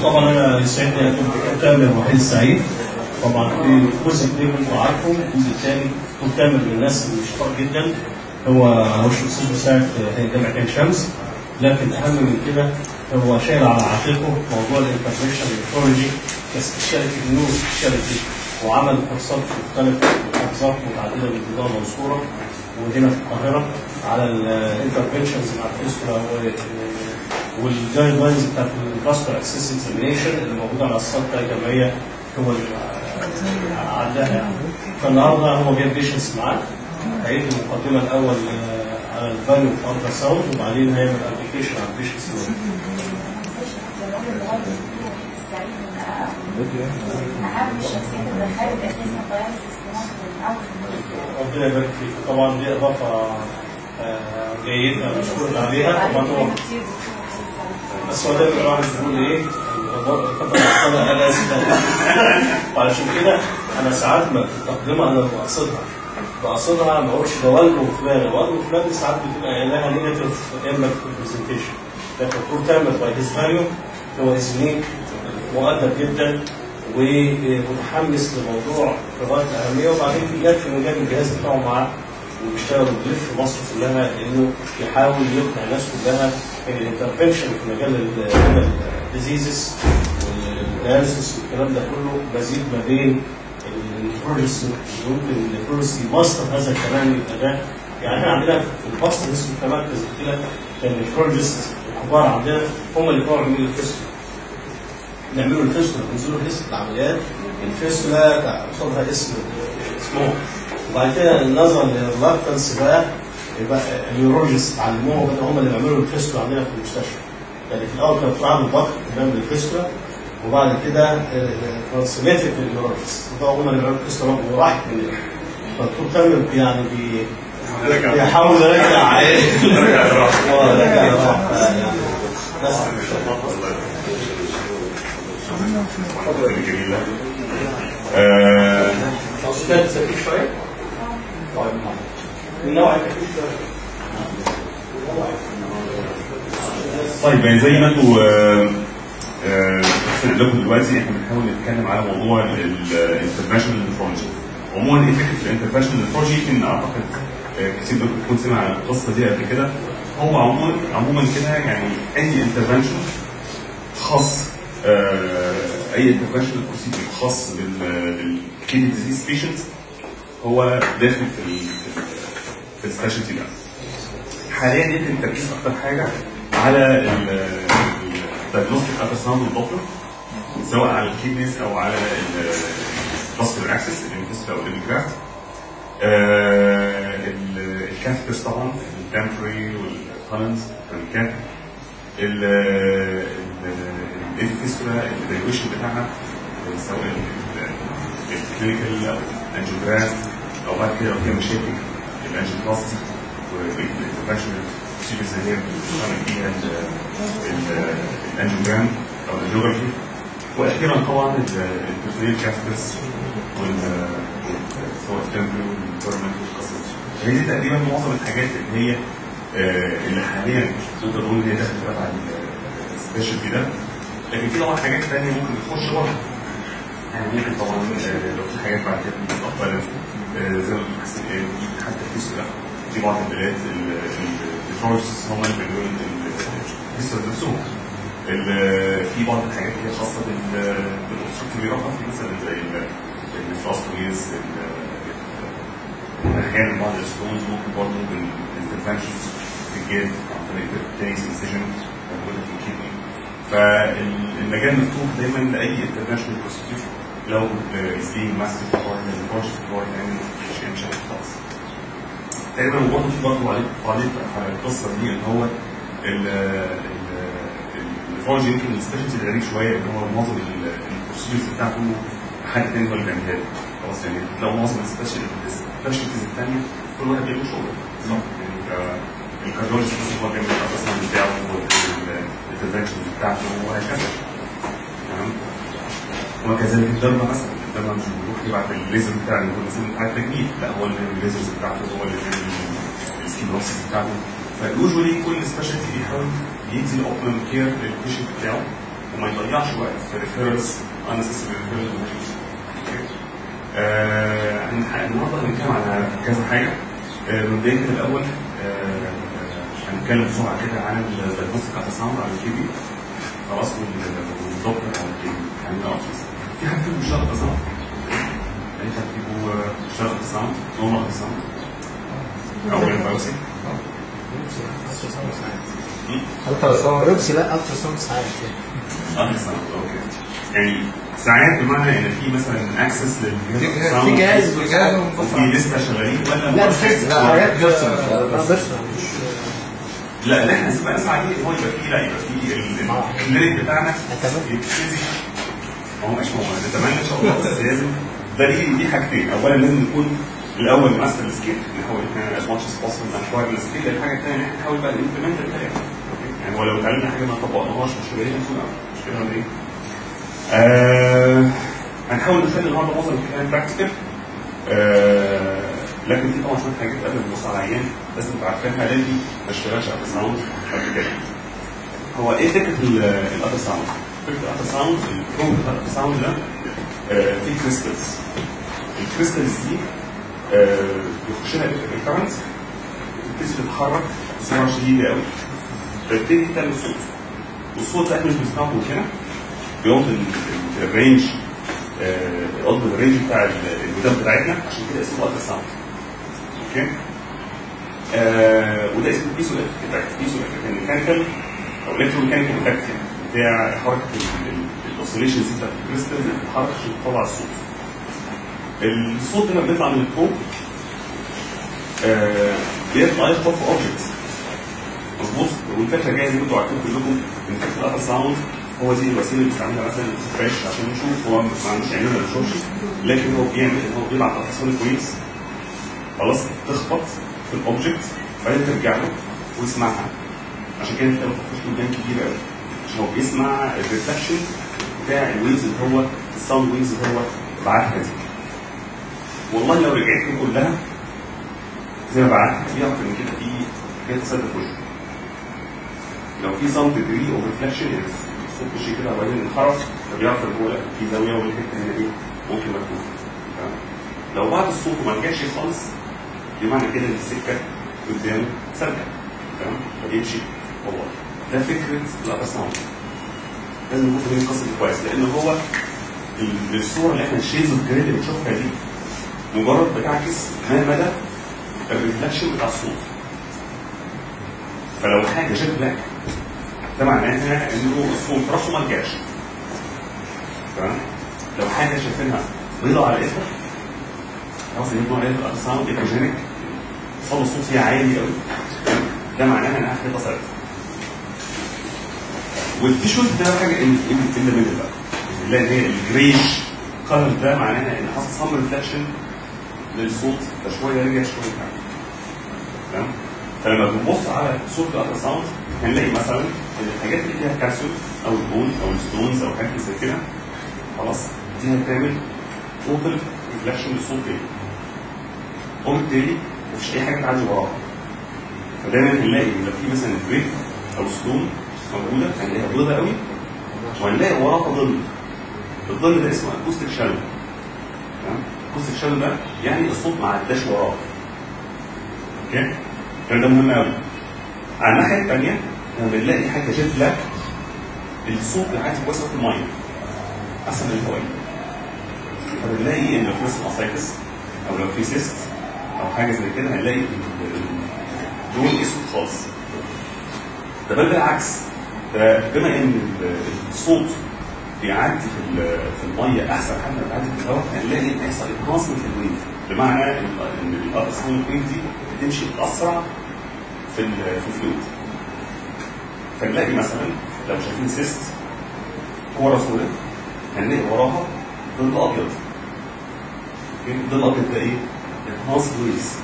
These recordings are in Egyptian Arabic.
طبعا انا يسعدني اكون تامر وحيد سعيد طبعا في جزء كبير منكم عارفه الجزء الثاني دكتور تامر من الناس اللي شطار جدا هو هو الاستاذ مساعد في جامعه عين شمس لكن اهم من كده هو شايل على عاتقه موضوع الانترفنشن نيفرولوجي كسبيشاليتي نيو سبيشاليتي وعمل كورسات مختلفه في محافظات متعدده من البلدان المنصوره وهنا في القاهره على الانترفنشنز مع الفيستولا والجايد لاينز بتاعت الفاسكولار اكسس اكزامينيشن اللي موجوده على السايت بتاع الجمعيه هو اللي عداها يعني فالنهارده هو جايب بيشنس معاه هيدي المقدمه الاول آه، على الفاليو في الترا ساوند وبعدين هيعمل ابلكيشن على البيشنس أهم الشخصيات اللي دخلت أساسا داياليسيس في مصر من أول في ربنا يبارك فيك طبعا دي اضافه آه، جيده مشكور عليها طبعا هو بس هو دايما الواحد بيقول ايه الخطأ الخطأ انا اسف وعلشان كده انا ساعات ما في التقدمه انا بقصدها بقصدها ما بقولش ده والده وفلان والده وفلان دي ساعات بتبقى لها نيجاتيف اما في البرزنتيشن لكن دكتور تامر باي هيز فاليو هو ازنيك مؤدب جدا ومتحمس لموضوع في غايه الاهميه وبعدين يكفي انه جاب الجهاز بتاعه معاه وبيشتغل وبيلف في مصر كلها انه يحاول يقنع الناس كلها ان الانترفنشن في مجال الديزيزز والدياليسيس والكلام ده كله مزيد ما بين النفرولوجيست ممكن النفرولوجيست يماستر هذا الكلام يبقى ده يعني احنا عندنا في الباستر اسمه كمركز قلت لك كان النفرولوجيست الكبار عندنا هم اللي كانوا يعملوا الفيستولا نعملوا الفيستولا ننزلوا لسه العمليات الفيستولا قصادها اسم اسمه وبعد كده النظر للريلاكتنس بقى يبقى النيورولوجيست علموهم ان هم اللي بيعملوا الفيستولا عندنا في المستشفى يعني في الاول كانوا بيعملوا الضغط بنعمل الفيستولا وبعد كده ترانسليتد للنيورولوجيست وطبعا هم اللي بيعملوا الفيستولا وراحت مننا فالدكتور تامر يعني بي بيحاول يرجع رجع الراحة. اه رجع الراحة يعني بس جميلة آه، أستاذ سكيت شوية؟ طيب من نوع التكليف ده طيب يعني زي ما انتوا آه، آه، قلت لكم دلوقتي احنا بنحاول نتكلم على موضوع الانترناشونال نفرولوجي عموما ايه فكره الانترناشونال نفرولوجي يمكن اعتقد آه، كتير منكم تكون سمع عن القصه دي قبل كده هو عموما عموما كده يعني اي انترفنشن خاص آه، اي انترفنشن بروسيجر خاص بالكيدني ديزيز بيشنتس هو داخل في ال في السبيشالتي ده حاليا يمكن التركيز اكتر حاجه على الدايجنوستيك التراساوند والدوبلر سواء على الكيدنيز او على الفاسكولار اكسس الانفستر او الاميجراف الكاثترز طبعا التمبري والكولنز والكات الانفستر الايفالويشن بتاعها سواء الكلينيكال او الانجيوجراف او بعد كده لو فيها مشاكل الانجيوبلاستي والانترفنشن بروسيجرز اللي هي بتعمل فيها الانجيوجرام او الجيوغرافي واخيرا طبعا البرسونيل كاثترز وال سواء التمبري والجورنال والقصص دي. هي دي تقريبا معظم الحاجات اللي هي آه، اللي حاليا مش تقدر نقول ان هي داخله تبع السبيشالتي ده لكن في طبعا حاجات ثانيه ممكن تخش بره يعني ممكن طبعا آه، لو في حاجات بعد كده مستقبلا آه، زي ما قلت حسن قال في حتى في السودان في بعض البلاد الفورسز هم اللي بيعملوا لسه نفسهم ال- في بعض الحاجات اللي هي خاصه بال- بالاسر الكبيره في مثلا زي الفاستويز احيانا بعض الستونز ممكن برضه بالانترفنشنز تتجاب عن طريق تاني انسيجن موجوده في الكدني فالمجال مفتوح دايما لاي انترناشونال بروسيجر لو از بينج ماستر فور البروجكت فور يعني مش مش خالص تقريبا برضه في برضه عليه تعليق على القصه دي ان هو الفورج يمكن السبيشالتي غريب شويه ان هو معظم البروسيجرز بتاعته حد تاني هو اللي بيعملها له خلاص يعني تلاقوا معظم السبيشالتيز الثانيه كل واحد بيعمل شغله صح يعني ك- الكارديولوجيست مثلا هو بيعمل الاسسمنت بتاعه والانترفنشنز بتاعته وهكذا تمام وكذلك الدرمة مثلا الدرمة مش بيروح يبعت الليزر بتاع اللي هو مثلا بتاع التجميل لا هو اللي بيعمل الليزرز بتاعته هو اللي بيعمل السكينوسيس بتاعته فيوجوالي كل سبيشالتي بيحاول يدي الاوبتيمال كير للبيشنت بتاعه وما يضيعش وقت في ريفيرلز unnecessary ريفيرلز آه النهارده هنتكلم على كذا حاجه آه مبدئيا كده الاول آه هنتكلم بسرعه كده عن الدايجنوستيك التسامر على الكي بي خلاص والدكتور على الكي بي يعني الاوبشنز في حد فيكم بيشتغل تسامر؟ يعني حد فيكم بيشتغل تسامر؟ نورمال تسامر؟ او البايوسي؟ الترا ساوند روبسي لا الترا ساوند ساعات اه تسامر اوكي يعني ساعات بمعنى ان في مثلا اكسس للجهاز في جهاز في جهاز وفي لسه شغالين ولا لا مش مؤسس؟ لا حاجات بيرسونال. اه بيرسونال مش لا اللي احنا بقى نسمع عليه هو يبقى فيه لا يبقى فيه ال- آه. الكلينيك بتاعنا أتمنى. يبتدي ما هو مش هو نتمنى ان شاء الله بس لازم ده ليه دي حاجتين اولا لازم نكون الاول ماستر السكيل نحاول ان احنا as much as possible نحور السكيل الحاجه الثانيه ان احنا نحاول بقى نمبلمنت الكلام يعني هو لو اتعلمنا حاجه ما طبقناهاش مش هتبقى هي مسؤول مش كده ولا ايه؟ آه هنحاول نخلي النهارده معظم الكلام براكتيكال آه لكن في طبعا شويه حاجات قبل ما نبص على العيان لازم تبقى عارفينها لان دي ما اشتغلش الترا ساوند قبل كده. هو ايه فكره الالترا ساوند؟ فكره الالترا ساوند الكون بتاع الالترا ساوند ده آه فيه كريستالز. الكريستالز دي آه بيخش لها الكرنت بتبتدي تتحرك بسرعه شديده قوي فبتبتدي تعمل صوت والصوت ده احنا مش بنسمعه من هنا بيقعد ال- ال- الرينج آه، يقعد الرينج بتاع ال- الودان بتاعتنا عشان كده اسمه الترا ساوند اوكي آه وده اسمه بيسو افكت بيسو افكت ميكانيكال او الكترو ميكانيكال افكت بتاع حركه الاوسيليشنز بتاعت الكريستال اللي بتتحرك عشان تطلع الصوت الصوت لما بيطلع من الكوب آه بيطلع يخبط في اوبجكت مظبوط والفكره جايه زي ما انتوا عارفين كلكم ان فكره الالترا ساوند هو دي الوسيله اللي بنستعملها مثلا فريش عشان نشوف هو ما عندوش عينينا ما بنشوفش لكن هو بيعمل ان هو بيبعت الترا ساوند كويس خلاص تخبط في الاوبجكت بعدين ترجع له ويسمعها عشان كده انت بتخش قدام كبير قوي عشان هو بيسمع الريفلكشن بتاع الويز اللي هو الساوند ويز اللي هو بعتها دي والله لو رجعت له كلها زي ما بعتها بيعرف ان كده في كده تصدق وجهه لو في ساوند ديجري او ريفلكشن يعني الصوت مشي كده وبعدين انحرف فبيعرف ان هو لا في زاويه والحته هنا دي ممكن مفهوم تمام؟ لو بعد الصوت وما رجعش خالص بمعنى كده ان السكه قدامه سالكه تمام فبيمشي هو ده فكره الالترا ساوند لازم نكون فاهمين القصه دي كويس لان هو ال- الصوره اللي احنا الشيز اوف جريد اللي بنشوفها دي مجرد بتعكس ما مدى الريفلكشن بتاع الصوت فلو حاجه جت بلاك ده معناها انه الصوت راسه ما رجعش تمام لو حاجه شايفينها بيضة على اسمها خلاص ان نوع الالترا ساوند ايكوجينيك صوت الصوت فيها عالي قوي ده معناها انها حاجه تصرف والتيشوز ده حاجه ان ان ان ميدل بقى اللي هي الجريش كلر ده معناها ان حصل سم ريفلكشن للصوت فشويه رجع شويه حاجه تمام فلما بنبص على صوره الالترا ساوند هنلاقي مثلا ان الحاجات اللي فيها كالسيوم او البون او الستونز او حاجات زي كده خلاص دي هتعمل توتال ريفلكشن للصوت تاني وبالتالي مفيش اي حاجه تعدي وراها فدايما هنلاقي لو في مثلا بريك او ستون موجوده هنلاقيها بيضاء قوي وهنلاقي وراها ظل الظل ده اسمه اكوستيك شالو تمام اكوستيك شالو ده يعني الصوت ما عداش وراه اوكي الكلام ده مهم قوي على الناحيه الثانيه لما بنلاقي حاجه جت بلاك الصوت العادي وصل في الميه احسن من الهواء فبنلاقي ان لو في مثلا اسايتس او لو في سيست او حاجه زي كده هنلاقي لون اسود خالص ده بل بالعكس ده بما ان الصوت بيعدي في ال- في الميه احسن حاجه ما بيعدي في الهواء هنلاقي بيحصل انهانسمنت في الويف بمعنى ان ان الالترا ساوند ويف دي بتمشي اسرع في ال- في الفلويد فنلاقي مثلا لو شايفين سيست كوره سوداء هنلاقي وراها ظل ابيض اوكي الظل الابيض ده ايه؟ انهانس ويز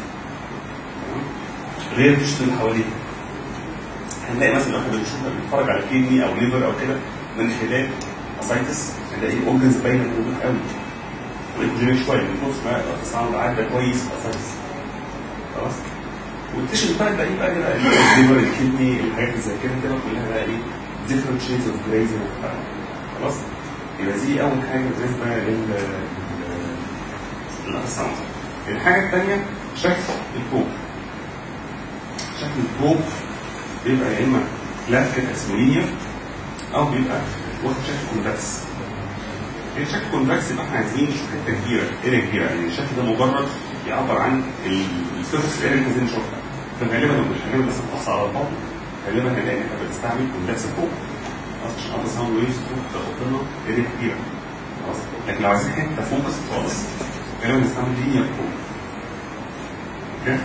غير التشت اللي حواليه هنلاقي مثلا لو احنا بنشوف بنتفرج على كيدني او ليفر او كده من خلال اسايتس هنلاقي اورجنز باينه موجود قوي والايكوجينيك شويه من كتر ما الساوند عدى كويس في اسايتس خلاص والتيشن بقى الباقي بقى كده الليفر الكدني الحاجات اللي زي كده كده كلها بقى ايه different shades of gray زي ما اتفقنا خلاص يبقى دي اول حاجه بالنسبه لل للأقسام الحاجه الثانيه شكل البروب شكل البروب بيبقى يا اما فلات كده اسمه لينير او بيبقى واخد شكل كونفكس الشكل كونفكس يبقى احنا عايزين نشوف حته كبيره اريا كبيره يعني الشكل ده مجرد يعبر عن السيرفس اريا اللي عايزين نشوفها فغالبا لو بنحاول بس نقص على البطن غالبا هنلاقي ان احنا بنستعمل كونفكس بروب خلاص عشان الترا ساوند ويفز تروح تاخد لنا اريا كبيره خلاص لكن لو عايزين حته فوكس خالص غالبا بنستعمل لينير بروب اوكي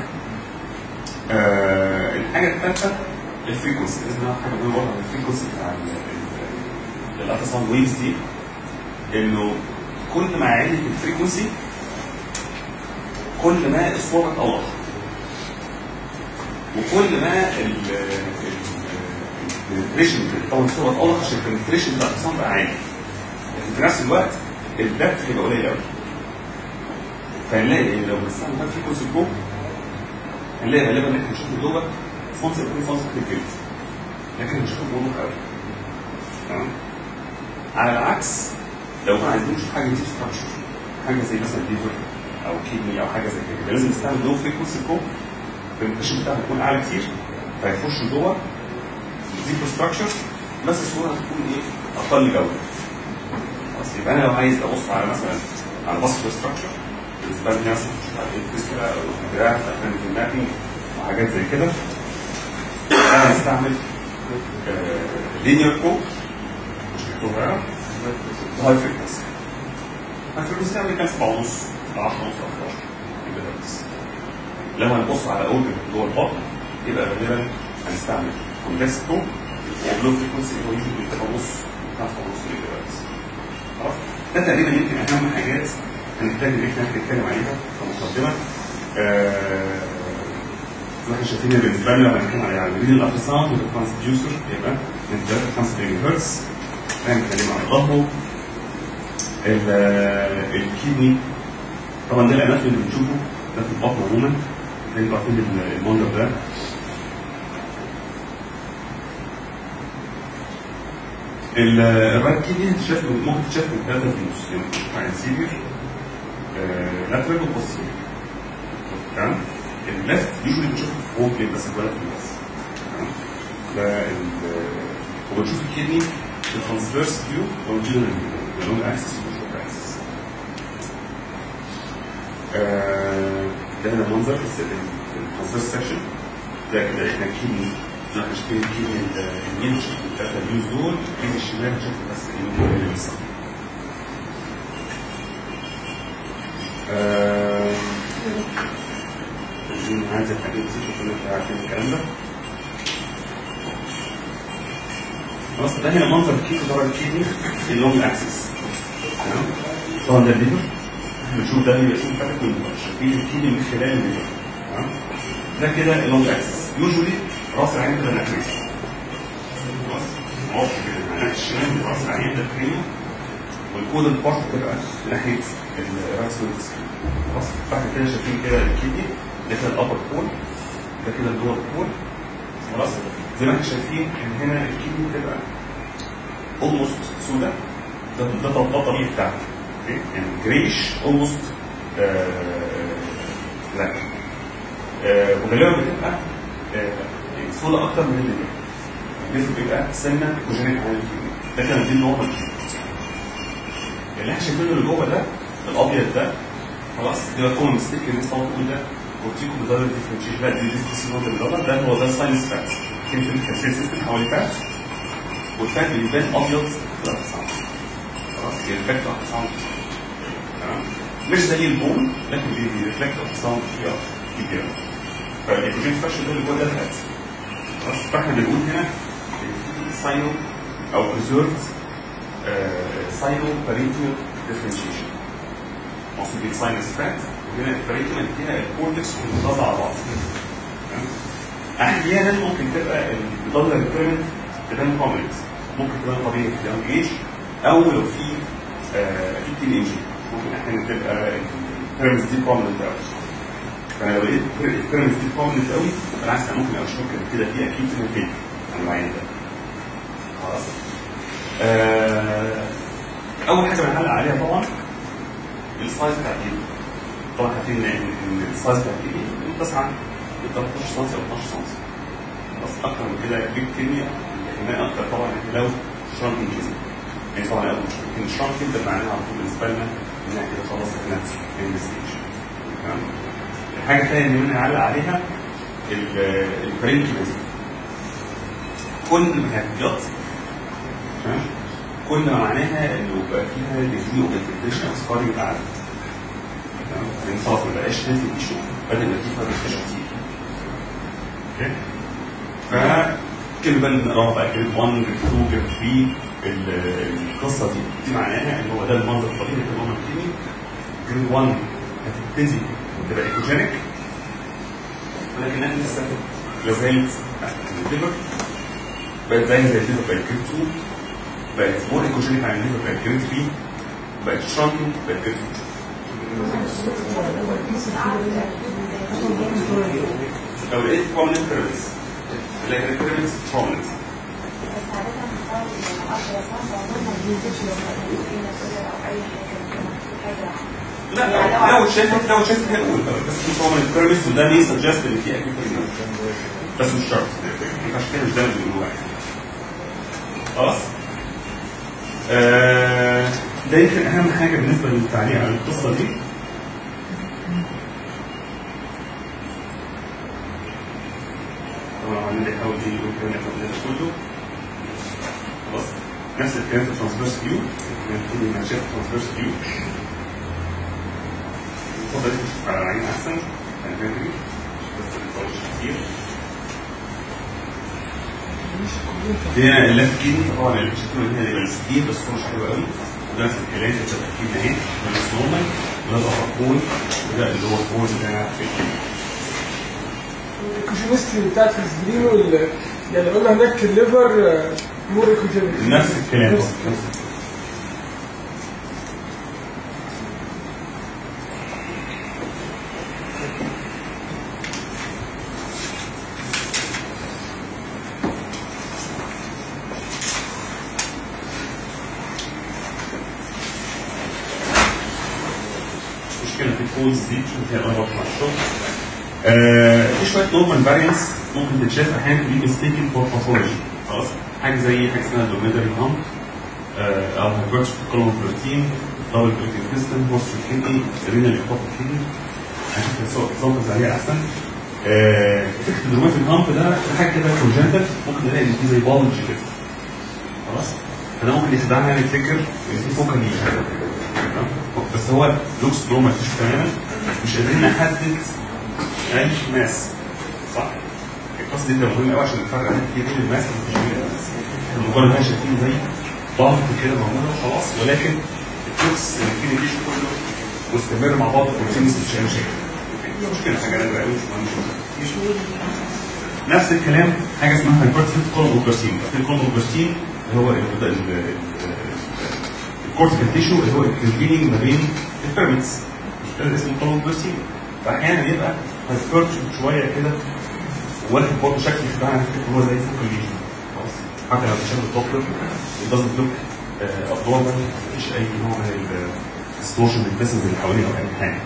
آه الحاجه الثالثه الفريكونسي لازم نعرف حاجه مهمه برضه عن الفريكونسي بتاع الالترا ساوند ويفز دي انه كل ما عالت الفريكونسي كل ما الصوره بتوضح وكل ما البنتريشن طبعا الصوره بتوضح عشان البنتريشن بتاع الصوره بقى عالي لكن في نفس الوقت الدبث هيبقى قليل قوي فهنلاقي ان لو بنستعمل بقى فريكونسي برو هنلاقي غالبا ان احنا نشوف جوه فونس يكون فونس كتير لكن هنشوفه بوضوح قوي تمام على العكس لو كنا عايزين نشوف حاجه دي ستراكشر حاجه زي مثلا ليفر او كيدني او حاجه زي كده يبقى لازم نستعمل لو فريكونسي برو البرزنتيشن بتاعها يكون اعلى كتير فيخش جوه ديب ستراكشر بس الصوره هتكون ايه اقل جوده خلاص يبقى انا لو عايز ابص على مثلا على بصر ستراكشر بالنسبه لي مثلا مش عارف ايه فيسكلا او جراف افلام المابينج وحاجات زي كده انا هستعمل لينير برو مش صغيره هاي فريكونسي هاي فريكونسي يعني كان 7 ونص 10 ونص 11 يبقى ده بس لو هنبص على اورجن جوه البطن يبقى غالبا هنستعمل كونفكس برو وبلو فريكونسي اللي هو يجي بتبقى نص 5 ونص ميجا هرتز خلاص ده تقريبا يمكن اهم حاجات هنحتاج ان احنا نتكلم عليها كمقدمه آه احنا شايفين بالنسبه لنا لو هنتكلم على على الريل الالتراساوند والترانسديوسر يبقى من 3 5 ميجا هرتز هنتكلم عن الضغط الكيدني طبعا ده الاماكن اللي بنشوفه ده في البطن عموما زي انتوا عارفين المنظر ده الرايت كيدني تشاف ممكن تشاف من ثلاثة فيوز يعني سيفير لاترال وبوستيريور تمام الليفت يوجولي بنشوفه في هو بلين بس ولا في النص تمام ده وبنشوف الكيدني في الترانسفيرس فيو والجنرال فيو اللونج اكسس والشورت اكسس ده هنا منظر الترانسفيرس سكشن ده كده احنا كيدني احنا شايفين الكيدني اليمين شايف الثلاثه فيوز دول الكيدني الشمال شايف بس اليمين اللي لسه عايزين عايز الحاجات دي شوفوا انتوا عارفين الكلام ده خلاص ده هنا منظر الكيدني طبعا الكيدني في اللونج اكسس تمام طبعا ده الليفر احنا بنشوف ده بيبقى اسمه فاتك من شايفين الكيدني من خلال الليفر تمام ده كده اللونج اكسس يوجولي راس العين ده ناحيه خلاص واضح كده ناحيه الشمال راس العين ده كريمه والكود البارت تبقى ناحيه الراس والسكين خلاص فاحنا كده شايفين كده الكيدني ده كده الابر بول ده كده اللور بول خلاص زي ما احنا شايفين ان هنا الكيدني بتبقى اولموست سودا ده ده ده الطبيعي بتاعها اوكي يعني جريش اولموست لا وغالبا بتبقى سودا اكتر من اللي الجسم بيبقى سنه كوجينيك عن الكيدني ده كان دي النورمال اللي احنا شايفينه اللي جوه ده الابيض ده خلاص ده كومن ميستيك الناس طبعا تقول ده كورتيكو بدل ديفرنشيت لا دي ديستيسينوت الدولار ده هو ده ساينس فات كلمه الكالسيوم سيستم حوالي فات والفات بيبان ابيض في الاقسام خلاص بيرفلكت الاقسام تمام مش زي البون لكن بيرفلكت الاقسام في كبيره فالايكوجين فاشل ده اللي جوه ده الفات خلاص فاحنا بنقول هنا ساينو او بريزيرفد ساينو باريتيو ديفرنشيشن مقصود بالساينس فات وهنا الباريتيو فيها الكورتكس والمضاد على بعض احيانا ممكن تبقى البلاد ريكويرمنت تبان برومننت ممكن تبان طبيعي في اليونج ايج او لو في آه في تين انجري ممكن احيانا تبقى البيرمز دي برومننت قوي فانا لو لقيت البيرمز دي برومننت قوي بالعكس انا ممكن اشك ان كده في اكيد فينوتيب عن العين ده خلاص آه، اول حاجه بنعلق عليها طبعا السايز بتاع الايد طبعا عارفين ان إن السايز بتاع الايد بتسعى ب 13 سم او 12 سم بس اكتر من كده بيج كيمياء كمان اكتر طبعا إن لو شرانكين كيزم يعني طبعا اول مش لكن شرانكين ده معناها على طول بالنسبه لنا ان احنا كده خلاص احنا في ستيج تمام الحاجه الثانيه اللي بنعلق عليها البرينكيزم كل ما هتجط تمام كل ما معناها انه بقى فيها ديجري اوف انفلتريشن او سكارينج اعلى تمام يعني خلاص ما بقاش نازل تيشو بدل ما فيه فابريكيشن كتير اوكي فكلمة بقى اللي نقراها بقى جريد 1 جريد 2 جريد 3 ال- القصة دي دي معناها ان هو ده المنظر الطبيعي للهرمون الكيمي جريد 1 هتبتدي تبقى ايكوجينيك ولكنها لسه لا زالت الليفر بقت زي زي الليفر بقت جريد 2 بقت مور ايكوجينيك عن الليفر بقت جريد 3 بقت شرانكينج بقت جريد 2 لو لقيت prominent pyramids تلاقي البيراميدز prominent بس عادة بنحاول إن الأرض يسار بعضهم ما بينزلش لو كان في مسؤولية أو أي حاجة حاجة لا لو شافت لو شافت هيقول بس في prominent pyramids وده ليه suggest ان في acute بس مش شرط عشان كده مش ده اللي بيقولوه يعني خلاص آه، ده يمكن اهم حاجه بالنسبه للتعليق على القصه دي طبعا عمالين نحاول دي يقول كده ناخد ده كله خلاص نفس الكلام في الترانسفيرس فيو نبتدي مع شايف الترانسفيرس فيو اتفضل تشوف على العين احسن يعني فاهم بس ما تطولش كتير هي اللفت كيدني طبعا اللي بتشتغل هنا يبقى السكين بس هو مش حلو قوي وده نفس الكلام اللي بتبقى الكيدني اهي ده النورمال وده الابر وده اللي هو الكول بتاع الكيدني الكوشنستري بتاعت السبرين وال يعني قلنا هناك الليفر مور ايكوجينيك نفس الكلام نفس نفس مش مشكلة في الكولز دي مش فيها أربط مع الشغل آه، في شويه نورمال فارينس ممكن تتشاف احيانا دي ميستيكن فور باثولوجي خلاص حاجه زي حاجه اسمها دوميدري هامب او هايبرتش في كولوم بروتين دبل بروتين سيستم هوست كيدني رينال ايكوب كيدني عشان تصوت عليها احسن آه، فكره الدوميدري هامب ده ده حاجه كده كونجنتال ممكن نلاقي ان في زي بالج كده خلاص فده ممكن يخدعنا يعني نفتكر ان في فوكال تمام؟ بس هو لوكس نورمال تشوف تماما مش قادرين نحدد اي ماس صح؟ القصه دي بتبقى مهمه قوي عشان نفرق بين بين الماس ومفيش بين الماس احنا مجرد ما شايفين زي ضغط كده موجود خلاص ولكن التوكس اللي فيه الجيش كله مستمر مع بعض كونتينوس مش اي مشاكل دي مشكله حاجه نادره قوي مش مهم نفس الكلام حاجه اسمها هايبرتيف كولوبرسين الكولوبرسين اللي هو ال- ال- ال- الكورتيكال تيشو اللي هو الكونفينينج ما بين البيراميدز ده اسمه كولوبرسين فاحيانا يبقى هايبرت شويه كده واخد برضه شكل بتاع هو زي فوق الليجن خلاص حتى لو بتشوف الدكتور it doesn't look uh, abnormal مفيش اي نوع من الديستورشن للبسز اللي حواليه او اي حاجه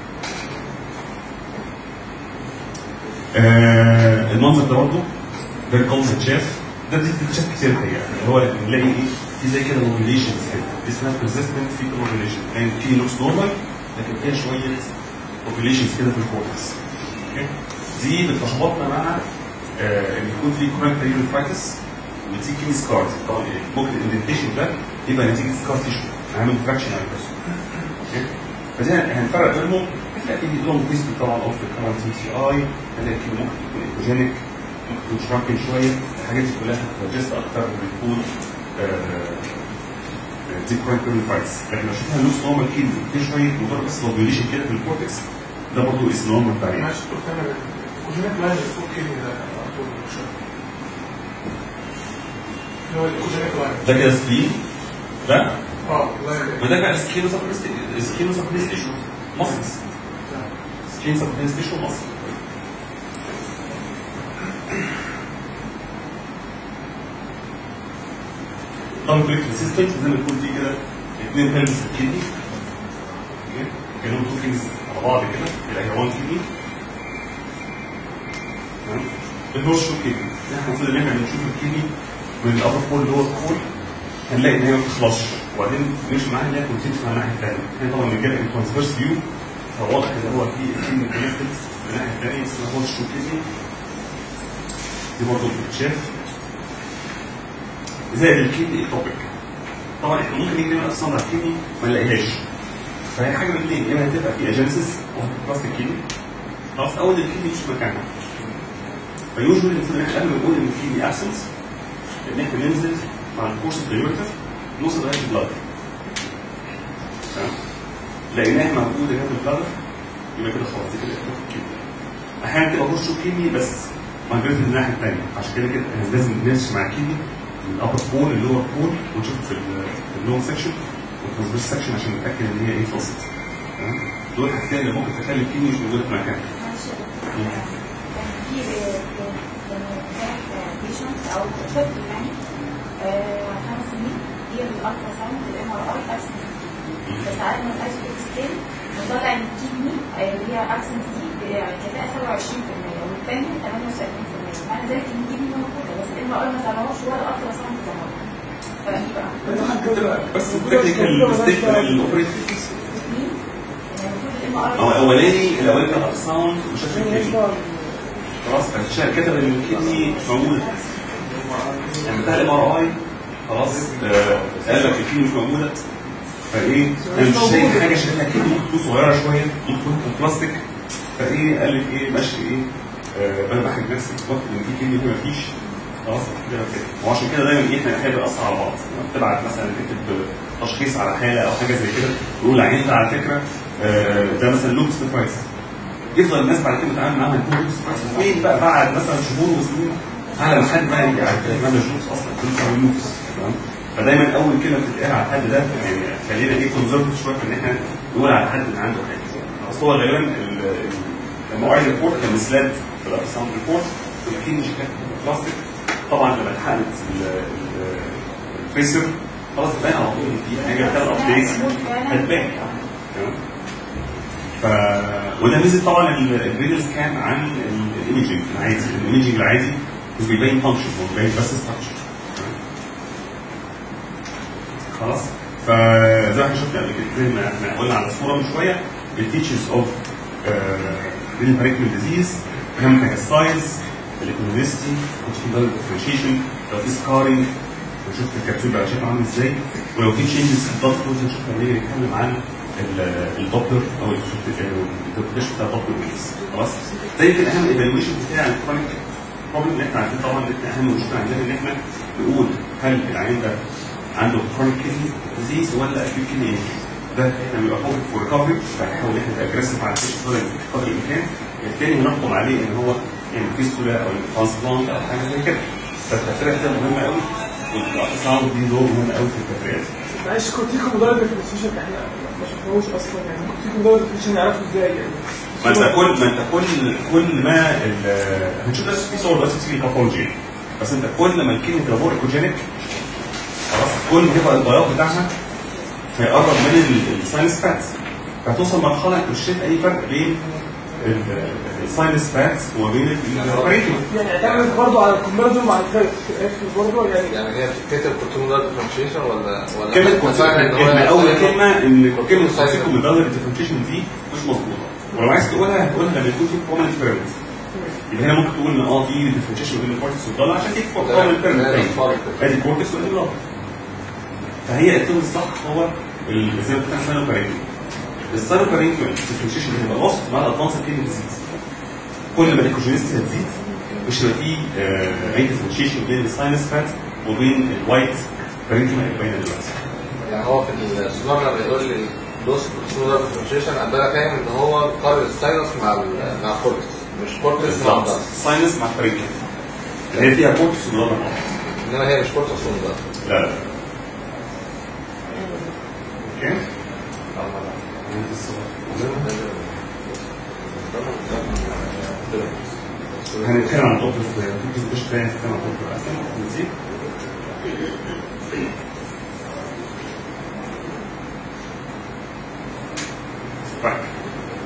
آه المنظر ده برضه ده القوم شاف ده دي بتتشاف كتير الحقيقه اللي هو نلاقي ايه في زي كده نوبيليشنز كده دي اسمها persistent fecal نوبيليشن يعني في لوكس نورمال لكن فيها شويه نوبيليشنز كده في الكورتكس اوكي دي بتلخبطنا مع آه ان يكون في كرونيك بيريفرايتس وتيجي كيمي سكارز طبعا يعني ممكن الاندنتيشن ده يبقى نتيجه سكار تيشو عامل فراكشن على البرسون اوكي فدي هنفرق بينهم هتلاقي في لونج هيستوري طبعا اوف ذا كارنت تي سي اي هتلاقي في ممكن يكون ايكوجينيك ممكن يكون شراكن شويه الحاجات دي كلها هتجست اكتر من تكون دي كرونيك بيريفرايتس لكن لو شفنا لوس نورمال كيد في شويه مجرد بس لوبيوليشن كده في الكورتكس ده برضه از نورمال فاريانت معلش دكتور انا الايكوجينيك لاين فوق كيدني ده على طول مش عارف. اللي هو الايكوجينيك لاين ده كده سليم ده اه لاين وده بقى سكينو سكينو سبريس تيشو ماسلز سكين سبريس تيشو ماسل دبل كليك ريسيستنت زي ما يكون في كده اثنين هيلز في الكدني اوكي كانهم تو كيدنيز على بعض كده يبقى هي 1 كدني تمام النور شو كدني احنا المفروض ان احنا بنشوف الكدني من الابر بول لور بول هنلاقي ان هي ما بتخلصش وبعدين نمشي معاها ان هي كونتينيوس مع الناحيه الثانيه احنا طبعا بنجيبها ان ترانسفيرس فيو فواضح ان هو في كدني كونكتد من الناحيه الثانيه اسمها هو شو كدني دي برضه بتتشاف زائد الكدني توبيك طبعا احنا ممكن نيجي نعمل اصلا على الكدني ما نلاقيهاش فهي حاجه من الاثنين يا اما هتبقى في اجنسس بلاستيك كدني خلاص او ان الكدني مش في مكانها فيوجوالي المفروض ان احنا قبل ما نقول ان الكدني ابسنس ان احنا ننزل مع الكورس الديوريتيف نوصل لغايه البلاد تمام لقيناها موجوده هنا في البلاد يبقى كده خلاص دي كده اختلاف الكدني احيانا تبقى هرش كدني بس مايجريت من الناحيه الثانيه عشان كده كده احنا لازم نمشي مع الكدني من الابر بول اللور بول ونشوف في اللون سكشن والترانسفيرس سكشن عشان نتاكد ان هي ايه خلصت تمام دول الحاجتين اللي ممكن تخلي الكدني مش موجوده في مكانها معلش يا دكتور. كان في بيشنت او طفل يعني آه، خمس سنين هي الالترا ساوند الام ار اي ابسنت بس ساعات ما بقاش اكستين وطلع ان الكدني آه، اللي هي ابسنت دي كفاءه 27% والثانيه 78% معنى ذلك ان الكدني موجوده بس الام ار اي ما ظهرهاش ولا الالترا ساوند ظهرها فايه بقى؟ بس تكنيكال ميستيك من الاوبريتنج مين؟ يعني المفروض الام ار هو الاولاني الاولاني كان الترا ساوند وشاف الكدني خلاص فالشاعر كتب ان الكدني مش موجوده يعني بتاع الام ار اي خلاص آه، قال لك الكدني مش موجوده فايه انا مش شايف حاجه شكلها كدني ممكن تكون صغيره شويه ممكن تكون بلاستيك فايه قال لك ايه ماشي ايه آه، انا بحرج نفسي بفكر ان في كدني هنا مفيش خلاص كده كده وعشان كده دايما ايه احنا بنحب نقصر على بعض لما بتبعت مثلا تكتب تشخيص على حاله او حاجه زي كده تقول عين ده على فكره آه، ده مثلا لوكس كويس يفضل الناس بعد كده تتعامل معاها يكون لوكس كويس فين بقى بعد مثلا شهور وسنين على ما حد بقى يجي على كده ما ده لوكس اصلا كل سنه لوكس تمام فدايما اول كلمه بتتقال على الحد ده يعني خلينا ايه كونزرفتيف شويه في ان احنا نقول على حد ان عنده حاجه اصل هو غالبا ال- ال- المواعيد ريبورت كان مسلاد في الارسام ريبورت والكينج كانت بلاستيك طبعا لما اتحققت الفيسر خلاص بقى على طول إن في حاجه بتعمل ابديت هتبان تمام ف وده ميزه طبعا الفيديو سكان عن الايمجنج العادي الايمجنج العادي مش بيبين فانكشن هو بيبين بس ستراكشر خلاص فزي ما احنا شفنا قبل كده زي ما احنا قلنا على الصوره من شويه الفيتشرز اوف ريل باريكول ديزيز اهم حاجه السايز الايكونوميستي والفيدال ديفرنشيشن لو في سكارينج ونشوف الكبسول بقى شكله عامل ازاي ولو في تشينجز في الضغط ممكن نشوف لما نيجي نتكلم عن ال- الدوبلر او الانتربريشن بتاع الدوبلر ويز خلاص ده يمكن اهم ايفالويشن بتاع الكرونيك بروبلم اللي احنا عارفين طبعا ان احنا اهم مشكله عندنا ان احنا نقول هل العيان ده عنده كرونيك كيدني ديزيز ولا اكيوت كيدني انجري ده احنا بيبقى فوق فور ريكفري فنحاول ان احنا نتجرسف على البيشنت قدر الامكان التاني بنحكم عليه ان هو يعني فيستولا او ترانسبلانت او حاجه زي كده فالتفريق ده مهمه قوي والتصاعد دي دور مهم قوي في التفريقات معلش كورتيكو مدرب ديفرنشيشن احنا ما شفناهوش اصلا يعني كورتيكو مدرب ديفرنشيشن نعرفه ازاي يعني ما انت كل ما انت كل كل ما ال- هنشوف بس في صور دلوقتي في الباثولوجي بس انت كل ما الكيمياء تبقى مور ايكوجينيك خلاص كل ما يبقى البياض بتاعها هيقرب من الساينس فات فهتوصل مرحله انت مش شايف اي فرق بين الساينس فات وبين الباريكولا يعني اعتمد برضه على الكومباريزون مع الفرق في الاخر برضه يعني يعني هي بتتكتب كنترول دارك ديفرنشيشن ولا ولا كلمة حد فاهم إن هو احنا اول يستخدم- كلمة ان كلمة Cycle. كلاسيكو ميدالر ديفرنشيشن دي مش مظبوطة ولو عايز تقولها هتقولها لما يكون في برومنت بيرمنت يبقى هنا ممكن تقول ان اه في ديفرنشيشن بين الكورتكس والضلع عشان في ده- برومنت ده بيرمنت الفرق. ادي الكورتكس وادي الضلع فهي التون الصح هو ال- زي ما قلت لك ساينوبارينكيوم الساينوبارينكيوم ديفرنشيشن هيبقى لوست مع الادفانس كيدني ديزيز كل ما الايكوجينيستي هتزيد مش هيبقى في آه، اي ديفرنشيشن بين الساينس فات وبين الوايت بارينكيوم اللي باينه دلوقتي يعني هو في السونار لما يقول لي لوس كنترول دارك ديفرنشيشن ابقى أنا فاهم ان هو قارن الساينس مع ال- مع الكورتكس مش كورتكس مع بالظبط الضغط ساينس مع برينكيوم اللي هي فيها كورتكس وضلع مع بعض انما هي مش كورتكس والضغط لا لا اوكي هنتكلم عن الدكتور في برزنتيشن تاني هنتكلم عن الدكتور احسن نسيب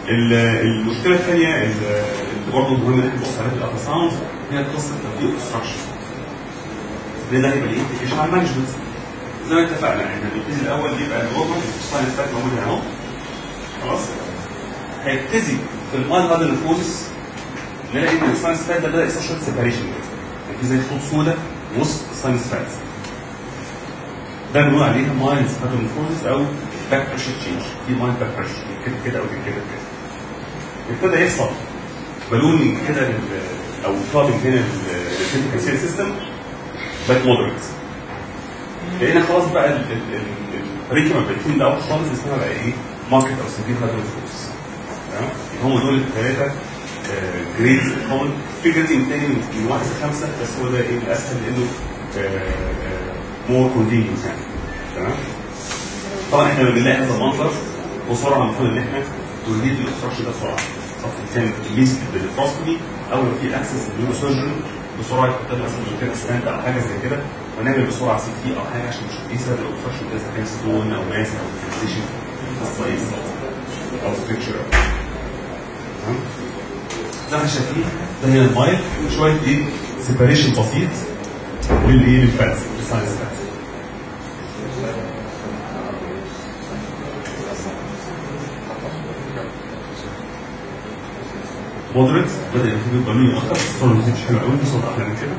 ال- المشكله الثانيه اللي برضه مهم ان احنا نبص عليها في الالترا ساوند هي قصه تطبيق الاستراكشر ده ده هيبقى ليه امبليكيشن على المانجمنت زي ما اتفقنا احنا بنبتدي الاول يبقى النورمال الساين ستاك موجود هنا اهو خلاص هيبتدي في المايل هذا الفوزس نلاقي ان الساين ستاك ده بدا يحصل شويه سيباريشن يعني في زي خطوط سوداء وسط الساين ستاك ده بنقول عليها مايل ستاك فوزس او باك بريشر تشينج في مايل باك بريشر كده كده او كده كده كده ابتدى يحصل بالوني كده لل- او كلابنج هنا للكريتيكال سيل سيستم بقت مودريت لقينا خلاص بقى الريكما بين ده اوت خالص اسمها بقى ايه ماركت او سيفير هايدروفوس تمام هم دول الثلاثه جريدز كومن في جريدنج تاني من من واحد لخمسه بس هو ده ايه الاسهل لانه مور كونفينينس يعني تمام طبعا احنا لما بنلاقي هذا المنظر بسرعه المفروض ان احنا توليد الاستراكشر ده بسرعه سواء كان ليست بالفروستومي او لو في اكسس للنيوروسيرجن بسرعه يحط لنا مثلا كده ستاند او حاجه زي كده ونعمل بسرعه سي تي او حاجه عشان نشوف ايه سبب الاوبستراكشن ده اذا كان ستون او ماس او فيكسيشن سايز او ستركشر تمام ده احنا شايفين ده هنا المايل شويه ايه سيباريشن بسيط للايه للفاتس للساينس فاتس مودريت بدا يبتدي القانون اكتر الصوره ما مش حلوه قوي في صوت احلى من كده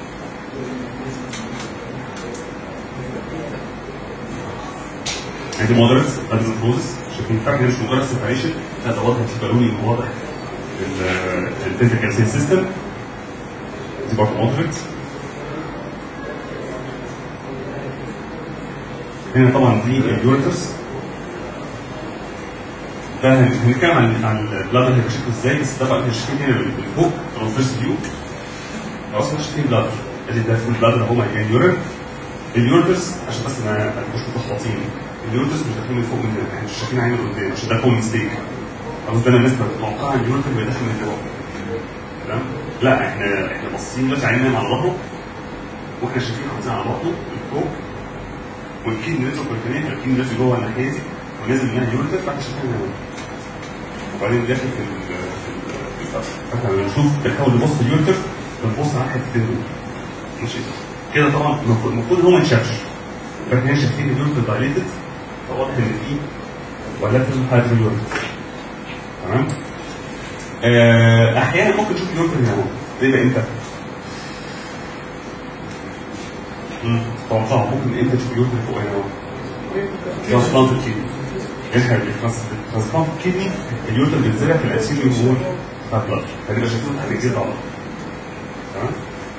ادي مودريت ادي البروسس شايفين الفرق مش مجرد سيبريشن لا ده واضح في بالوني واضح الفيزيكال سيستم دي برضه مودريت هنا طبعا دي اليورتس ده هن- هنتكلم عن عن البلادر هيبقى شكله ازاي بس ده بقى احنا شايفين هنا من فوق ترانسفيرس فيو خلاص احنا شايفين بلادر ادي ده فول بلادر اهو مليان يورين اليورتس عشان بس ما ما تبقوش متلخبطين اليورتس مش داخلين من فوق من هنا احنا مش شايفين عين من قدام عشان ده كومن ميستيك خلاص ده الناس متوقعه ان اليورتس بيبقى داخل من فوق تمام لا احنا احنا باصين دلوقتي عيننا على ظهره واحنا شايفين حاطين على بطنه من فوق والكيد نزل بالكنيه الكيد نزل جوه الناحيه دي ونزل منها يورتس فاحنا شايفين هنا وبعدين داخل في ال في ال- في الفتح فاحنا لما نشوف بنحاول نبص اليورتر بنبص على الحتتين دول ماشي كده طبعا المفروض المفروض هو ما يتشافش فاحنا هنا شايفين اليورتر دايليتد فواضح ان في ولكن هذا اليورتر تمام آه، احيانا ممكن تشوف اليورتر هنا اهو ده يبقى امتى؟ امم توقع ممكن امتى تشوف اليورتر فوق هنا اهو؟ ترانسبلانت الكيدني احنا الترانسبلانت الكيدني اليورتر بيتزرع في الانسيليو وول بتاع البلد هتبقى شايفين تحت الجلد على طول. تمام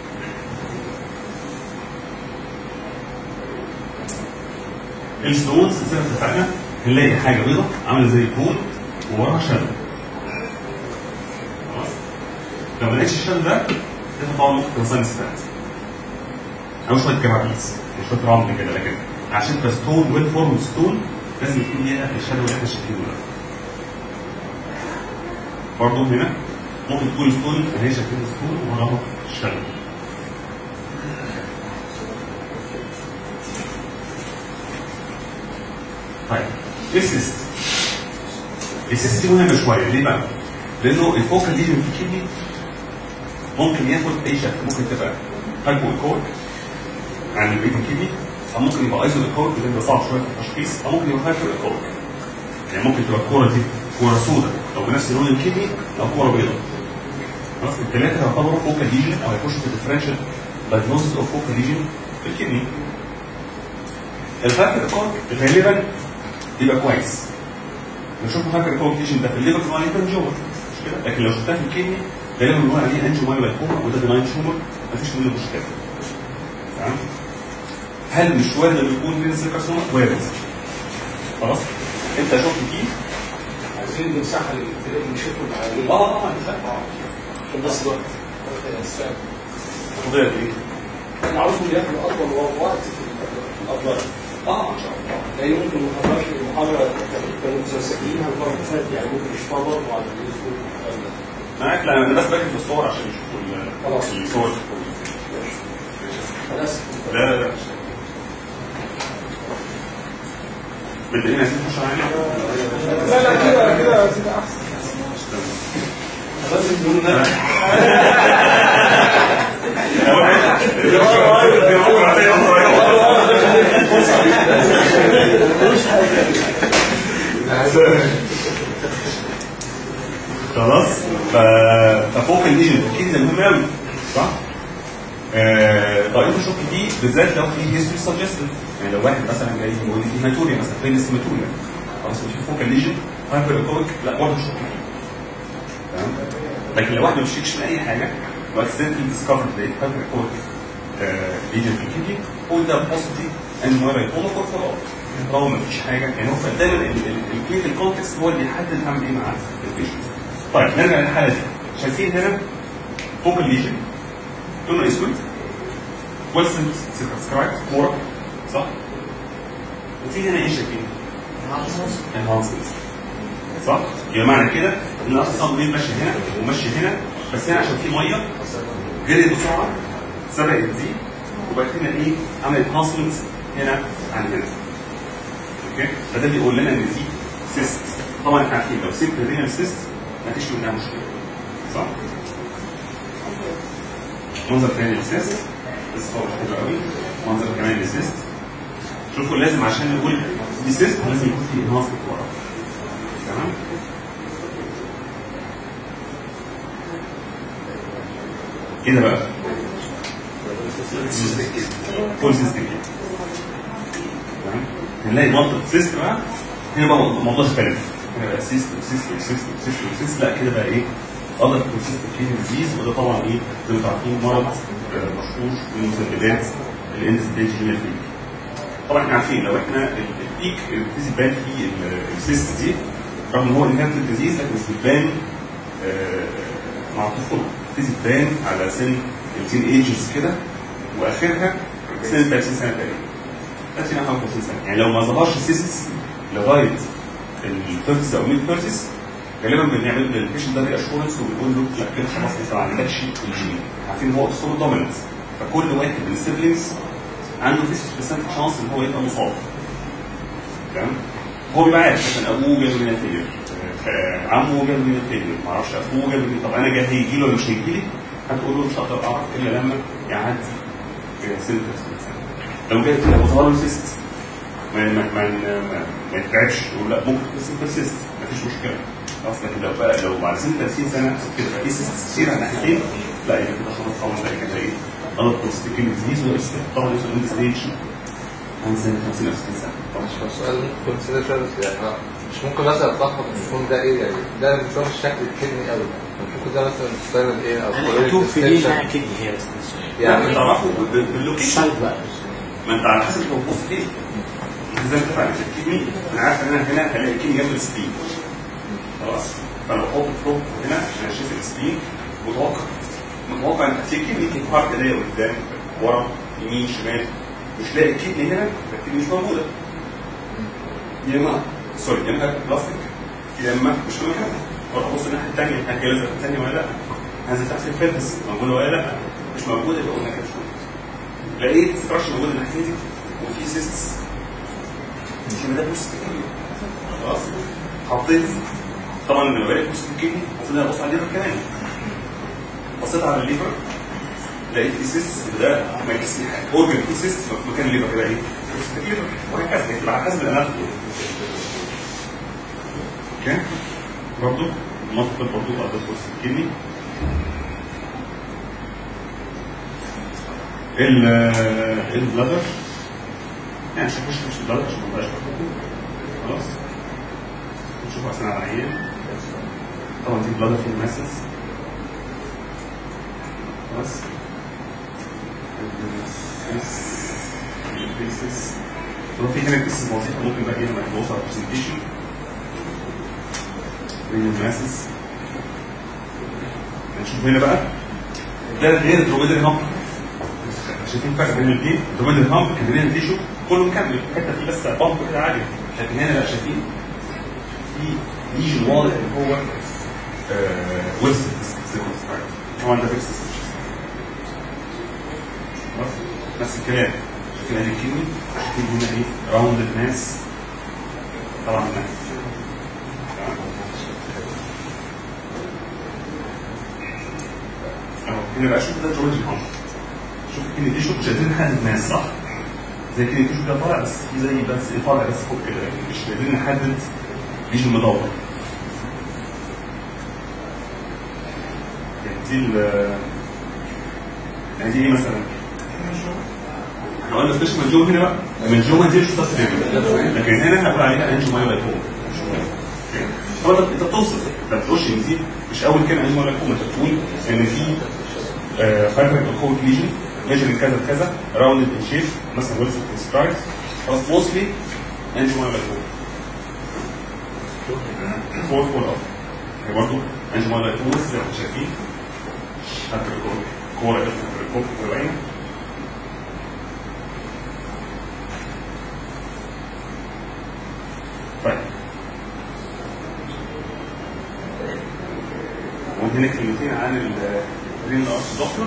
الستونز زي ما اتفقنا هنلاقي حاجه بيضاء عامله زي الكون ووراها شل خلاص لو ما لقيتش الشل ده ده طبعا ممكن تبقى ساينس فات او شويه جرابيز شويه رمل كده لكن عشان تبقى ستون ويل فورم ستون لازم يكون ليها الشل اللي احنا شايفينه ده برضه هنا ممكن تكون ستون اهي شايفين ستون وراها شل طيب ايه السيست؟ السيست دي مهمه شويه ليه بقى؟ لانه الفوكال دي في الكدني ممكن ياخد اي شكل ممكن تبقى هايبو ايكورك عن البيت الكدني او ممكن يبقى ايزو ايكورك اللي بيبقى صعب شويه في التشخيص او ممكن يبقى هايبو ايكورك يعني ممكن تبقى الكوره دي كوره سوداء او بنفس لون الكدني او كوره بيضاء خلاص الثلاثه يعتبروا فوكال ليجن او يخشوا في الديفرنشال دايجنوستس اوف فوكال ليجن في الكدني الهايبر ايكورك غالبا يبقى كويس لو شفنا هايبر ايكورك ليجن ده في الليفر طبعا يبقى جوه مش كده لكن لو شفتها في الكدني غالبا بنقول عليه انجو مايو لايكوما وده بناين تومر مفيش منه مشكله تمام هل مش وارد انه يكون فينس كارسوما؟ وارد خلاص انت شفت فيه عايزين المساحه اللي نشوفه العالية اه طبعا عشان بس الوقت فضيلة ايه؟ انا عاوزهم ياخدوا اطول وقت في الافضل اه ان شاء الله لان ممكن ما خرجش المحاضره كانوا مسلسلين المره اللي فاتت يعني ممكن يشوفها برضه على اليوتيوب معاك لا انا بس باجي في الصور عشان يشوفوا ال- خلاص. الصور خلاص لا لا لا متضايقين عايزين نخش على لا لا كده كده كده احسن لازم بدون نفس خلاص ف... ففوق الايجنت اكيد ده مهم قوي صح؟ آه، طيب الشوك دي بالذات لو في هيستوري سجستد يعني لو واحد مثلا جاي يقول لي هيماتوريا مثلا فينس هيماتوريا خلاص مش في فوق الليجن هايبر ايكويك لا برضه شوك تمام لكن لو واحد ما بيشيكش من اي حاجه واكسيدنتلي ديسكفرد هايبر ايكويك ليجن في الكدني هو ده بوزيتيف ان هو يكون فور طالما ما فيش حاجه يعني هو دايما الكلينيكال كونتكست هو اللي يحدد هعمل ايه مع البيشنت طيب نرجع للحاله دي شايفين هنا فوق الليجن لونه اسود ويلسون سكرايب كوره صح؟ وفي هنا ايه شايفين؟ انهانسمنت صح؟ يبقى معنى كده ان اصلا الصمت ماشي هنا وماشي هنا بس هنا عشان في ميه جريت بسرعه سبقت دي وبعد هنا ايه؟ عملت انهانسمنت هنا عن هنا اوكي؟ فده بيقول لنا ان في سيست طبعا احنا عارفين لو سيبت هنا السيست مفيش منها مشكله صح؟ منظر تاني للسيست بس هو حلو قوي منظر كمان للسيست شوفوا لازم عشان نقول دي سيست لازم يكون في انهانسمنت ورا تمام ايه ده بقى؟ فول سيستم تمام هنلاقي منطقه سيست بقى هنا بقى الموضوع اختلف هنا بقى سيست وسيست وسيست وسيست وسيست لا كده بقى ايه اقدر كونسيست كيدني ديزيز وده طبعا ايه زي ما عارفين مرض آه، مشهور من مسببات الاند ستيج هنا فيه طبعا احنا عارفين لو احنا ال- البيك اللي بتبتدي تبان فيه ال- السيست دي رغم ان هو انهيرتد ديزيز لكن مش بتبان آه، مع الطفوله بتبتدي تبان على سن التين ايجز كده واخرها سن 30 سنه تقريبا 30 او 35 سنه يعني لو ما ظهرش السيستس لغايه الثيرتيز او ميد ثيرتيز غالبا بنعمل للبيشنت ده رياشورنس وبنقول له لا كده خلاص انت ما عندكش الجين عارفين هو اصول دوميننت فكل واحد من السيبلينجز عنده 50% شانس ان هو يبقى مصاب تمام هو بيبقى عارف مثلا ابوه جاله من الفيلر عمه جاله من الفيلر ما اعرفش اخوه جاله من طب انا جاي هيجي له ولا مش هيجي لي هتقول له مش هقدر اعرف الا لما يعدي سن 30 سنه لو جاي كده وظهر له سيست ما ما ما ما, ما يتعبش يقول لا ممكن بس بيرسيست مفيش مشكله خلاص لكن لو بقى لو بعد سن 30 سنه كده بقى في سيست كتير على ناحيتين لا يبقى كده خلاص طبعا ده كده ايه غلط بروستيكين ديزيز وده طبعا يوصل اند ستيج عن سنه 50 او 60 سنه طبعا مش هو سؤال ممكن يكون سيدة شوية بس يعني أنا مش ممكن مثلا اتلخبط ان يكون ده ايه يعني ده مش واخد الشكل الكدني قوي مش ممكن ده مثلا ستايل ايه او انا كوريك مكتوب في دي extension. بقى كدني هي بس مش يعني تعرفوا بال- باللوكيشن السايد بقى ما انت على حسب لو بص فين زي ما اتفقنا في الكيمي انا عارف ان انا هنا هلاقي الكيمي جنب السبين خلاص فلو احط فوق هنا عشان اشوف السبين متوقع متوقع ان هتلاقي الكيمي في بارت ايديا قدام ورا يمين شمال مش لاقي الكيدني هنا الكيدني مش موجوده يا اما سوري يا اما بلاستيك يا اما مش في مكانها اروح ابص الناحيه الثانيه هل جايه الناحيه الثانيه ولا لا هنزل تحت الفيرنس موجوده ولا لا مش موجوده يبقى قلنا كده مش موجوده لقيت ستراكشر موجود الناحيه دي وفي سيستس يبقى ده بوست كيدني خلاص حطيت طبعا لما بلاقي بوست كيدني المفروض انا ابص على الليفر كمان بصيت على الليفر لقيت في سيست ده ماكس اورجن في سيست في مكان الليفر كده ايه بوست الليفر وهكذا يبقى على حسب الاناتومي اوكي برضه منطقه برضه بعد بوست كيدني ال البلادر يعني مش هخش مش البلادر عشان ما بقاش خلاص نشوف احسن على العيان طبعا دي بلادر في الماسس خلاص الفيسز لو في هنا قصه بسيطه ممكن بقى هنا نوصل على البرزنتيشن بين الماسس نشوف هنا بقى ده غير الدروميدري هامب شايفين الفرق بين الاثنين الدروميدري هامب كان بين التيشو كله مكمل الحته فيه بس بامب كده عاليه لكن هنا لا شايفين في ليجن واضح ان هو ويست طبعا ده فيكس خلاص نفس الكلام شايفين ادي الكيمي شايفين هنا ايه راوند الناس طبعا الناس هنا بقى شوف ده جورج هانت شوف كده تيشو مش قادرين نحدد ناس صح؟ زي كده تيشو ده طالع بس في زي بس ايه طالع بس فوق كده لكن مش قادرين نحدد ليجن مدور يعني دي ال يعني دي ايه مثلا؟ احنا قلنا سبيشال منجوم هنا بقى منجومه دي مش تصريف لكن هنا هنقول عليها انجو مايولايكوما هو انت انت بتوصف ما بتقولش ان دي مش اول كلمه انجو مايولايكوما انت بتقول ان في فايبرك الكود ليجن ميجر كذا كذا راوند ان شيب مثلا ويلز ديسكرايب خلاص موستلي انجو مايولايكوما فور فور اب هي برضه انجو مايولايكوما زي ما انتم شايفين حتى الكوره كده الكوره باينه طيب وهنا كلمتين عن الرين ارس دكتور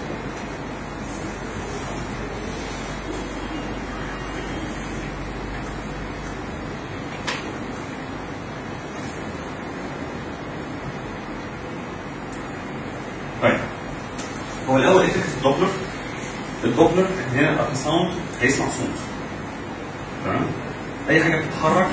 طيب هو الاول ايه فكره الدوبلر؟ الدوبلر هنا الالترا ساوند هيسمع صوت تمام؟ اي حاجه بتتحرك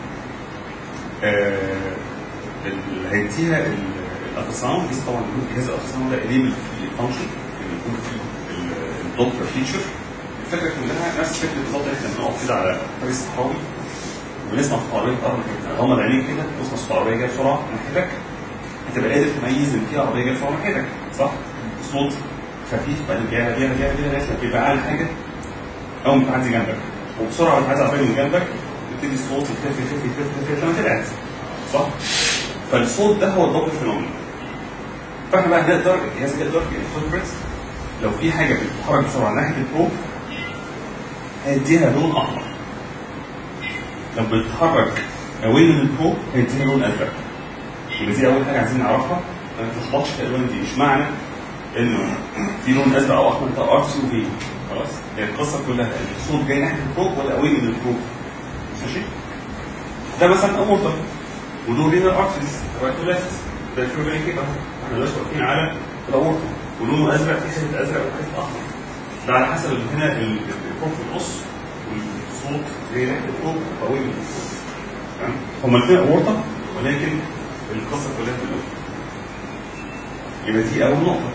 آه، اللي هيديها الالترا ساوند بس طبعا جهاز الالترا ساوند ده انيبل في الفانكشن اللي يكون فيه الدوبلر فيتشر الفكره كلها نفس فكره بالظبط احنا بنقف كده على طريق صحراوي ونسمع في عربيه بتقرب كده غمض عينيك كده واسمع في عربيه جايه بسرعه ناحيتك هتبقى قادر تميز ان في عربيه جايه بسرعه ناحيتك صح؟ صوت خفيف بعدين جايه جايه جايه جايه لغايه ما يبقى اعلى حاجه اول ما تعدي جنبك وبسرعه بتعدي عربيه من جنبك يبتدي الصوت يختفي يختفي يختفي يختفي لما تبعد صح؟ فالصوت ده هو الدبل فينومين فاحنا بقى نقدر الجهاز ده يقدر ينتربرت لو في حاجه بتتحرك بسرعه ناحيه البروب هيديها لون احمر لو بتتحرك اوي من البروب هيديها لون ازرق يبقى دي اول حاجه عايزين نعرفها ما تتلخبطش في الالوان دي مش معنى انه في لون ازرق او احمر ده ارسي وفي خلاص هي القصه كلها الصوت جاي ناحيه البروب ولا اوي من البروب ماشي ده مثلا امورتر ودول لينا ارتريز رايت وليفت ده الفيو جاي كده احنا دلوقتي واقفين على الاورطه ولونه ازرق في حته ازرق وحته احمر ده على حسب اللي هنا البروب في النص والصوت جاي ناحيه البروب قوي من البروب تمام هما الاثنين اورطه ولكن القصه كلها في الاول يبقى دي اول نقطه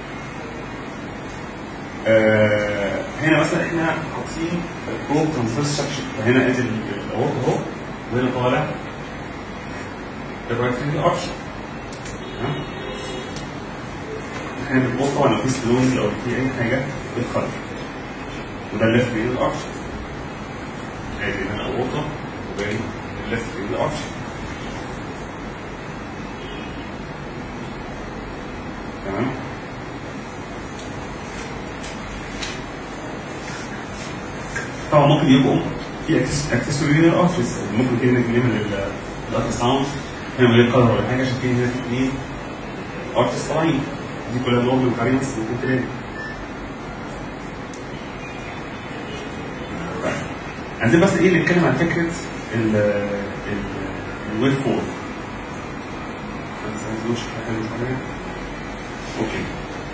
آه هنا مثلا احنا حاطين البروب ترانسفيرس سكشن فهنا ادي الاورطه اهو وهنا طالع الرايت فينج ارش احنا بنبص طبعا لو في سلونز او في اي حاجه بتخرج وده الليفت فينج الارش ادي هنا الاورطه وباقي الليفت فينج الارش تمام طبعا ممكن يبقوا في اكسسوري ارتريز ممكن كده نعمل الالترا ساوند نعمل ايه قدر ولا حاجه عشان كده هنا في اثنين ارتريز طالعين دي كلها نورمال كارينس ممكن تلاقي عايزين بس ايه نتكلم عن فكره ال ال الويف فور اوكي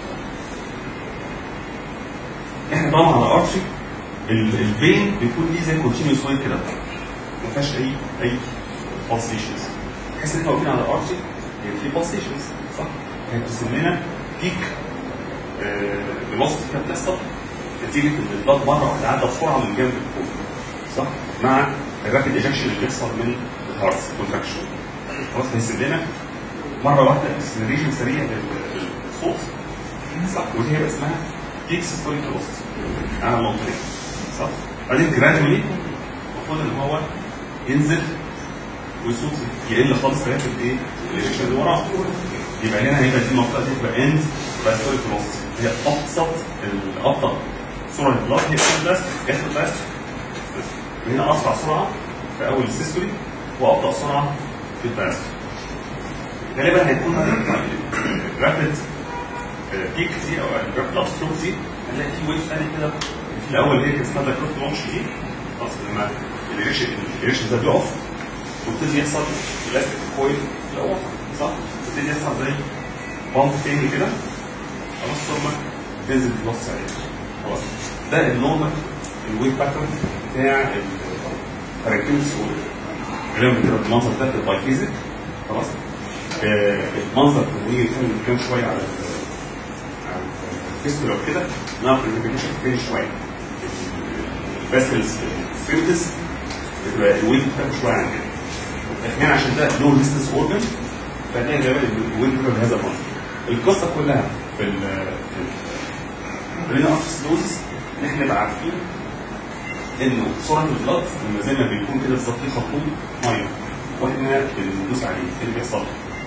احنا طبعا على ارشي الفين بيكون ليه زي كونتينيوس ويف كده ما فيهاش اي اي بالسيشنز تحس ان احنا واقفين على ارشي يعني في بالسيشنز صح؟ هي بترسم لنا بيك فيلوسيتي كانت بتحصل نتيجه ان الضغط مره واحده عدى بسرعه من جنب الكون صح؟ مع الرابيد ايجكشن اللي بيحصل من الهارت كونتراكشن خلاص هيسيب لنا مره واحده اكسلريشن سريع للصوت صح ودي هيبقى اسمها بيك سيستوليك فيلوسيتي على المنطقه صح؟ بعدين جرادولي المفروض ان هو ينزل والصوت يقل خالص لغايه الايه؟ الايجكشن اللي وراه يبقى هنا هيبقى دي المنطقه دي تبقى اند باستوليك فيلوسيتي هي ابسط الابطا سرعه البلاط هي البلاست جت البلاست هنا اسرع سرعه في اول السيستولي وابطا سرعه في البلاست غالبا هيكون رابد بيك دي او الرابد اب ستروك دي هنلاقي في ويف ثاني كده في الاول هي كانت اسمها كروت لونش دي خلاص لما الريشن ده بيقف ويبتدي يحصل الاستيك كويل في الاول صح؟ يبتدي يحصل زي بامب تاني كده خلاص ثم تنزل بلس عليه خلاص ده النورمال الويف باترن بتاع الكاركترز غالبا كده المنظر ده في البايفيزيك خلاص آه، المنظر لما نيجي نتكلم نتكلم شويه على ال- على الفيستولا وكده نعرف الريكوجنيشن تاني شويه بس السفنكتس بتبقى الويف بتاعته شويه عن كده لكن هنا عشان ده لو ديستنس اورجن فهتلاقي غالبا الويف بيبقى بهذا المنظر القصه كلها في ال في الرينا ارثروسيس ان احنا نبقى عارفين انه سرعه البلط لما زي ما بيكون كده بالظبط في خرطوم ميه واحنا بندوس عليه ايه اللي بيحصل؟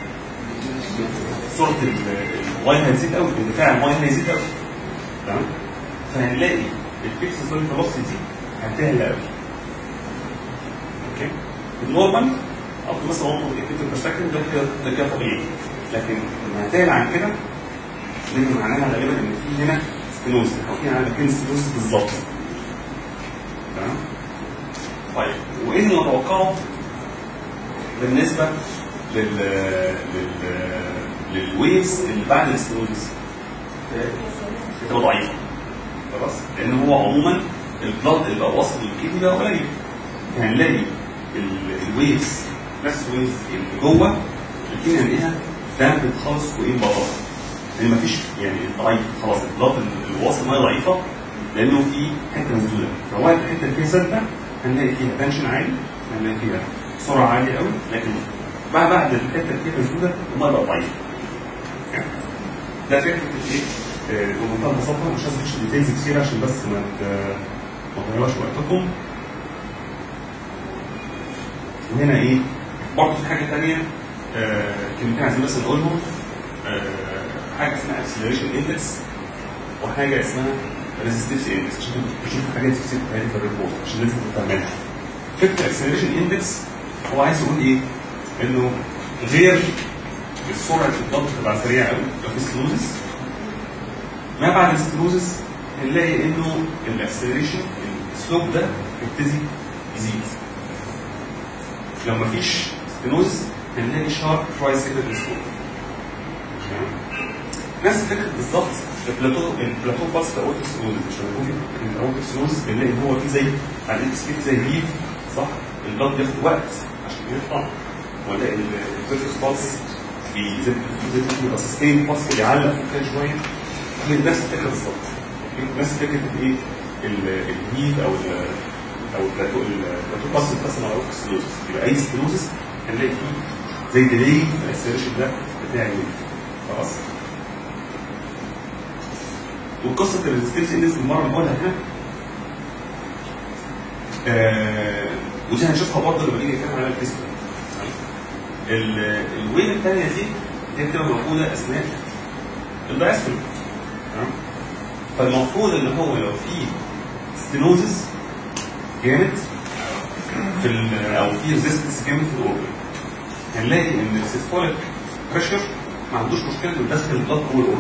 سرعه ال- الميه هتزيد قوي اندفاع الميه هيزيد قوي تمام؟ فهنلاقي البيكس سوليد فيلوسيتي دي هتعلى قوي اوكي؟ النورمال او مثلا 1.8 متر بير سكند ده كده ده كده طبيعي لكن لما هتعلى عن كده ده معناها غالبا ان في هنا ستينوز او في هنا مكان ستينوز بالظبط تمام طيب وايه اللي نتوقعه بالنسبه لل لل للويفز اللي بعد الاستينوزس بتبقى ضعيفه خلاص لان هو عموما البلد اللي بقى واصل للكدني بقى قليل هنلاقي ال- الويفز نفس الويفز اللي جوه الكدني هنلاقيها دامبت خالص وايه بره لان مفيش يعني ضعيف خلاص البلد اللي واصل ميه ضعيفه لانه في حته مسدوده فهو الحته اللي فيها سده هنلاقي فيها تنشن عالي هنلاقي فيها سرعه عاليه قوي لكن بعد بعد الحته اللي فيها مسدوده الميه بقى ضعيفه ده فكره الايه؟ آه، بمنتهى البساطه مش عايز اخش ديتيلز كتير عشان بس ما ت- ما تضيعوش وقتكم وهنا ايه؟ برضه في حاجه ثانيه كلمتين عايزين بس نقولهم آه، حاجه اسمها اكسلريشن اندكس وحاجه اسمها ريزستيف اندكس عشان تشوفوا حاجات كتير بتتعمل في الريبورت عشان لازم تفهمها فكره الاكسلريشن اندكس هو عايز يقول ايه؟ انه غير السرعه الضغط تبقى سريعه قوي لو في سلوزس ما بعد السلوزس هنلاقي انه الاكسلريشن السلوب ده يبتدي يزيد لو مفيش ستينوزس هنلاقي شارب رايز كده في السلوب نفس الفكره بالظبط البلاتو البلاتو باس في الاوتو سلوزس مش لما يكون في الاوتو سلوزس بنلاقي ان هو في زي على الاكس في زي ريف صح البلاد بياخد وقت عشان يطلع ونلاقي الفيرتكس باس بيزيد بيبقى سستين باس بيعلق فوق كده شويه من نفس الفكره بالظبط نفس فكره الايه ال- الهيف او ال او البلاتو البلاتو باس بتقسم على اوتو سلوزس يبقى اي سلوزس هنلاقي فيه زي ديلي في الاكسلريشن ده بتاع الويف خلاص وقصه الريزستنس اندكس المره اللي بقولها هنا آه ودي هنشوفها برضه لما نيجي نتكلم على الفيسبوك الويف الثانيه دي دي بتبقى موجوده اثناء الدايستول تمام فالمفروض ان هو لو في ستينوزس جامد في ال- او في ريزيستنس جامد في الاورجن هنلاقي ان السيستوليك بريشر ما عندوش مشكله انه يدخل البلد جوه الاورجن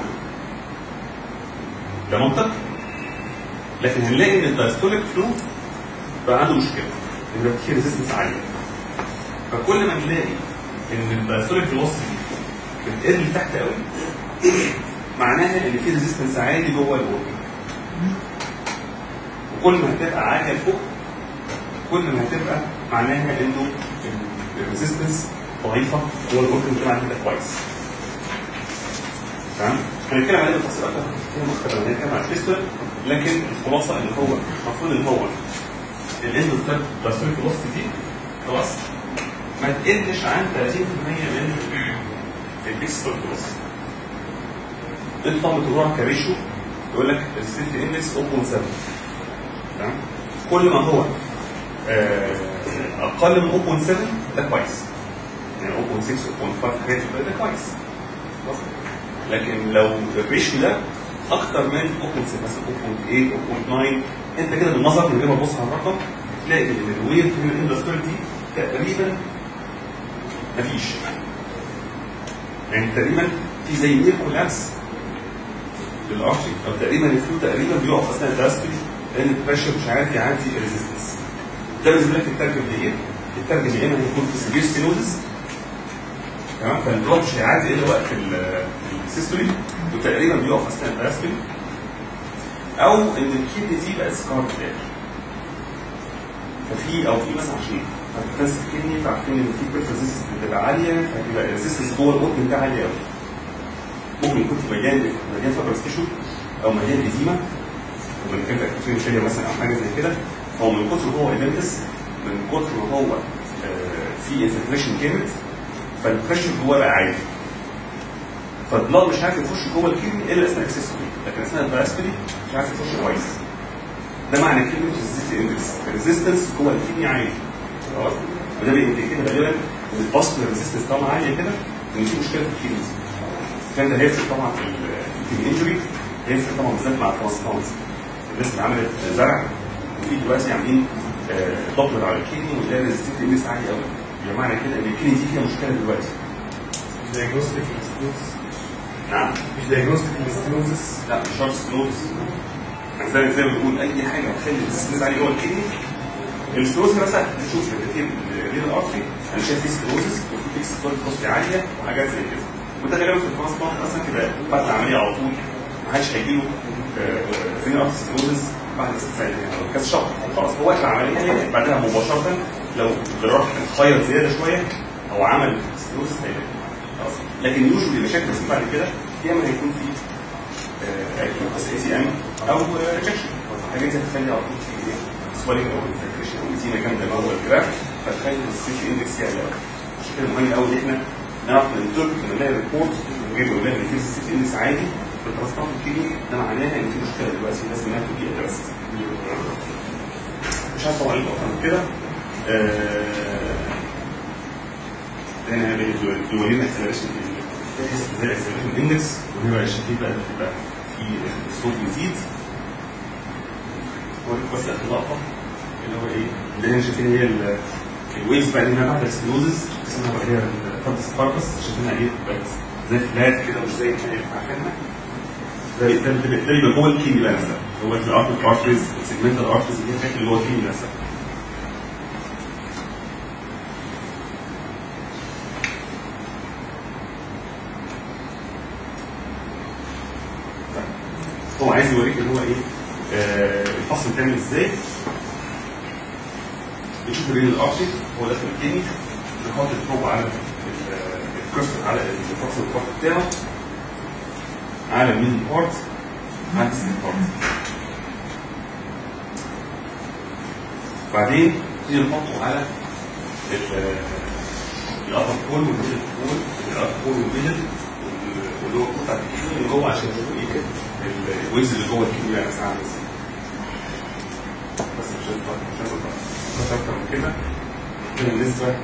ده منطق لكن هنلاقي ان الدايستوليك فلو بقى عنده مشكله ان بقى فيه ريزيستنس عاليه فكل ما نلاقي ان الدايستوليك فيلوسيتي بتقل تحت قوي معناها ان في ريزيستنس عالي جوه الاورجن وكل ما هتبقى عاليه لفوق كل ما هتبقى معناها انه الريزيستنس ضعيفه جوه الاورجن بتاعها كده كويس تمام هنتكلم عليه بالتفصيل اكتر في مختلف لما هنتكلم على الفيستر لكن الخلاصه ان هو المفروض ان هو الاندوستات دايستوليك فيلوسيتي دي خلاص ما تقلش عن 30% من البيكسل فيلوسيتي انت طبعا بتروح كريشو يقول لك السيفتي اندكس 0.7 تمام كل ما هو آه، اقل من 0.7 ده كويس يعني 0.6 0.5 حاجات كده ده كويس خلاص؟ لكن لو الريشيو ده اكتر من 0.6 مثلا 0.8 0.9 انت كده بالنظر من غير ما تبص على الرقم تلاقي ان الويف من الاندستري دي تقريبا مفيش يعني تقريبا في زي نير كولابس للارشي او تقريبا الفلو تقريبا بيقف اثناء الداستري لان البريشر مش عارف يعدي الريزستنس ده بالنسبه لك الترجم لايه؟ الترجم يا اما هيكون في سيفير ستينوزس تمام فالبلوك مش هيعدي الا وقت ال- السيستولي وتقريبا بيقف اثناء الدايستولي او ان الكدني دي بقت سكار في الاخر ففي او في مثلا عشان هتكنسل الكدني فعارفين ان في بريف ريزيستنس بتبقى عاليه فهتبقى الريزيستنس جوه الاورجن ده عاليه قوي ممكن يكون في مليان مليان فايبرس تيشو او مليان اديمه ومن كان في فيليا مثلا او حاجه زي كده فهو من كتر ما هو ايدنتس من كتر ما هو آه، في انفلتريشن جامد فالبريشر جوه بقى عالي فالبلاد مش عارف يخش جوه الكدني الا اثناء السيستولي لكن اثناء الدايستولي مش عارف يخش كويس ده معنى كلمه ريزيستنس جوه الكدني عالي خلاص وده بيدي كده غالبا ان الباسكولار ريزيستنس طالما عاليه كده ان في مشكله في الكدني الكلام ده هيفرق طبعا في الكدني انجري هيفرق طبعا بالذات مع الترانسبلانت الناس اللي عملت زرع وفي دلوقتي عاملين دوبلر على الكدني وتلاقي الريزيستنس اندكس عالي قوي يبقى معنى كده ان الكدني دي فيها مشكله دلوقتي دايجنوستيك انستيتوتس نعم مش دايجنوستيك انستيتوتس لا مش شرط سلوز يعني زي زي ما بنقول اي حاجه هتخلي الريزيستنس عالي جوه الكدني السلوز مثلا نشوف الريتين الريل ارتري انا شايف فيه سلوزس وفي فيكس ستوري كوستي عاليه وحاجات زي كده وده غالبا في الترانسبلانت مثلا كده بعد العمليه على طول ما حدش هيجي له ريل ارتري سلوزس بعد ست ساعات يعني كذا شهر خلاص هو وقت العمليه هي بعدها مباشره لو الجراح خيط زياده شويه او عمل سلوزس هيلاقي خلاص لكن يوجوالي مشاكل بس بعد كده يا اما هيكون في بس اي تي ام او ريجكشن الحاجات دي هتخلي على طول في سوالينج او انفكشن او ازيمه جامده جوه الجراف فتخلي السيتي اندكس يعلى قوي عشان كده مهم قوي ان احنا نعرف ننتربت لما نلاقي ريبورت ونجيب ونلاقي ان في السيتي اندكس عادي في الترانسبلانت الكيدني ده معناها ان في مشكله دلوقتي لازم انها تبقى ادرست مش عارف طبعا اكتر من كده هنا بيورينا اكسلريشن تحس زي الاكسلريشن اندكس وهي الشفيف بقى بتبقى في الصوت بيزيد اوريك بس اخر لقطه اللي هو ايه اللي هنا شايفين هي ال- الويفز بقى اللي هنا بعد السلوزز اسمها بقى هي الكاربس كاربس شايفينها ايه بقت زي فلات كده مش زي ما احنا عارفينها ده ده ده ده يبقى جوه الكيني بقى نفسها هو الارتريك ارتريز السيجمنتال ارتريز اللي هي الحاجات اللي جوه الكيني نفسها هو عايز يوريك ان هو ايه آه، الفصل بتعمل ازاي بتشوف الرين الارشي هو داخل الكيني نحط البروب على ال- الكريستال على الفصل البارت بتاعه على الميدل بارت على السين بارت بعدين نيجي نحطه على الابر كول والميدل كول الابر كول والميدل واللي هو قطعه الكيمياء اللي جوه عشان نشوف ايه ال- الويز اللي جوه الكيمياء نفسها عامل ازاي بس مش هينفع مش هينفع بس اكتر من كده كده بالنسبه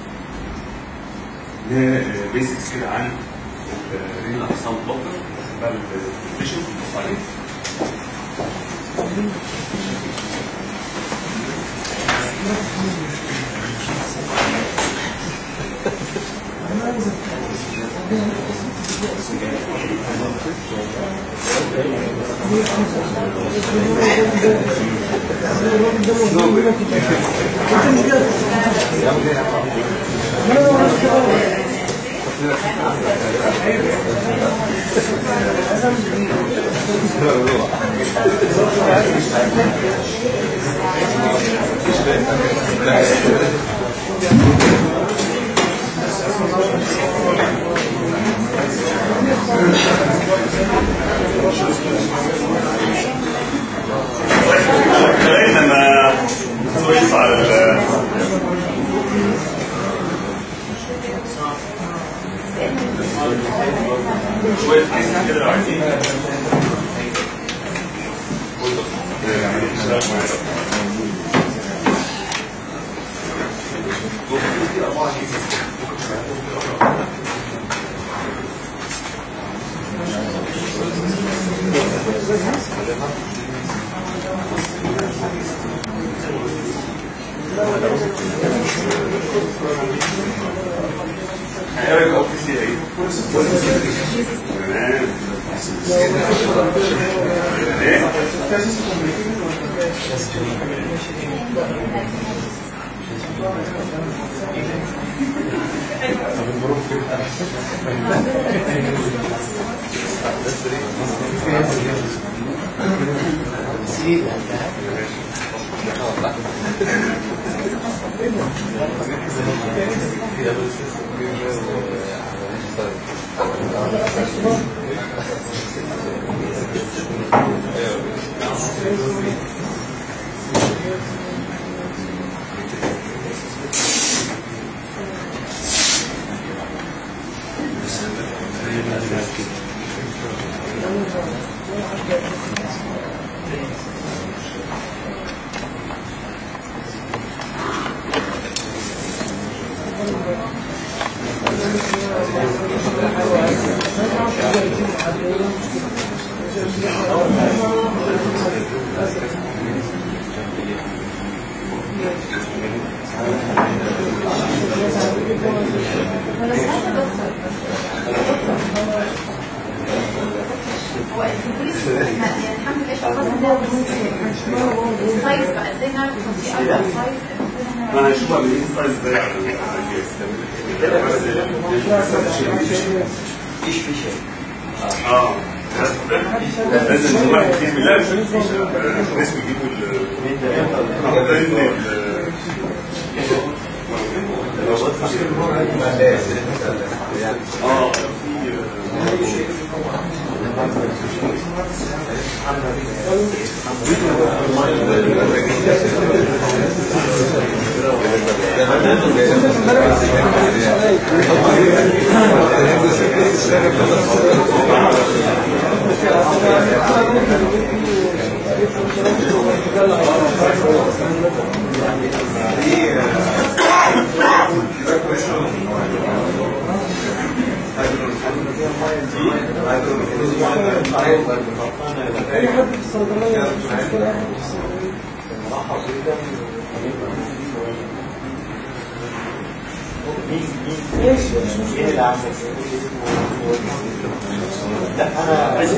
لبيسكس كده عن الرينا اقسام بلوكر واخد بقى الفيشن بص عليه لغايه لما كويس على ال شويه كيس كده لو عايزين هيقرا او في سي اي تمام ايه ولا سمعت يا دكتور هو البوليس احنا يعني الحمد لله شخصنا ده السايز بقى ازاي نعرف ان في اكبر سايز المفروض احنا ما انا هشوفها بالايه سايز ده على الجهاز مفيش في شيء اه لازم الواحد يجيب لا مش فيشه الناس بيجيبوا ال اه اي حد في الصيدليه مش مشكله ياخد في الصيدليه ماشي مش مشكله لا انا عايز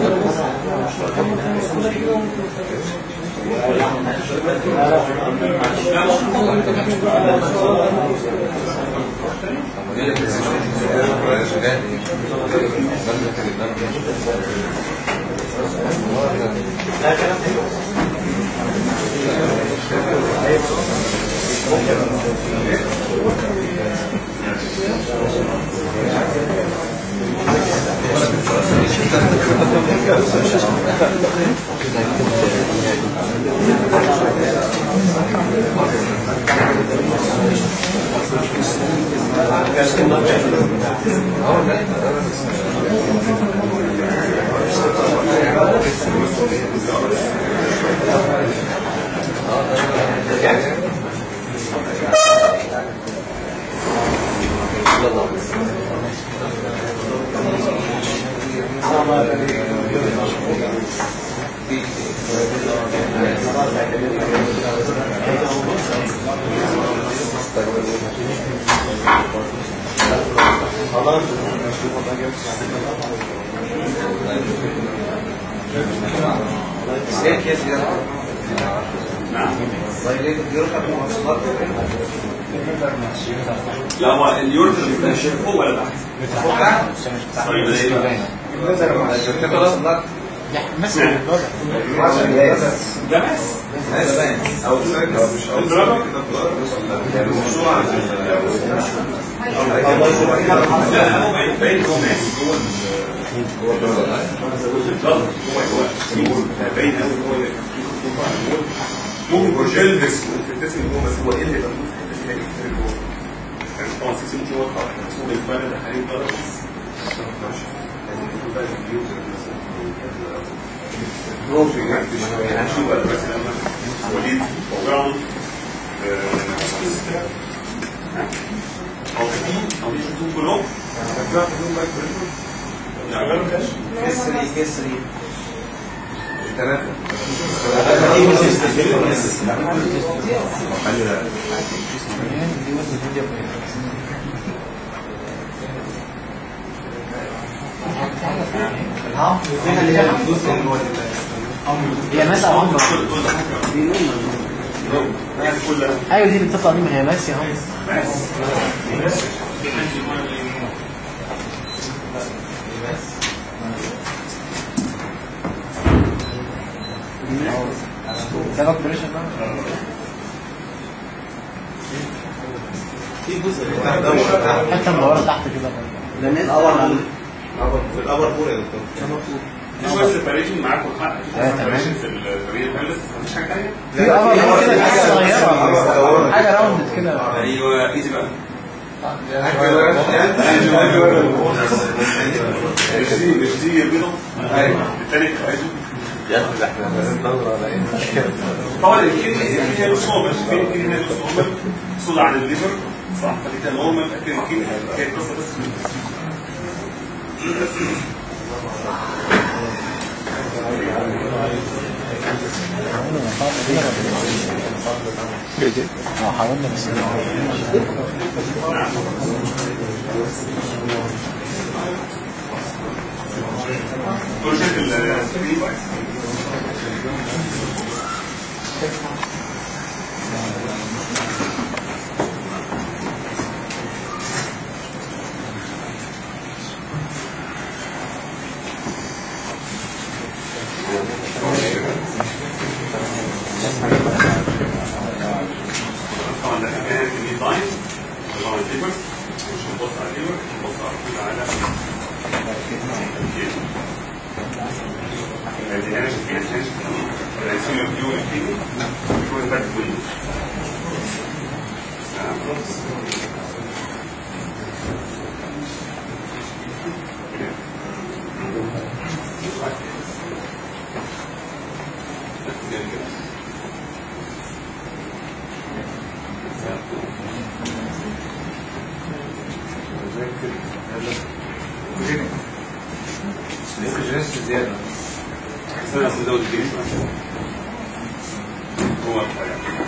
لا كلام حلو لا هو اليورتر بيبقى فوق ولا تحت؟ طيب ده ايه بقى؟ ده بس او مش او لا هو باين باين هو ماسك جوه ال- بالظبط هو هو سيمبل باين قوي هو ممكن يكون شيلفس تحس ان هو بس هو ايه اللي بقى في حاجه كتير جوه يعني طبعا سي سي تي واضحه احنا بنقول الفرق ده حاليا ده بس عشان ما نفهمش لازم يكون بقى اليوزر بروفي يعني شو بقى مثلا وليد وجعه او في او في شفتوه كلهم نعمله كاش كسري كسري ثلاثة هي ماس او عمرو ايوه دي اللي بتطلع دي ما هي ماس يا عمرو سبب بريشر بقى في جزء بتاع دوت حته مدوره تحت كده لان الابر في الابر فور يا دكتور في شويه سيبريشن معاكم حق آه، تمام. سيبريشن في الريل بلس مفيش حاجه ثانيه في ابر كده حاجه صغيره حاجه راوندد كده ايوه ايزي بقى مش دي مش دي البيضه ايوه الثاني عايزه ياخد احنا ندور على ايه طبعا الكيدني هي له صوبة في الكيدني هي له صوبة صوبة عن الليفر صح فدي كان نورمال لكن الكيدني هي قصة بس اه حاولنا بس دول شايف السكرين كويس طبعا ده كان في ديزاين طبعا الليفر مش هنبص على الليفر هنبص على طول على الكيدني. دي هنا شايفين عشان الرئيسية فيو الكيدني شوية باك ويندو ممكن جنس زياده استنى بس نزود الجيش مثلا هو الحاجة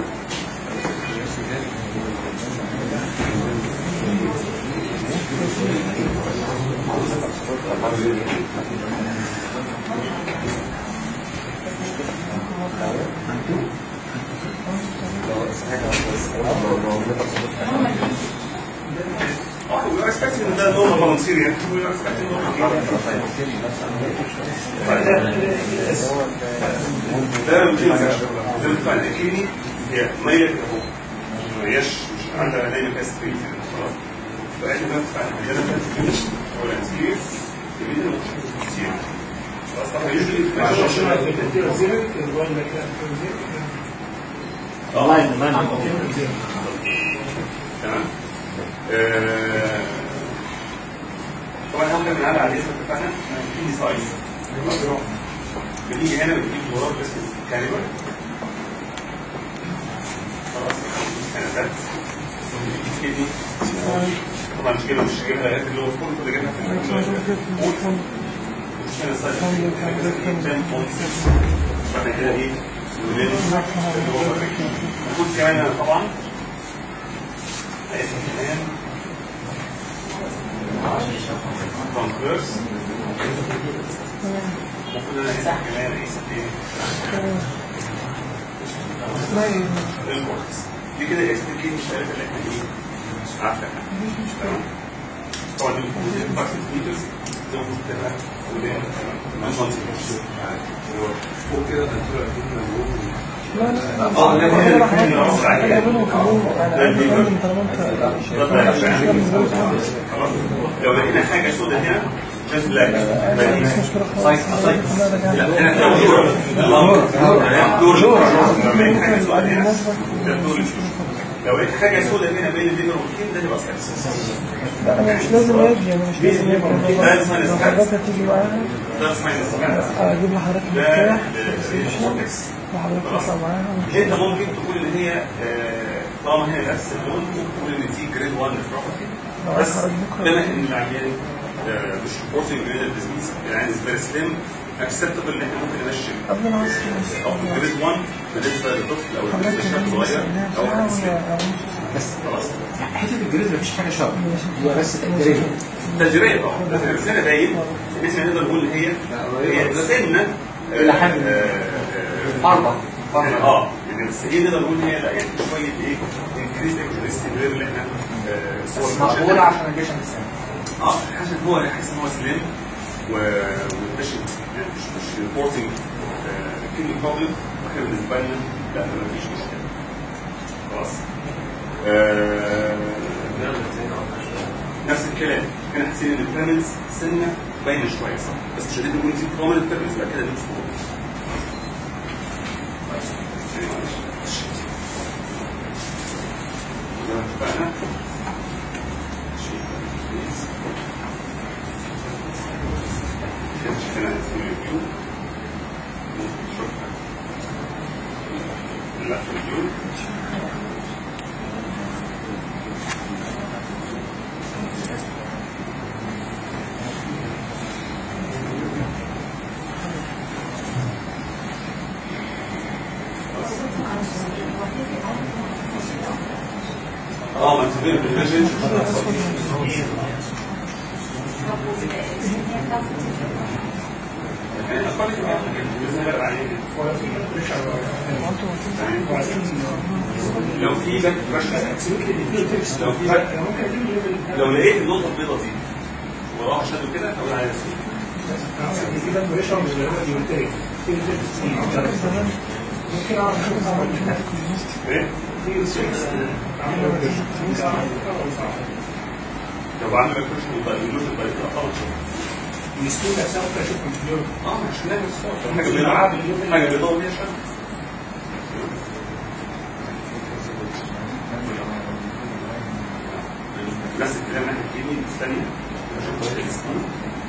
اه we are expecting ان ده normal volunteer يعني we are expecting normal ده روتين ده بتاع الاكيني هي ميلة اهو ما هياش مش عندها دايما كاس سبيس يعني خلاص فاحنا بندفع المجال ده الفينش او الانسير تبين له كتير خلاص طبعا يوجد تمام آه، طبعا احنا بنعلق على الاسم اتفقنا في سايز بنيجي هنا بنجيب زرار اسمه كاليبر خلاص انا فات كده طبعا مش كده مش جايبها غير اللي هو فوق كده جايبها في مش هنا سايز بعد كده ايه المفروض كمان أنا طبعا اسم كمان كونفيرس المفروض انا اسم كمان اسم ايه الكورتكس دي كده اسم دي مش عارف اللي احنا ايه مش عارفه تمام طبعا دي المفروض تبقى ميترز دي المفروض تبقى قدام تمام فوق كده الدكتور اكيد موجود لا لا اه لا هي اللي كان يرص حاجه عليها بينهم وبين انا بتكلم طالما انت خلاص لو لقينا حاجه سوداء هنا جاست بلاك مش مشكله خالص لا ده كان لا هنا دور دور دور لو لقيت حاجه سوداء هنا ده دور لو لقيت حاجه سوداء هنا بين الليفر والكين ده يبقى سكسس لا انا مش لازم اجي انا مش لازم اجي ده اسمها لو الاسكاس. حضرتك هتيجي معاها ده اسمه الاسكاس اجيب لحضرتك ده المفتاح الكورتكس وحضرتك تطلع معاها انت ممكن تقول ان هي آه، طالما هي نفس اللون ممكن تقول ان دي جريد 1 نفروباثي لو بس عايز بكره بما ان العيان آه، مش ريبورتنج جريد ديزيز العيان از فيري سليم اكسبتبل ان احنا ممكن نمشي قبل ما اعرف او جريد 1 بالنسبه للطفل او حضرتك بالنسبه كمان للشاب صغير او حد سليم بس خلاص حته الجريز مفيش حاجه شر هو بس تقديريه تجربه طبعا بس الرساله باين ان احنا نقدر نقول ان هي هي سنه إلى حد آه، آه، اربع اه يعني يعني بس ايه نقدر نقول هي لا يعني شويه ايه انكريز اكتريست غير اللي احنا آه، صور بس مقبول عشان البيشنت السن اه حاسس ان هو حاسس ان هو سليم و ومش يعني مش مش ريبورتنج كيدني بروبلم واحنا بالنسبه لنا لا ما فيش مشكله خلاص آه، نفس الكلام احنا حاسين ان البيراميدز سنه باينه شويه صح بس مش قادرين نقول دي بروميننت بيراميدز يبقى كده دي مش بروميننت زي ما اتفقنا اه ما انت فين بالفيجن يعني اقل كمان باذن الله عليه لو في باك لو في باك لو لقيت النقطه البيضاء دي وراها شادو كده اقول عليها سويت ايه؟ لو بعمل ريكورشن يبقى اللوز يبقى يبقى خالص اه عشان نعمل الصوت حاجه بيضاء حاجه بيضاء وليها شادو نفس الكلام ناحيه اليمين الثانيه بشوف طريقه السبين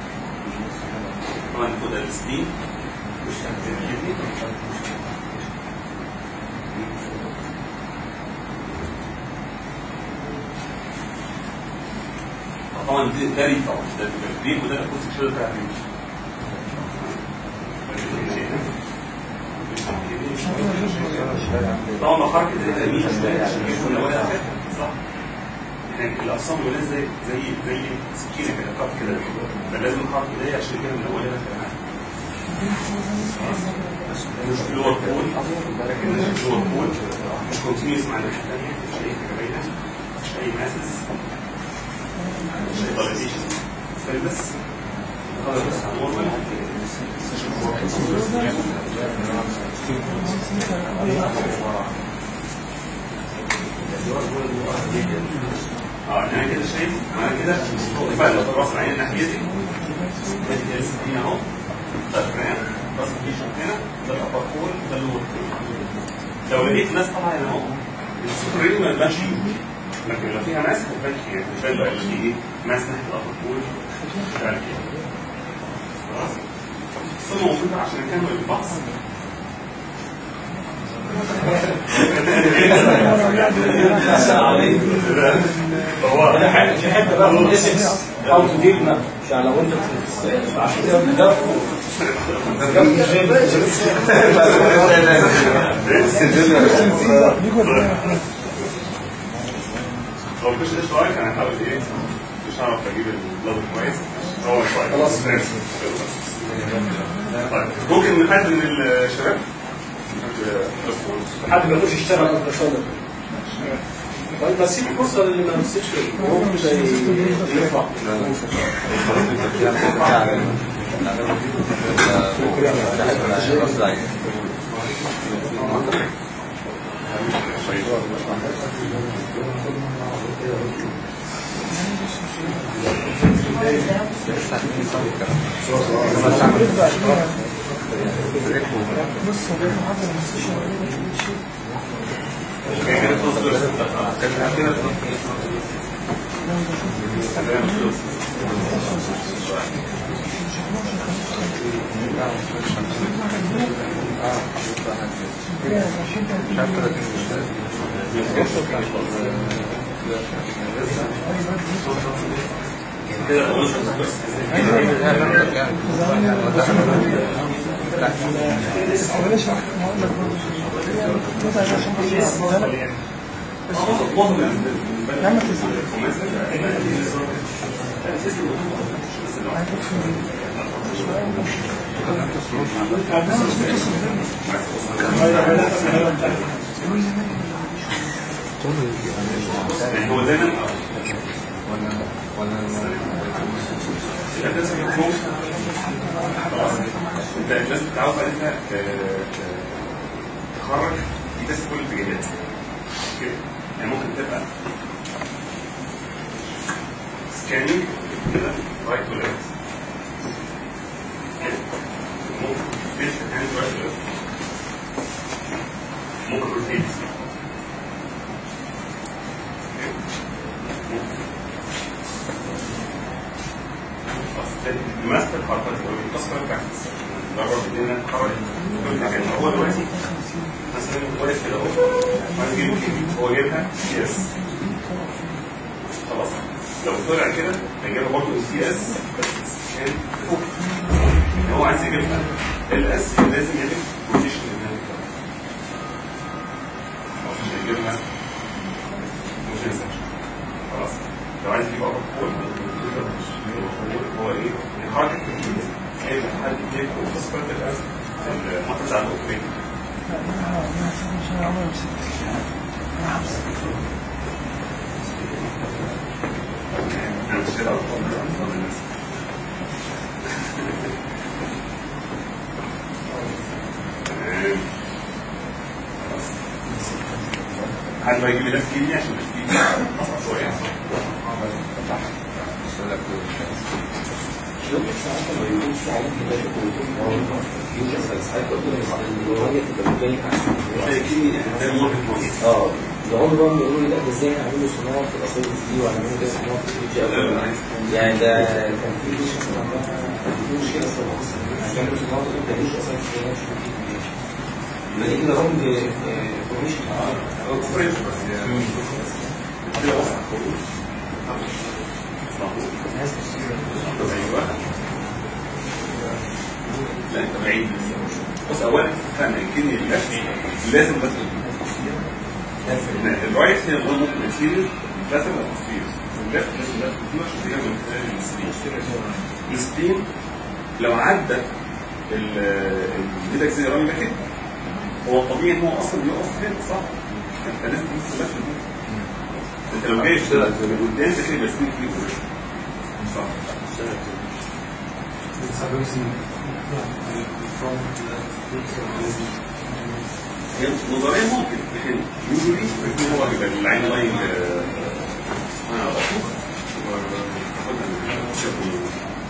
طبعا المفروض ده السبين مش الكدني طبعا دي ده ريف طبعا ده الريف وده الاكوستيك شيل بتاع الريف طبعا حركه اليمين شويه عشان يكون لو صح يعني الاقسام الولاد زي زي زي سكينه كده قط كده فلازم الحركه دي عشان كده من اولها كمان مش لور بول لكن مش لور بول مش كونتينيوس مع الناحيه الثانيه مش اي حاجه باينه مش اي ماسس مش اي دايليشن بس خلاص بس نورمال اه انا كده شايف انا كده فعلا لو راس العين ناحيتي ادي دي اهو ده الفرام راس الفيشن هنا ده الاباركول ده اللور لو لقيت ناس طالعه هنا اهو السوبرين ما يبانش لكن لو فيها ناس هتبان يعني مش باين بقى اللي فيه ايه ناس ناحيه الاباركول ده كده خلاص ثم موجوده عشان نكمل البحث هو في حته بقى من اسكس او تديرنا يعني لو انت في- عشان كده ده لو مفيش ايش رايك انا هحاول ايه مش هعرف اجيب البلاد كويس هو كويس خلاص طيب ممكن حد من الشباب حد ما يقدرش يشتغل اكتر صدر طيب بس سيب فرصه للي ما مسكش هو مش هينفع Thank you. يعني هو دايما ولا ولا يبقى ده اسمه فوق خلاص انت لازم تتعود على انت ت- ت- تخرج في بس كل الاتجاهات اوكي يعني ممكن تبقى سكاننج كده رايت تو ليفت ممكن تلف هاند رايت تو ليفت ممكن روتيت الماستر حركات او الكسر براكتس نجرب بدينا نتحرك كل حاجه هو دلوقتي مثلا واقف كده اهو عايز يجيب كيمي هو جايبها سي اس خلاص لو طلع كده هيجيبها برضه سي اس بس كان فوق يعني هو عايز يجيبها ال اس لازم يعمل بوزيشن مش هيجيبها مش هينسى خلاص لو عايز يجيب اقرب فوق هو ايه الحركه التكتيكيه هي حد يجيب وتصفر المحافظ على الاوبريت انا مش كده تمام خلاص حد بقى يجيب لي نفس كيمياء عشان تجيب اصعب شويه ده المرهق مهم اه يقعدوا بقى يقولوا لي لا ده ازاي هنعمله صناعه في الاصول دي وهنعمله كده صناعه في البي جي او يعني ده كان في جيش اصلا عندها في مشكله اصلا هنعمله صناعه في البي جي اصلا في الناس في البي جي يبقى دي كده رمز انفورميشن او فريش بس يعني كده اصعب ايوه لا انت بعيد بص اولا فاهم الكيمياء لازم بس الرايت هي اللي ممكن السيريز لازم التصوير والليفت لازم ده التصوير عشان تجيب من خلال السبين السبين لو عدى الايدك زي رامي كده هو الطبيعي ان هو اصلا بيقف هنا صح انت لازم تبص بس انت لو جاي من قدام ده كده يبقى سبين كتير صح هي نظريا ممكن لكن يوجولي بيكون هو بيبقى العين لاين انا بشوف وباخدها من الشيخ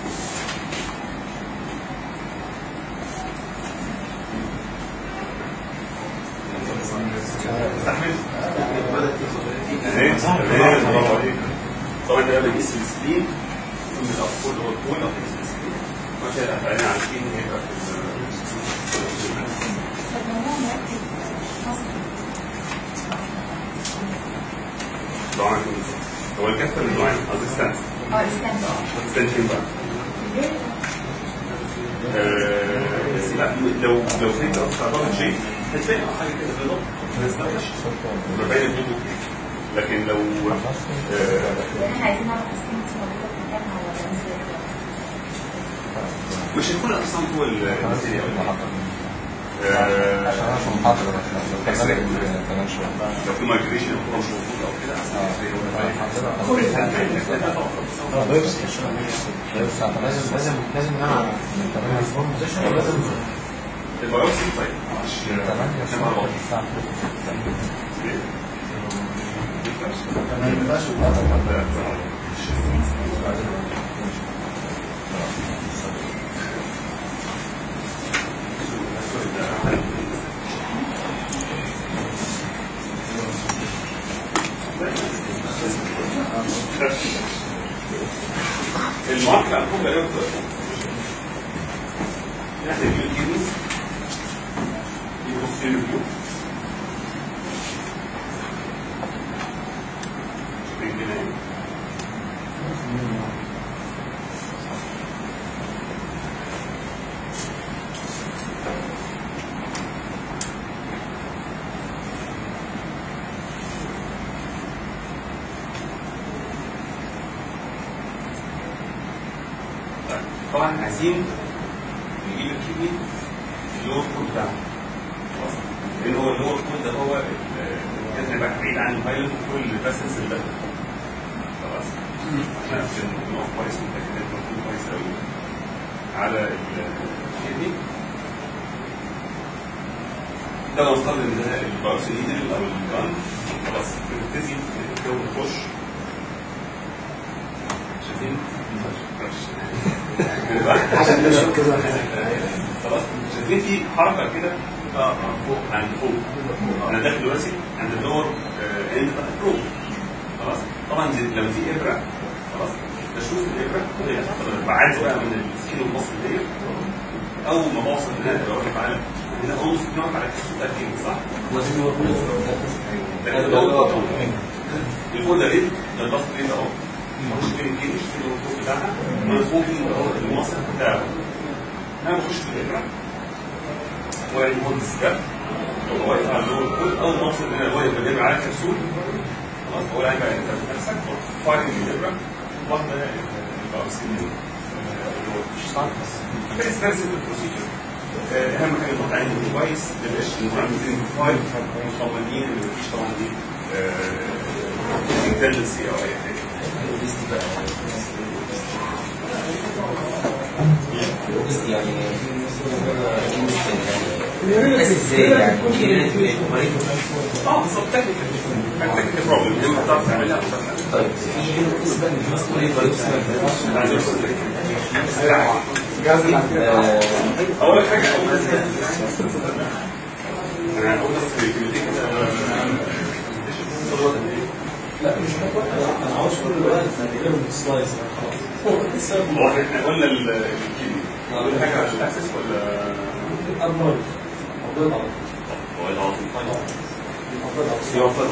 استحمل طبعا ده بيقيس السبين من الاطفال هو الطول او بيقيس السبين ماشي احنا عارفين هيبقى في فالموضوع مركز مصري طبعا هو الكاستر من نوعين قصدي ستانس اه استنى ستانشين بقى آه، بس لا لو لو فهمت اكتر عن شيء هتلاقي حاجه كده بالظبط ما تستوعبش مبين الفيديو لكن لو آه، احنا عايزين نعرف السكين موجوده في مكانها ولا ازاي مش هيكون الاقسام هو المثالي عشان انا مش محاضرة بس لو كملت كمان شوية لو في مايجريشن او مش موجود او كده لازم لازم لازم نعمل لازم البيوبسي طيب مش تمانية كما هو. الماركة أنكم لا يرضى يعني الكيدنس يبص فيو طبعا عايزين نجيب الكيدني اللي هو الكود بتاعه خلاص؟ لان هو اللي هو الكود ده هو ال- كان هيبقى بعيد عن البايلوت وكل الباسنس اللي داخل خلاص احنا عشان نقف كويس ونتاكد ان المفروض كويس قوي على ال دي ده لو افترض ان ده الباور سي دي او الجان خلاص بنبتدي الجو تخش شايفين؟ عشان نشوف كده خلاص شايفين في حركه كده اه آه، فوق عند فوق انا داخل دلوقتي عند اللور اند بتاع البرو خلاص طبعا دي لو دي ابره خلاص بشوف الابره هي بعد بقى من السكين والنص دي اول ما بوصل هنا ببقى واقف على هنا اول سكين واقف على كيس التركيب صح؟ ده كده هو الفوق ده ريد ده الباص ريد اهو بخش بين الكيش كده الفوق بتاعها مفهوم المواصل بتاعه انا بخش في الابره وين هو السكاب هو واقف على اللور كود اول ما اوصل هنا هو يبقى الابره على كبسول خلاص هو يعني بقى انت بنفسك فايرنج الابره واحده الباوسين فيري فيري سيمبل بروسيجر اهم حاجه الضغط عندي كويس ما يبقاش المعاملين فايل مصممين ما فيش طبعا دي تندنسي او اي حاجه يعني بس ازاي يعني اه بالظبط تكنيكال تكنيكال بروبلم اللي انت بتعرف تعملها أو تعملها. طيب في بالنسبه للمسؤوليه أنا عايز أوصل لك. آه، اول حاجه اول حاجه انا اقول بس كلمتين كده انا عاوز كل الوقت نقلهم سلايدز خلاص هو احنا قلنا ال- الكيمي اول حاجه على الاكسس ولا أرنولد أفضل على هو العاطفي أفضل على يوفر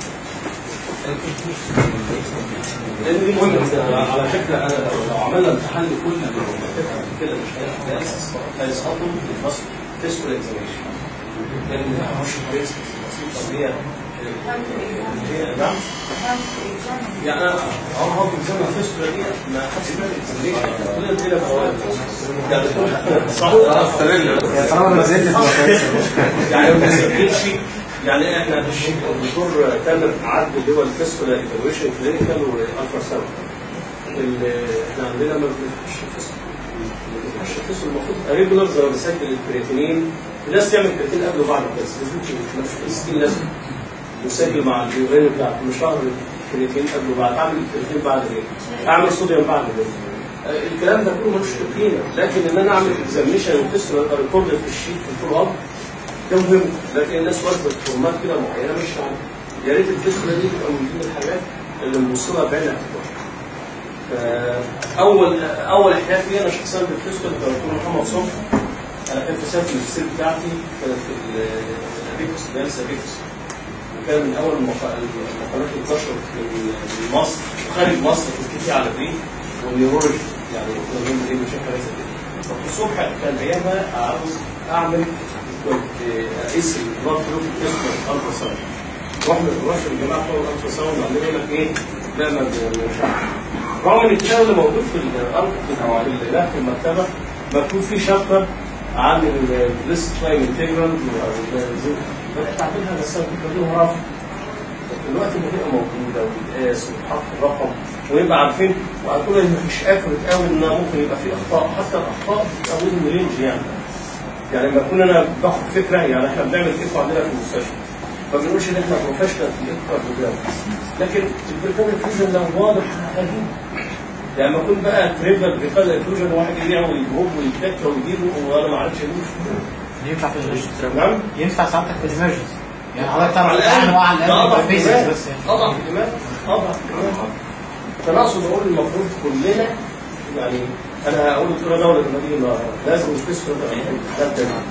لان دي مهمه على فكره انا لو لو عملنا امتحان لكل المكاتب قبل كده مش هيسقط هيسقطوا في الفصل فيسكول اكزاميشن لان ده مش كويس طب هي هي- نعم يعني انا اه هو بيسمى فيسكولا دي ما حدش بيعمل اكزاميشن كلنا بنجيلها فوائد يعني صح طالما ما نزلتش يعني ما بنسجلش يعني احنا مش الدكتور تامر عد اللي هو الفيسكولا ايفالويشن كلينيكال والالترا ساوند ال- احنا عندنا ما بنخش فيسكولا ما بنخش فيسكولا المفروض ريجولار زي ما بنسجل الكرياتينين الناس تعمل كرياتين قبل وبعد بس مش مش مش ستين لازم نسجل مع اليورين بتاع كل شهر كرياتين قبل وبعد اعمل الكرياتين بعد ليه؟ اعمل صوديوم بعد ليه؟ آه، الكلام ده كله ملوش قيمه لكن ان انا اعمل اكزاميشن وفيسكولا ريكورد في الشيت في الفول اب ده مهم لكن الناس واخده فورمات كده معينه مش عارف يا ريت الفيسكولا دي تبقى من ضمن الحاجات اللي نبص لها بعين الاعتبار. اول اول احتياج لي انا شخصيا بالفيسكولا كان دكتور محمد صبحي انا كان في سنه الماجستير بتاعتي كانت في الابيكوس دارس ابيكوس وكان من اول المقا- المقالات اللي انتشرت في مصر وخارج مصر في كتير على بريك والنيورولوجي يعني كنا بنعمل ايه بنشوف حاجات زي كده. دكتور صبحي كان ايامها عاوز اعمل كنت اقيس البلاد فلو في الجسم الالترا ساوند رحنا رحنا الجماعه بتوع الالترا ساوند عندنا يقول لك ايه لا ما بننفعش رغم ان الكتاب اللي موجود في الارض في ال- في المكتبه مكتوب فيه شابتر عن الليست تايم انتجرال بدات اعملها بس انا كنت بديهم رفض الوقت اللي تبقى موجوده وتتقاس وتحط الرقم ويبقى عارفين وهتقول ان مفيش اكوريت قوي ان ممكن يبقى في اخطاء حتى الاخطاء بتبقى من رينج يعني يعني لما اكون انا باخد فكره يعني احنا بنعمل ايكو عندنا في المستشفى ما بنقولش ان احنا بروفيشنال في الايكو بروجرام لكن البريكال انفيوجن لو واضح هجيب يعني لما اكون بقى تريفر بريكال انفيوجن واحد يبيع ويجيبه ويتكتر ويجيبه وانا ما اعرفش اجيبه ينفع في الامرجنسي نعم ينفع ساعتك في الامرجنسي يعني حضرتك تعرف على تتعامل مع الأقل ده أضعف الأقل بيسكس احتمال. بس يعني أضعف احتمال أضعف احتمال فأنا أقصد أقول المفروض كلنا يعني أنا هقول للدكتورة دولة لما تيجي النهارده لازم الفيسكو ده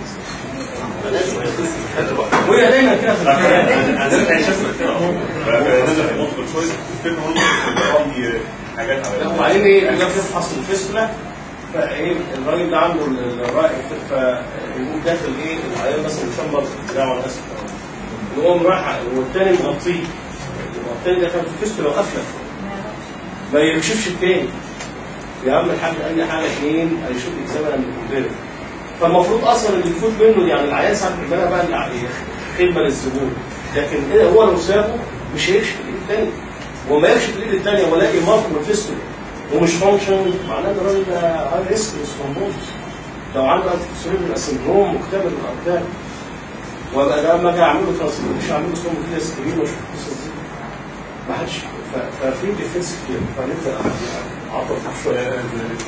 وهي دايما كده في الحياة عندنا كان شاف كده نزل في مالتيبل تشويس الفكره هو عندي حاجات على وبعدين ايه اللي بتفحص الفيسكولا فايه الراجل ده عنده الرائع فيقوم داخل ايه العيان مثلا يشمر بتاعه ولا اسف يقوم رايح والتاني مغطيه والتاني ده كان في الفيسكولا وقافله ما يكشفش التاني يعمل حاجه اي حاجه اثنين هيشوف اكزامنا من الكمبيوتر فالمفروض اصلا اللي يفوت منه يعني العيان ساعات بيبقى بقى اللي عليه خدمه للزبون لكن إيه هو لو سابه مش هيكشف الايد الثانيه وما يكشف الايد الثانيه ولاقي مارك والفيستول ومش فانكشن معناه ده الراجل ده هاي ريسك ريسبوندوز لو عنده سيريبرال سندروم مكتمل الاركان وابقى لما اجي اعمل له ترانسفير مش هعمل له سوم كده سكرين واشوف القصص دي ما حدش ف- ففي ديفنس كتير فنبدا اعطف شويه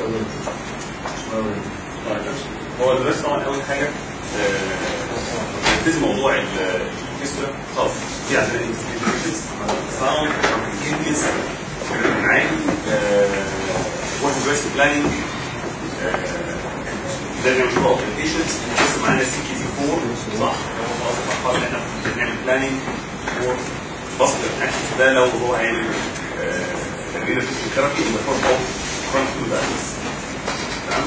هو دلوقتي طبعا اول حاجه نبتدي موضوع الفيستولا خلاص في عندنا انفستيجيشنز ساوند كيدنيز عالي واحد دلوقتي بلاننج لازم نشوف اوبريشنز لسه معانا سي كي تي 4 صح هو خلاص الارقام اللي احنا المفروض نعمل بلاننج بصل الاكسس ده لو هو هيعمل تمرين الفيزيوثيرابي ان ذا فورم اوف كرونيك فيبرز تمام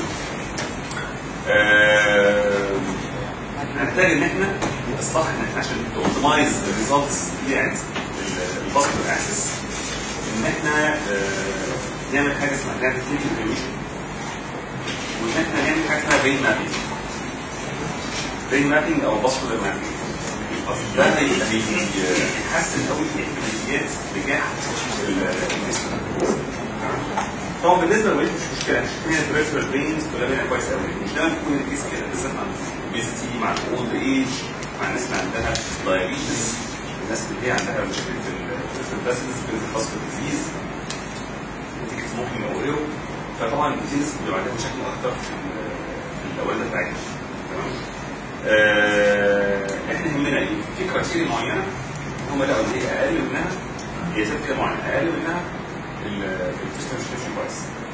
آه، هنحتاج ان احنا الصح ان احنا عشان توبتمايز الريزلتس بتاعت الباسكت اكسس ان احنا آه، نعمل حاجه اسمها جرافيتي ايفالويشن وان احنا نعمل حاجه اسمها برين مابينج برين مابينج او باسكت مابينج ده هي- هي- هيحسن قوي احتماليات نجاح الانفستمنت طبعا بالنسبه للويت مش مشكله مش هي البريفرال بينز كلها كويس قوي مش دايما بيكون الكيس كده بالذات مع الاوبيزيتي مع الاولد ايج مع الناس اللي عندها دايابيتس الناس اللي هي عندها مشاكل في البريفرال باسلز في ديزيز نتيجه سموكينج او غيره فطبعا دي ناس بيبقى عندها مشاكل اكتر في ال- في الاوردة بتاعتها تمام آه، احنا يهمنا ايه؟ في كرايتيريا معينه هم لقوا ان هي اقل منها هي ست كده معينه اقل منها الفيستم مش ماشي كويس.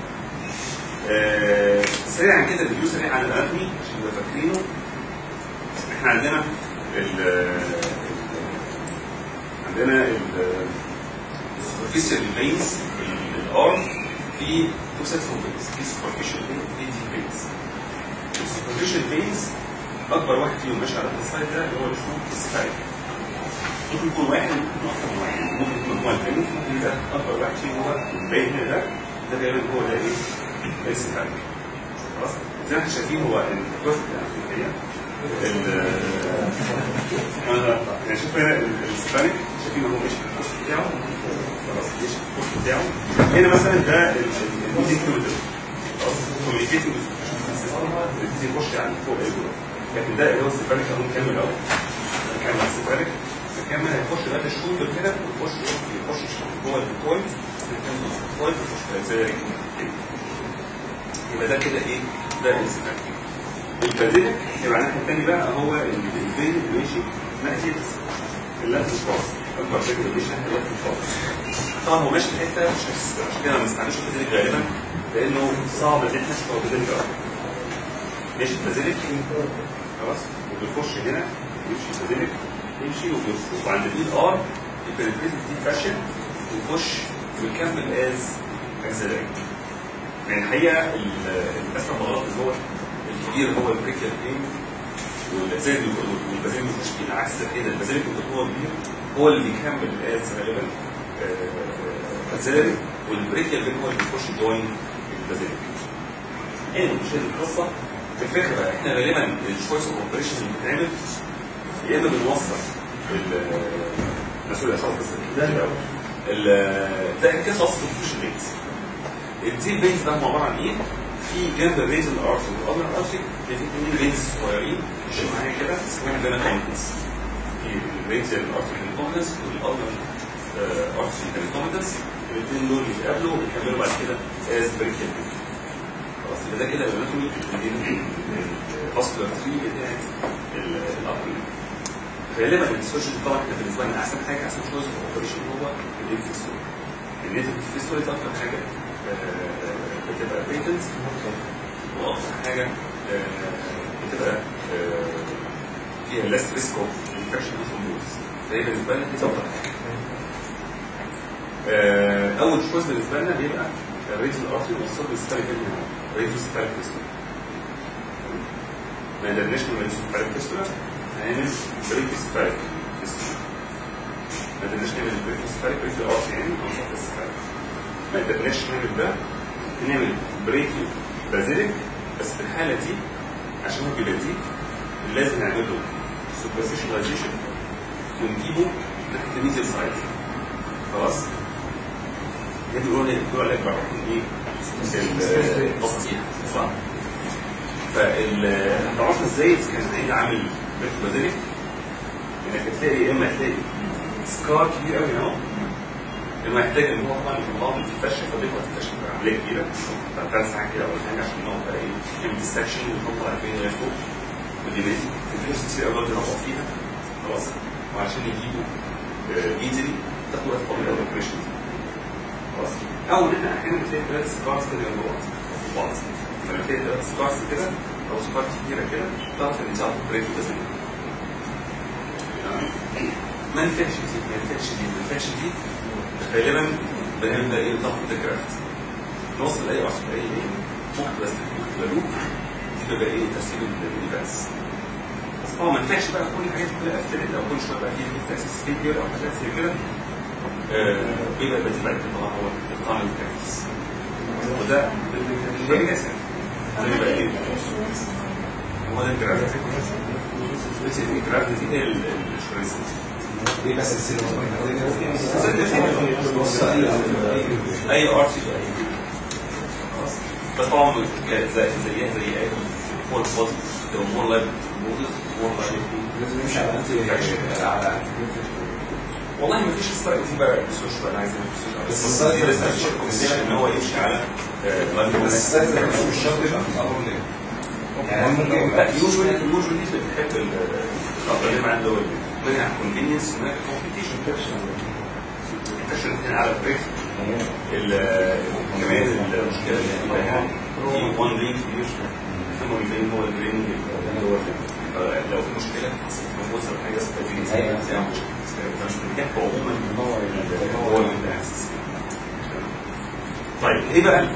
آه، سريعا كده ريفيو سريع عن الاناتومي عشان تبقوا فاكرينه احنا عندنا ال عندنا ال superficial veins الارم في تو سيتس اوف veins في superficial veins في deep veins السوبرفيشال veins اكبر واحد فيهم ماشي على السايد ده اللي هو الفوق السفاري ممكن يكون واحد ممكن يكون اكتر من واحد ممكن يكون مجموعه تاني ممكن ده اكبر واحد فيهم هو الباقي هنا ده ده غالبا هو ده ايه؟ ده السفاري خلاص زي ما احنا شايفين هو الجزء الافريقيه ال يعني شوف هنا السفاري شايفين هو ماشي في الكوش بتاعه خلاص ماشي في الكوش بتاعه هنا مثلا ده الميديك كيلومتر خلاص كوميونيكيتنج بيبتدي يخش على فوق ايده لكن ده اللي هو السفاري قانون كامل اهو كامل السفاري كامل هيخش بقى الشولدر كده ويخش يخش جوه الكوينت الكوينت يخش في زي يبقى ده كده ايه ده السفاري البازيلك يبقى الناحيه الثانيه بقى هو الفين اللي ماشي ناحيه اللفت الفاصل اكبر فكره اللي ماشي ناحيه اللفت الفاصل طبعا هو ماشي في حته مش عشان كده ما بنستعملش البازيلك غالبا لانه صعب ان احنا نشوف البازيلك أوي. ماشي البازيلك خلاص وبيخش هنا يمشي البازيلك يمشي وبيخش وعند الايد ار البريفيتد دي فاشن ويخش ويكمل از اكزيلاري يعني الحقيقه الاسم الغلط اللي هو الكبير هو البريكيال بين والبازيلك والبازيلك مش بالعكس كده البازيلك اللي هو كبير هو اللي بيكمل از غالبا اكزيلاري والبريكيال بين هو اللي بيخش جوين البازيلك ايه مش هذه القصه الفكره بقى احنا غالبا الشويس اوف اوبريشن اللي بتتعمل يا اما بنوصل مسؤول الاشخاص بس ده الاول ال- ده كده خاص بالفيش بيت الديل بيز ده عباره عن ايه؟ في جنب الريز الارسي والقمر الارسي في اثنين ريز صغيرين مش معايا كده اسمهم بينا كومنتس في الريز الارسي كومنتس والقمر ارسي كومنتس الاثنين دول يتقابلوا ويكملوا بعد كده از بريكل خلاص يبقى ده كده الاناتومي الفاسكولار تري بتاعت الابر غالبا السوشيال طبعا احنا بالنسبه لنا احسن حاجه احسن شوز اوبريشن هو الانفكسول الانفكسول ده اكتر حاجه آه، بتبقى بيتنت واكتر حاجه آه، بتبقى آه، فيها ليس ريسك اوف انفكشن ثرومبوز فهي بالنسبه لنا دي افضل حاجه آه، اول شوز بالنسبه لنا بيبقى الريتس الارتري والصوت بالسبالي كلمه ريتس سبالي كريستال ما قدرناش من ريتس سبالي كريستال هنعمل بريكس سبالي كريستال ما قدرناش نعمل بريكس سبالي كريستال ارتري يعني او صوت سبالي ما قدرناش نعمل ده نعمل بريكي بازيليك بس في الحاله دي عشان هو بيبقى دي لازم نعمل له سوبرسيشناليزيشن ونجيبه ناحيه الميديال سايد خلاص هي بيقولوا لي بيقولوا عليك بقى ايه التصحيح صح فالعرف ازاي كان هيجي عامل بدني انك هتلاقي يا اما هتلاقي سكار كبير قوي اهو لما يحتاج ان هو طبعا الموضوع بتتفشل فبيبقى تتفشل عمليه كبيره بتاع ثلاث ساعات كده ولا حاجه عشان هو بقى ايه يعمل ديستكشن ويحط على فين لغايه فوق ودي بيزي في فلوس كتير قوي يروحوا فيها خلاص وعشان يجيبوا ايزلي تاخد وقت طويل قوي الاوبريشن خلاص او ان احنا احيانا بتلاقي ثلاث سكارز كده جنب بعض في بعض لما تلاقي ثلاث سكارز كده او سكار كتيره كده تعرف ان انت عارف اوبريت باذن ما نفعش دي ما نفعش دي ما نفعش دي غالبا بنبدا ايه ضغط الكرافت نوصل لاي عصر اي ايه ممكن بس ممكن تبقى لوب دي بقى ايه ترتيب الايفنتس بس طبعا ما ينفعش بقى كل الحاجات كلها قفلت او كل شويه بقى في تاسيس فيديو او حاجات زي كده آه، بيبقى بديل بعد كده طبعا هو القطعه الكرافت وده ده اساسا ده بيبقى ايه هو ده الكرافت الكرافت دي هي الشريسنس ايه بس السيلز اي ار سي بس طبعا زي زيها زي اي فور بوز لو مور لايف موزز مور لايف لازم نمشي على انت على والله ما فيش ستايل في بقى ريسيرش بقى انا عايز بس بس الستايل لسه مش ريكومنديشن ان هو يمشي على لايف بس السيلز مش شرط يبقى في الامر ليه يعني ممكن لا يوجوالي يوجوالي بتحب الافضل اللي عنده منها كونفينينس ومنها كومبيتيشن كومبيتيشن هنا على بريك كمان المشكله اللي بتبقى يعني في وان لينك كبير الفيمور بين هو البرين اللي هو لو في مشكله في موزه او حاجه استفيد مش بنحب عموما هو الاكسس طيب ايه بقى؟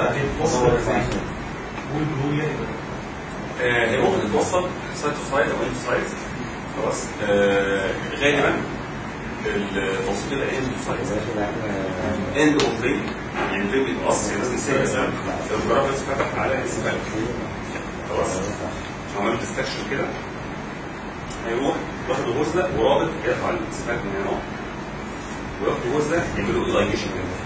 آه، هي ممكن تتوصل سايت تو سايت او انت سايت خلاص آه، غالبا التوصيل ده اند تو سايت اند اوف ريل يعني الريل بيتقص يعني مثلا سي مثلا لو الجرافيكس فتح على اسفل خلاص عملت استكشن كده هيروح واخد الغرزه ورابط يقطع الاسفل من هنا وياخد الغرزه يعملوا ايلايجيشن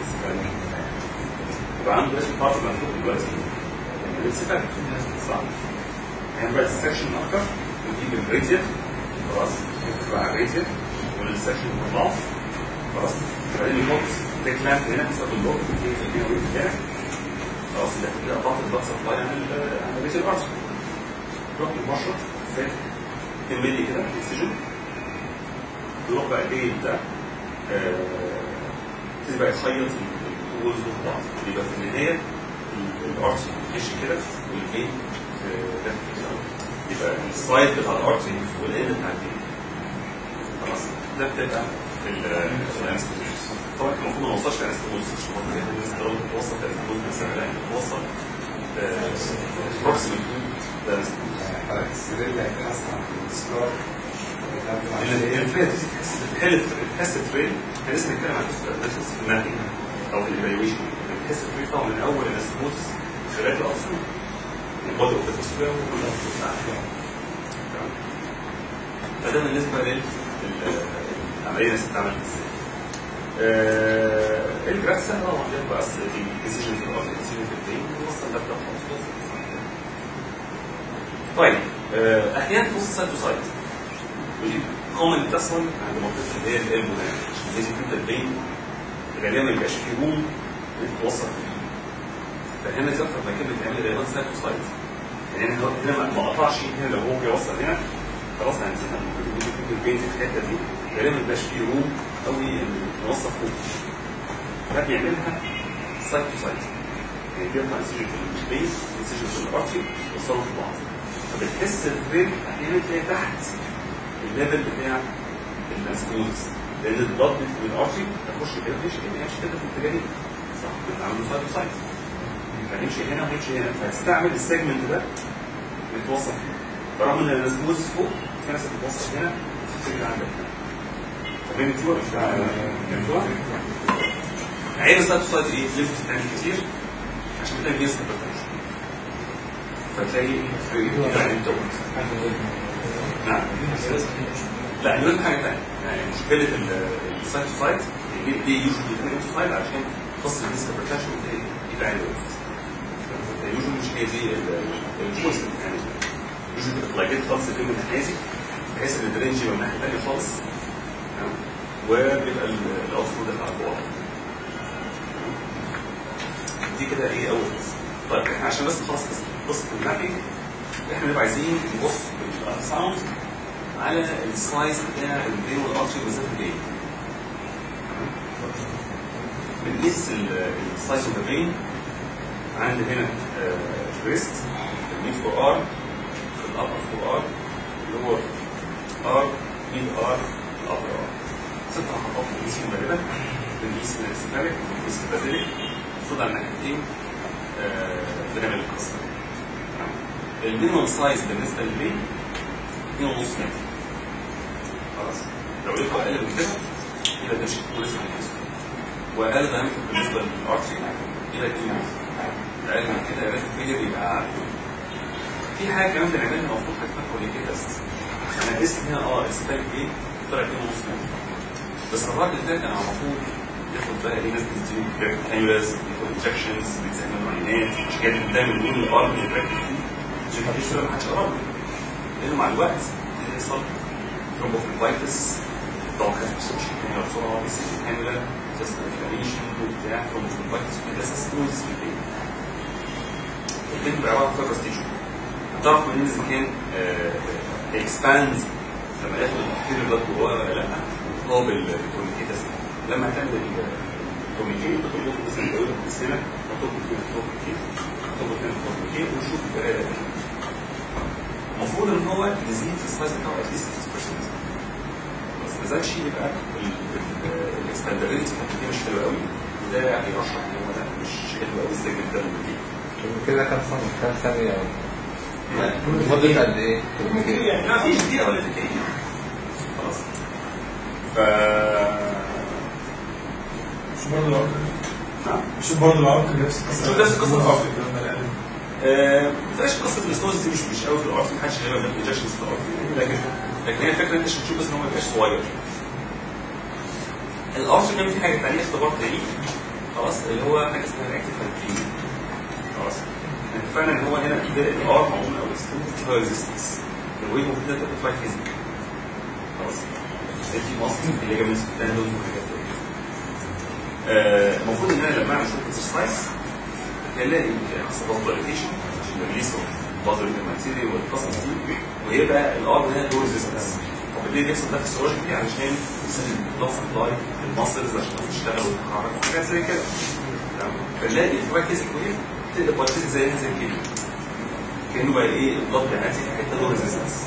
يبقى عنده اسم طرف مفتوح دلوقتي الاسفل صح هنبقى السكشن اكتر ونجيب الريزيت خلاص نكتب على الريزيت والسكشن مضاف خلاص بعدين نحط تيك لامب هنا بسبب اللوك في الفيديو بتاعك خلاص ده كده قطعت الضغط سبلاي عن ال- عن بيت الارض نروح للمشرط فات تملي كده اكسجين نروح بقى ايه ده تبتدي بقى يخيط الولز ببعض يبقى في النهايه الارض ماشي كده والبين ده يبقى السلايد بتاع الارتري والاند بتاع البين خلاص ده بتبقى الانستيتيوشن طبعا كان المفروض ما نوصلش لانستيتيوشن لو توصل لانستيتيوشن مثلا لا توصل بروكسيمال السرير اللي هيتحس عن السكار الفئه دي تحل تحس التريل احنا لسه بنتكلم عن الاناليسيس في المابينج او الايفالويشن بتحس التريل طبعا من اول الانستيتيوشن خلال اصلا البودي اوف ذا وكلها بتاعها فده بالنسبه للعمليه اللي بتتعمل ازاي آه، الجراف سهل طبعا بيبقى بس في ديسيجن في الارض ديسيجن في البرين وصل ده بتاع طيب آه، احيانا توصل سايد تو سايد ودي كومن بتحصل عند منطقه اللي هي القلب يعني عشان لازم انت البين غالبا ما يبقاش فيه روم انت توصل فيه فهنا دي اكتر مكان بتعمل غالبا سايد تو سايد يعني هنا هنا ما- ما قطعش هنا لو هو بيوصل هنا خلاص هنسيبها ممكن يكون البين في الحته دي غالبا ما يبقاش فيه روم قوي ان نوصل فوق ده بيعملها سايد تو سايد يعني بيقطع انسجن في البيس انسجن في الارتري يوصلوا في بعض فبتحس الفريم احيانا تلاقي تحت الليفل بتاع الاسموز لان الضغط من الارتري تخش كده تمشي كده يمشي كده في الاتجاهين صح بتعمل سايد تو سايد فنمشي هنا ونمشي هنا فهتستعمل السيجمنت ده اللي توصل فيه برغم ان الاسموز فوق في ناس بتوصل هنا وفي فكره عندك هنا فاهم انت ولا مش فاهم؟ عيب السايد تو سايد ايه؟ ليفت بتعمل كتير عشان بتلاقي بيسكت فتلاقي في يعني انت نعم لا دلوقتي حاجه ثانيه يعني مشكله السايت سايت ليه يوجوالي بيكون سايت عشان فصل النسبه بروتكشن يبقى عنده يوجوالي مش هي دي الجزء يعني يوجوالي بتبقى لاجت خالص في من الناحيه بحيث ان الرينج يبقى من الناحيه الثانيه خالص تمام؟ وبيبقى الاوتفلو داخل على البوابه دي كده ايه اول قصه طيب احنا عشان بس نخلص قصة- قصه المابينج احنا بنبقى عايزين نبص بالساوند على السلايس بتاع البرين والارشي بالذات البرين بنقيس السلايس اوف البرين عند هنا بريست الميد فور ار الابر فور ار اللور ار ميد ار الابر ار ست خطوات بنقيسهم غالبا بنقيس السيباريك بنقيس البازيليك المفروض على الناحيتين آه، بنعمل القصه دي. المينيمم سايز بالنسبه للبين 2.5 متر خلاص لو لقيته اقل من كده يبقى ده مش كويس على واقل دايمتر بالنسبه للارتري يبقى 2 اقل من كده يبقى الفيلير يبقى اعلى في حاجه كمان بنعملها المفروض حاجه اسمها كوليكي تيست انا قست هنا اه السباك ايه طلع 2.5 متر بس الراجل اللي فات كان المفروض ياخد بقى ايه ناس بتديله كانيولاز بياخد انجكشنز بيتعملوا عينات مش كده دايما بنقول الارض اللي بيركز فيه عشان كده السبب ما حدش قرب له. لانه مع الوقت يبتدي يحصل ثرومبوفليبايتس طبعا خاف ما يوصلش الكانيولا بسرعه بيسيب الكانيولا تسمع انفلاميشن وبتاع ثرومبوفليبايتس وكده اساس نوزس في البين البين بيبقى عباره عن فايبرس تيشو تعرف منين اذا كان اكسباند لما ياخد التفكير ده جواه ولا لا هو بالكوميونيكي تيست لما هتعمل الكوميونيكي تاخد له مثلا تقول لك هنا تاخد هنا الكوميونيكي تاخد هنا الكوميونيكي ونشوف القرايه دي المفروض ان هو يزيد في السايز بتاعه اتليست 6% بس ما زادش يبقى الاكسباندابيلتي بتاعته دي مش حلوه قوي وده هيرشح ان هو ده مش حلو قوي ازاي جدا دي كده كام سنة كام ثانية مدة قد ايه؟ ما فيش دقيقه ولا دقيقتين خلاص ف مش برضه العقد نعم مش برضه العقد نفس القصه مش نفس قصة العقد. آه، ما تبقاش قصه الاستوز دي مش مش قوي في الارض ما حدش غالبا ما بيجاش في الارض لكن لكن هي الفكره انت عشان تشوف بس ان هو ما يبقاش صغير الارض كمان في حاجه ثانيه اختبار تاني خلاص اللي هو حاجه اسمها الاكتيف فانتين خلاص احنا اتفقنا ان هو هنا في الار معمول او الاستوز فيها ريزيستنس الويف اوف داتا بتفاي فيزيك خلاص في مصر اللي جاي من ستاندرد وحاجات زي كده آه، المفروض ان انا لما اعمل شويه اكسرسايز هلاقي حصلات فاليديشن عشان الريليس اوف بازل الماتيريال والقصص دي ويبقى الار هنا له ريزيستنس طب ليه بيحصل ده في السيرولوجي عشان يسهل بلس سبلاي الماسلز عشان تشتغل وتتحرك وحاجات زي كده تمام فنلاقي الفايتيزك ويف تقلب فايتيزك زي زي كده كانه بقى ايه الضغط عادي في حته له ريزيستنس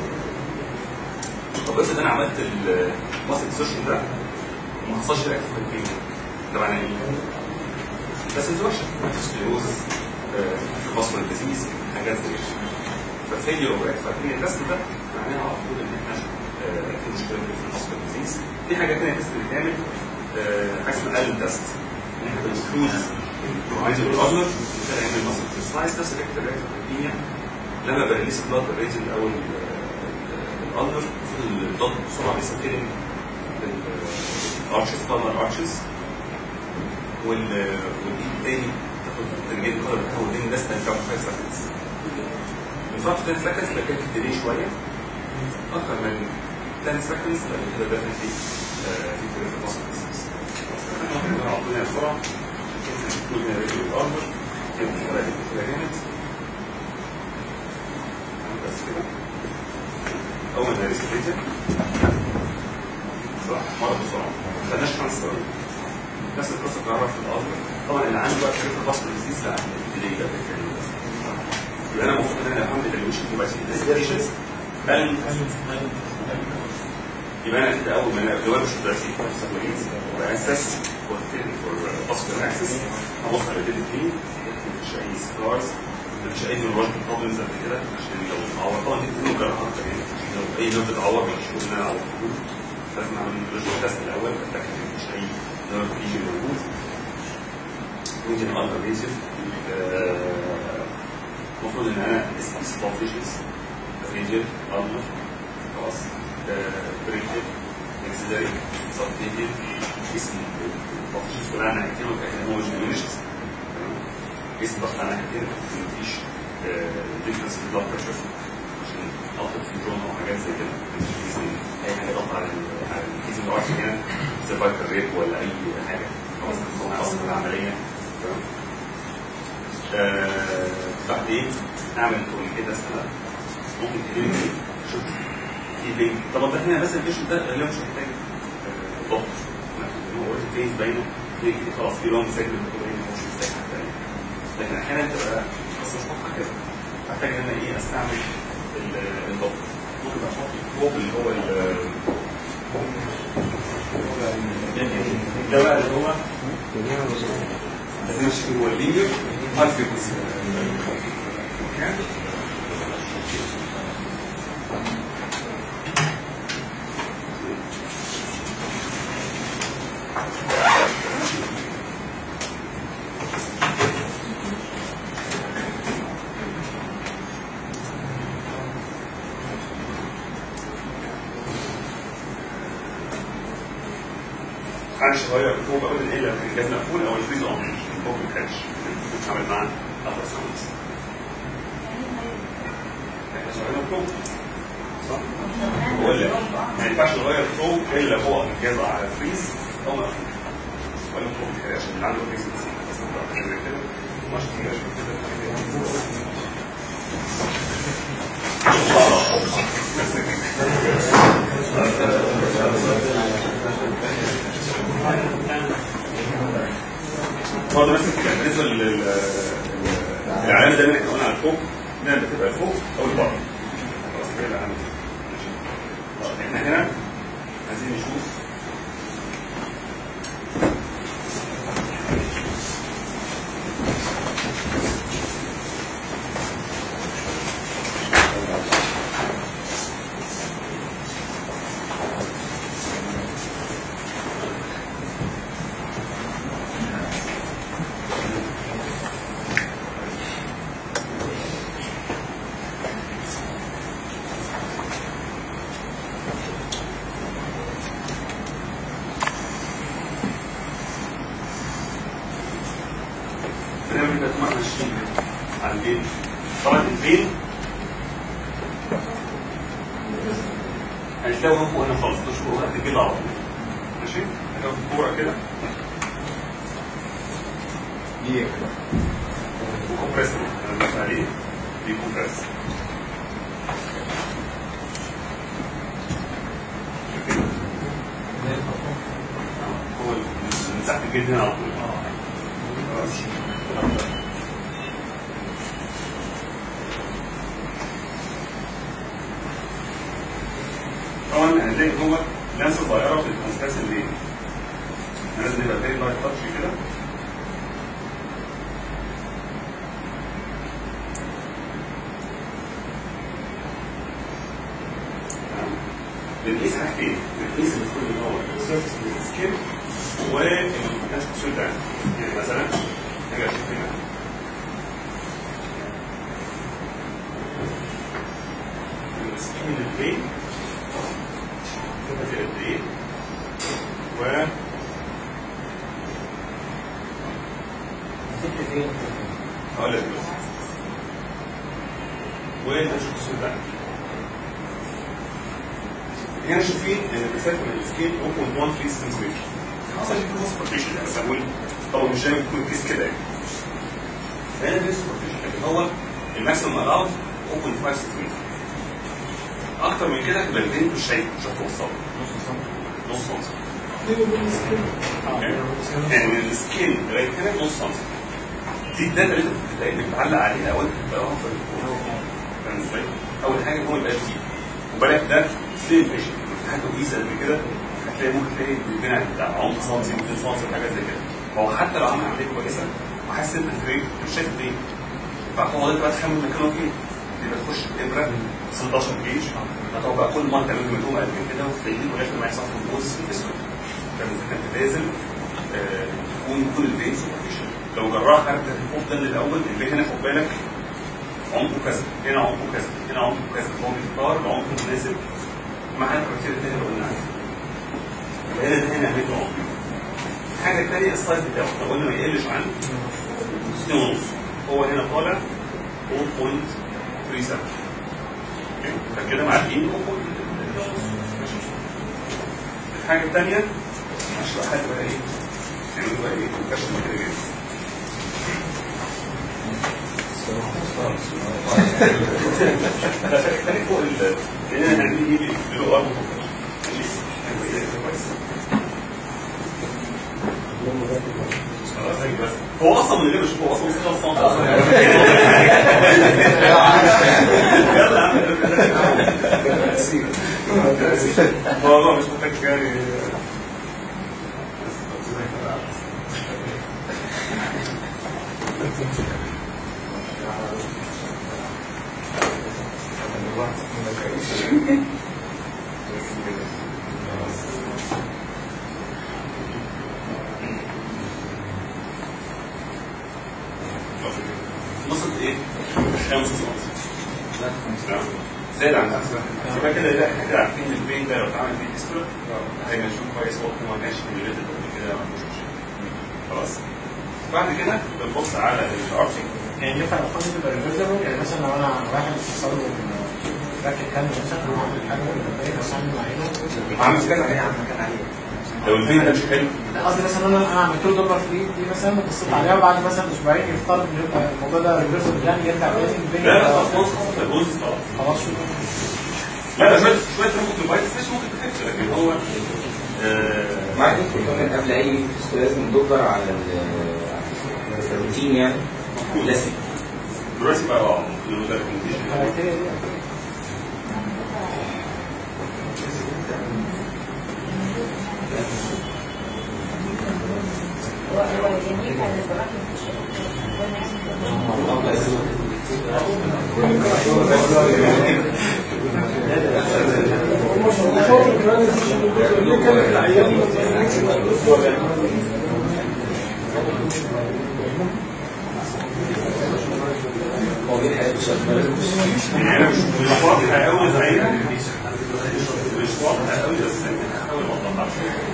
طب افرض انا عملت الماسل سيرشن ده وما حصلش رياكت في ده معناه ايه؟ بس انتروشن سكليروزس مصر الديزيز حاجات زي كده فالفيلير اوف اكسباكتين التست ده معناها على طول ان احنا آه، في مشكله في مصر الديزيز في حاجه ثانيه تست بتتعمل آه، حاجه اسمها الن تست ان احنا بنسكروز عايز الاذر نعمل مصر سلايس نفس الفكره بتاعت لما بريليس بلاد الريتنج او الاذر الضغط بسرعه بيسكر الارشز بالمر ارشز وال والايد التاني تاخد ترجيل الكهرباء بتاعه والدين بس تنفع 5 سكندز من فترة 10 سكندز يبقى كان في ديلي شوية أكتر من 10 سكندز يبقى كده داخل في آه، في كده في مصر احنا عطينا بسرعة كده نقول هنا رجل الأرمر كده في كده كده جامد بس كده أول ما ريستريتد صح مرة بسرعة ما خدناش خمس ثواني نفس القصه بتعرف في الازهر طبعا اللي عنده بقى شريف البصر الديزيز لا اللي ده يبقى انا المفروض ان انا افهم الايفالويشن يبقى في انفستيجيشنز هل يبقى انا كده اول ما انا لو انا مش دلوقتي سبلمنت واساس وثيري فور باسكال اكسس هبص على الديد فين مفيش اي سكارز مفيش اي نيورولوجيكال بروبلمز قبل كده عشان لو اتعور طبعا دي كله جراحه اكتر يعني لو اي نيرف اتعور مش هقول ان انا اعور لازم اعمل نيورولوجيكال تيست الاول اتاكد ان مفيش اي نيرف يجي موجود ممكن التر بيزيف المفروض ان انا اسقيس بافيشنز ريجل التر خلاص بريكل اكسلري سبتيتيف اسم البروفيشنز كلها على ناحيتين وكأن هو مش ديمينيشنز اسم ضغط على ناحيتين مفيش ديفرنس في البلاد بريشر عشان اطلب سندروم او حاجات زي كده مفيش اسم اي حاجه ضغط على ال- على الكيزن او عشان كده سيرفايكال ريت ولا اي حاجه خلاص هو اصلا العمليه تمام آه، بعدين نعمل تورنيكيت سنه ممكن تجيب شوف في بينج طبعا ده هنا بس البيشنت ده غالبا مش محتاج آه، ضغط هو اوريدي فيز باينه ليه كده خلاص في لون سايكل باينه مش محتاج حاجه تانيه لكن احيانا تبقى بس مش مطلع كده محتاج ان انا ايه استعمل ال- الضغط ممكن احط الفوق اللي هو ال- ده بقى اللي هو لازم اشتري هو اللينير هاي فريكونسي محدش يغير فوق ابدا الا لو كان الجهاز مقفول او الفريز اون فوق ما كانش بتتعامل مع الترا ساوندز احنا شغالين فوق صح؟ هو اللي ما ينفعش نغير فوق الا هو الجهاز على فريز او مقفول ولا فوق كده عشان اللي عنده فريز بس بس ما تعرفش كده مش كده برضه نفس الكلام بالنسبه لل العلامه دايما احنا قلنا على الفوق دايما بتبقى فوق او لبره خلاص كده العلامه دي ماشي. طيب احنا هنا عايزين نشوف بنعمل كده مرة 20 على البين طبعا البين هتلاقوا هنا فوق هنا خالص تشوفوا وقت البين على طول ماشي هناخد كورة كده دي وكمبريس انا بنقول عليه بيكمبريس شايفين؟ هو من تحت الجلد هنا على طول خلاص طبعا هنلاقي هو لمسه صغيره في الكونستاسن دي لازم يبقى فيري لايت تاتش كده بنقيس حاجتين بنقيس الفول اللي هو السيرفس سكين والكونستاسن ده يعني مثلا هاجي اشوف هنا السكين البين كده قد ايه و هقول لك بس ونشوف الصوت ده هنا شايفين ان المسافه من السكيل 0.13 سنتيمتر حصل كده سبورتيشن يعني بقول طبعا مش دايما بيكون الكيس كده يعني فهنا دي سبورتيشن لكن هو الماكسيمم الاوت 0.5 سنتيمتر اكتر من كده تبقى البنت مش شايف مش هتوصل نص سم نص سم يعني من السكين لغايه هنا نص سم دي الداتا اللي انت بتلاقي بتعلق عليها او انت بتقراها في الكود فاهم ازاي؟ اول حاجه هو يبقى دي وبالك ده سليم فيشن حاجه كويسه قد كده هتلاقي ممكن تلاقي البناء بتاع عمق سنتي 200 سنتي حاجه زي كده هو حتى لو عمل عمليه كويسه وحاسس ان الفريم مش شايف الفريم فهو انت بقى تخمن مكانه فين يبقى تخش الابره 16 جيج هتقعد بقى كل مره تعمل مجموعه قد كده وتلاقيه في الاخر ما يحصل بوز في الفيسكول فاهم ازاي؟ انت لازم آه، تكون كل الفين سوبرفيشن لو جراح عرفت الخوف ده من الاول اللي هنا خد بالك عمقه كذا هنا عمقه كذا هنا عمقه كذا هو بيختار العمق المناسب مع الكريتيريا اللي احنا قلنا عليها هنا هنا هنعمل له عمر الحاجه الثانيه السايز بتاعه احنا قلنا ما يقلش عن 6 ونص هو هنا طالع 4.37 فكده معديين 4.37 ماشي الحاجه الثانيه اشرح حاجه بقى ايه نعمل بقى ايه كشف كده جدا خليك فوق ال لان احنا هنعمل ايه بلو ارض كويس خلاص هيك بس هو اصلا من غير هو اصلا مش خلصان يلا يا عم الموضوع مش محتاج يعني وصلت ايه؟ خمس سنوات زاد عن خمس سنوات يبقى كده لا احنا كده عارفين البين ده لو اتعمل فيه اسكولا هيبقى نشوف كويس هو هو ماشي من ريليتد قبل كده ما عندوش مشكله خلاص بعد كده بنبص على الارشنج يعني ينفع الخط تبقى ريفرسبل يعني مثلا لو انا واحد حصل له راكب كام مثلا وعامل حاجه بالباقي بس عامل معينه عامل كذا هي عامل كان عليه لو البين ده مش حلو قصدي مثلا انا انا عملت له دولار فري دي مثلا بصيت عليها وبعد مثلا اسبوعين يفترض ان يبقى الموضوع ده ريفرسبل يعني يرجع تاني البين لا لا خلاص خلاص خلاص خلاص خلاص شكرا لا لا شويه شويه ممكن تبايت مش ممكن تخف لكن هو آه، معاك دكتور كمان قبل اي فيستو لازم ندور على ال- على الروتين يعني لازم دلوقتي بقى اه ممكن نقول ده recommendation. هو هو الجميل كان البراكين في شاطر كمان ليه كان العيان ما بيعملش الاسبوع يعني هو دي الحاجات اللي شغاله يعني مش مش واضحه قوي زي مش واضحه قوي بس هحاول اوضحها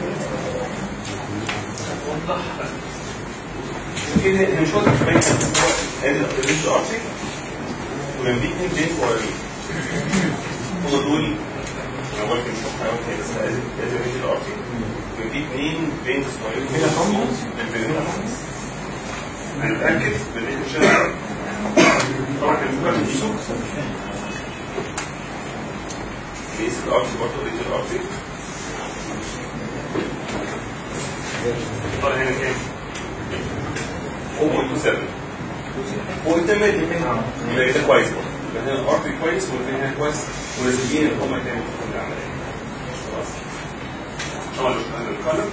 اوضحها كده هي مش واضحه باينه ادي الريش ارتي وجنبيه اثنين بين صغيرين هم دول انا قلت مش واضحه قوي بس ادي ادي الريش الارتي وجنبيه اثنين بين صغيرين هنا هنتاكد بالريش الشارع طبعا كان ممكن نجيبه بيس الارتي برضه ريت الارتي طلع هنا كام؟ 0.27 هو التمام يبقى ده كويس برضه يبقى هنا الارتي كويس والاثنين هنا كويس ونازلين اللي هم كانوا في العمليه خلاص طبعا لو شفنا القلم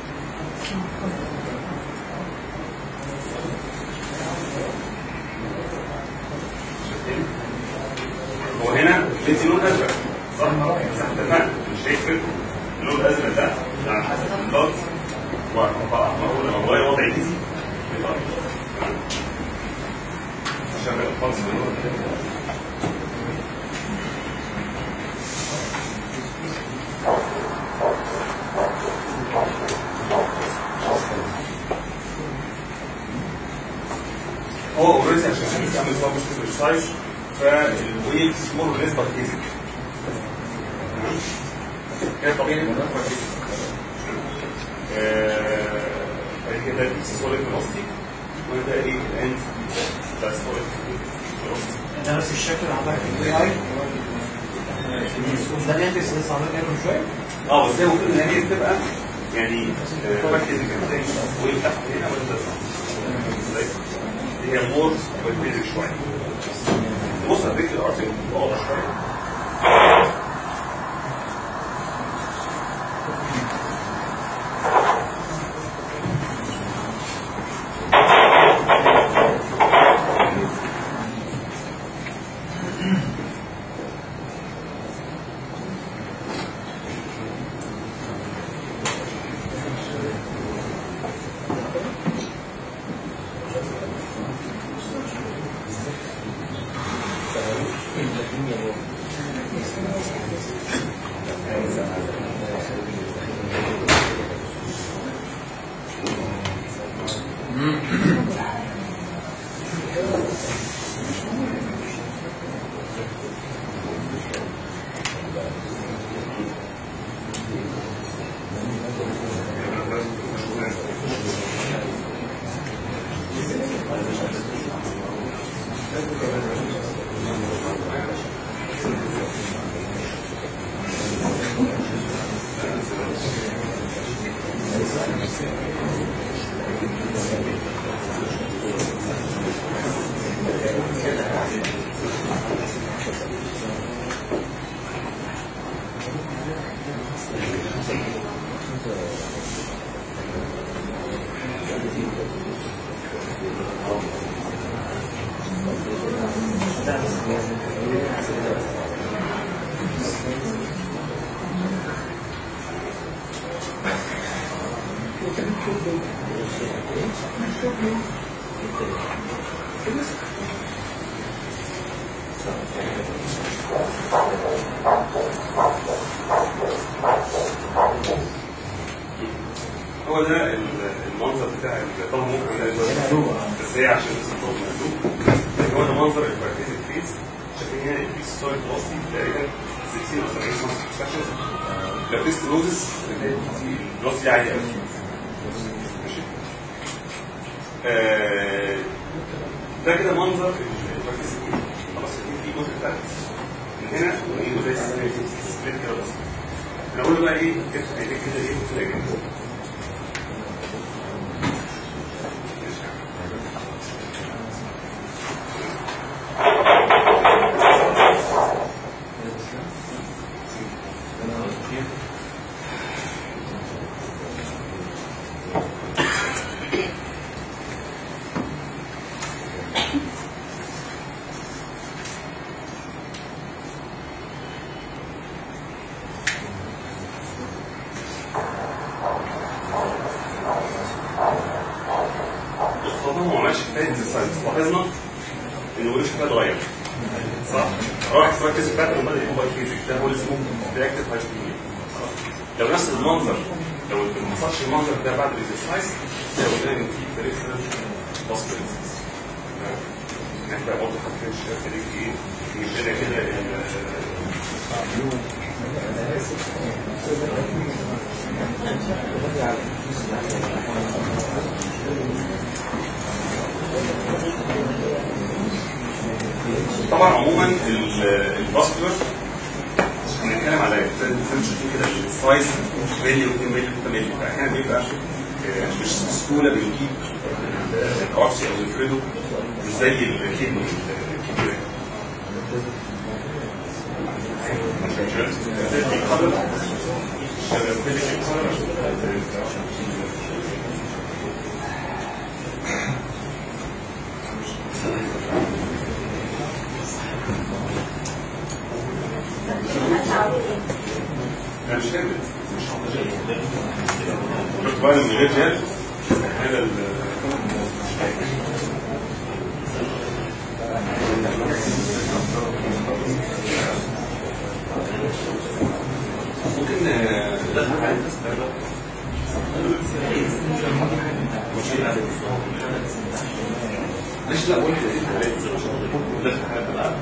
شايفين؟ هو هنا ليتي لون ازرق صح؟ بس احنا اتفقنا مش هيفرق اللون الازرق ده على حسب الضغط وبقى احمر ولا هو وضع ليتي بيبقى أبيض. تمام؟ عشان بقى خالص من اللون ده. هو اوريدي عشان يعمل فوكس سايز فالويفز مور ليس بارتيزك كده طبيعي ان ده بعد كده ده سوليد فيلوسيتي وده ايه الاند ده سوليد فيلوسيتي ده نفس الشكل اللي عندك في الاي اي ده اللي انت لسه عامل منه شويه اه بس هي المفروض ان هي بتبقى يعني بارتيزك ويف تحت هنا ولا ده ازاي؟ هي مور بارتيزك شويه بص على فكره الارتكل واضح شويه هو ده ال- المنظر بتاع ال- طبعا ممكن ده دلوقتي بس هي عشان بس الصوت مقلوب لكن هو ده منظر البارتيزيك فيز شايفين هنا الفيز سوليد بلاسي تقريبا 60 او 70 سكشن البارتيزيك كلوزس اللي هي دي البلاسي دي عاليه قوي ماشي آه، ده كده منظر البارتيزيك فيز خلاص في جزء تحت من هنا وايه زي سبليت كده بس انا اقول له بقى ايه كده كده كده ايه كده كده بص طبعا هو ماشي كفايه اكسرسايز لاحظنا انه ملوش حاجه اتغير صح؟ راح تركز في باترن وبدا يبقى فيزيك ده هو اللي اسمه رياكتيف هايبوثيميا لو نفس المنظر لو ما حصلش المنظر ده بعد الاكسرسايز لو قلنا ان في بريفرال بوسبيلتيز احنا برضه حاطين الشباب دي ايه يمشينا كده ال- طبعا عموما الباسكولر هنتكلم على زي ما انتم شايفين كده السايز ملي و2 ملي و3 ملي فاحيانا بيبقى آه، مش بسهوله بنجيب الكارسي او الفريدو مش زي الكيدني الكبيره دي قدر لا مش كامل مش شفت بقى من غير جهاز هذا ال ممكن آه، ندخل حاجة بس ليش لا قلت ندخل حاجة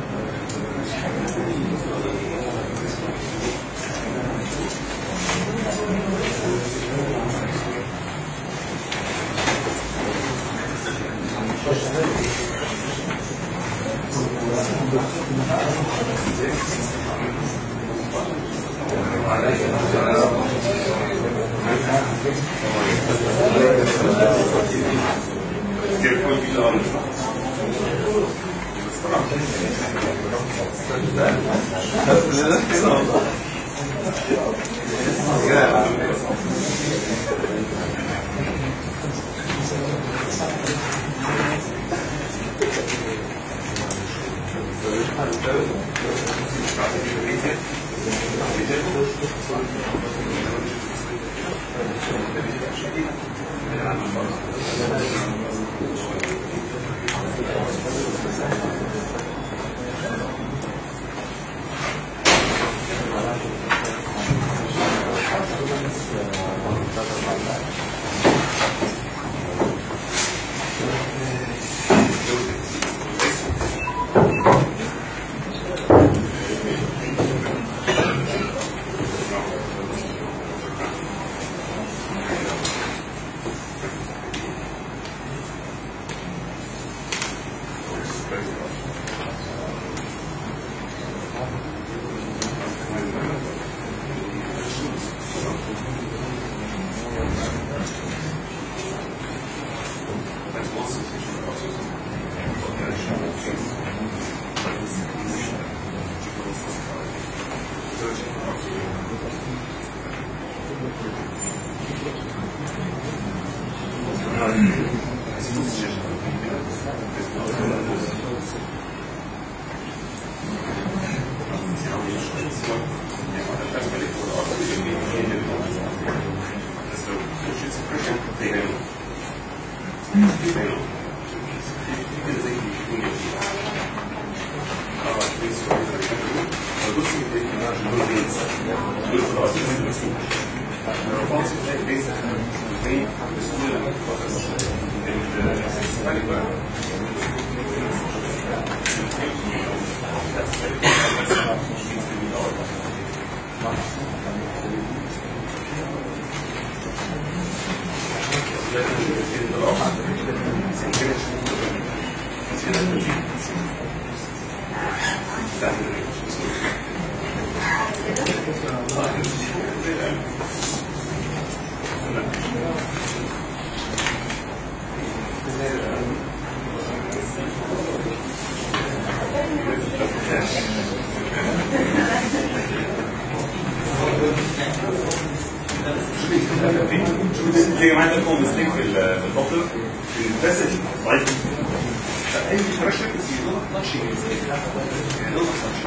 في جماعه لكم مستيك في ال- في البوبلر بس ضعيف اي بريشر يدور تاتشنج يدور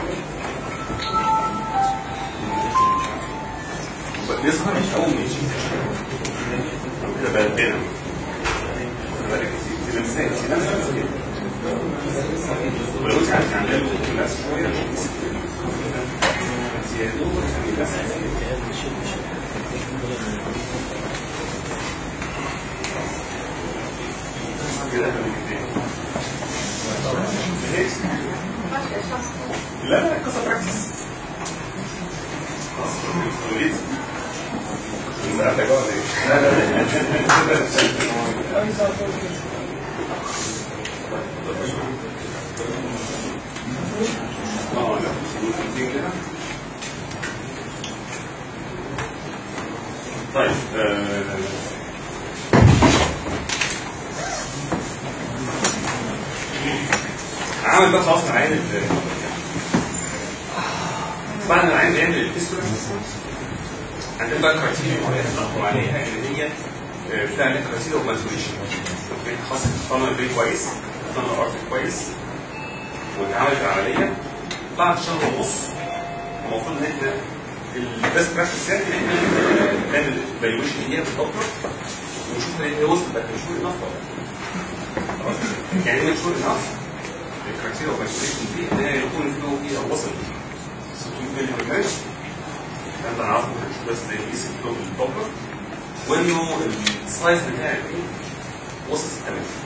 بيظهر مش اول ما يجي كده بقى بينا بالك في لمسات في لمسات كده ولو انت عارف عندنا ناس شويه زياده يعني لمسات كده لا لا قصة براكتس لا لا اه لا طيب آه، عمل بقى خلاص العين ال- بعد ما العين بيعمل الفيستولا عندنا بقى كرايتيريا معينه نحكم عليها ان هي آه، بتاع كرايتيريا اوف ماتوريشن اوكي خاص الفانل بي كويس الفانل ارت كويس واتعملت العمليه بعد شهر ونص المفروض ان احنا البيست براكتس يعني ان احنا نعمل ايفالويشن ليها بالدكتور ونشوف هي وصلت بقى مشهور انف ولا لا. خلاص يعني ايه مشهور انف الكرايتيريا اوف ماتوريشن دي ان هي يكون الفلو فيها وصل 600 مللي بالمية انت عارفه بس زي بيس الفلو بالدكتور وانه السايز بتاعك وصل 6 متر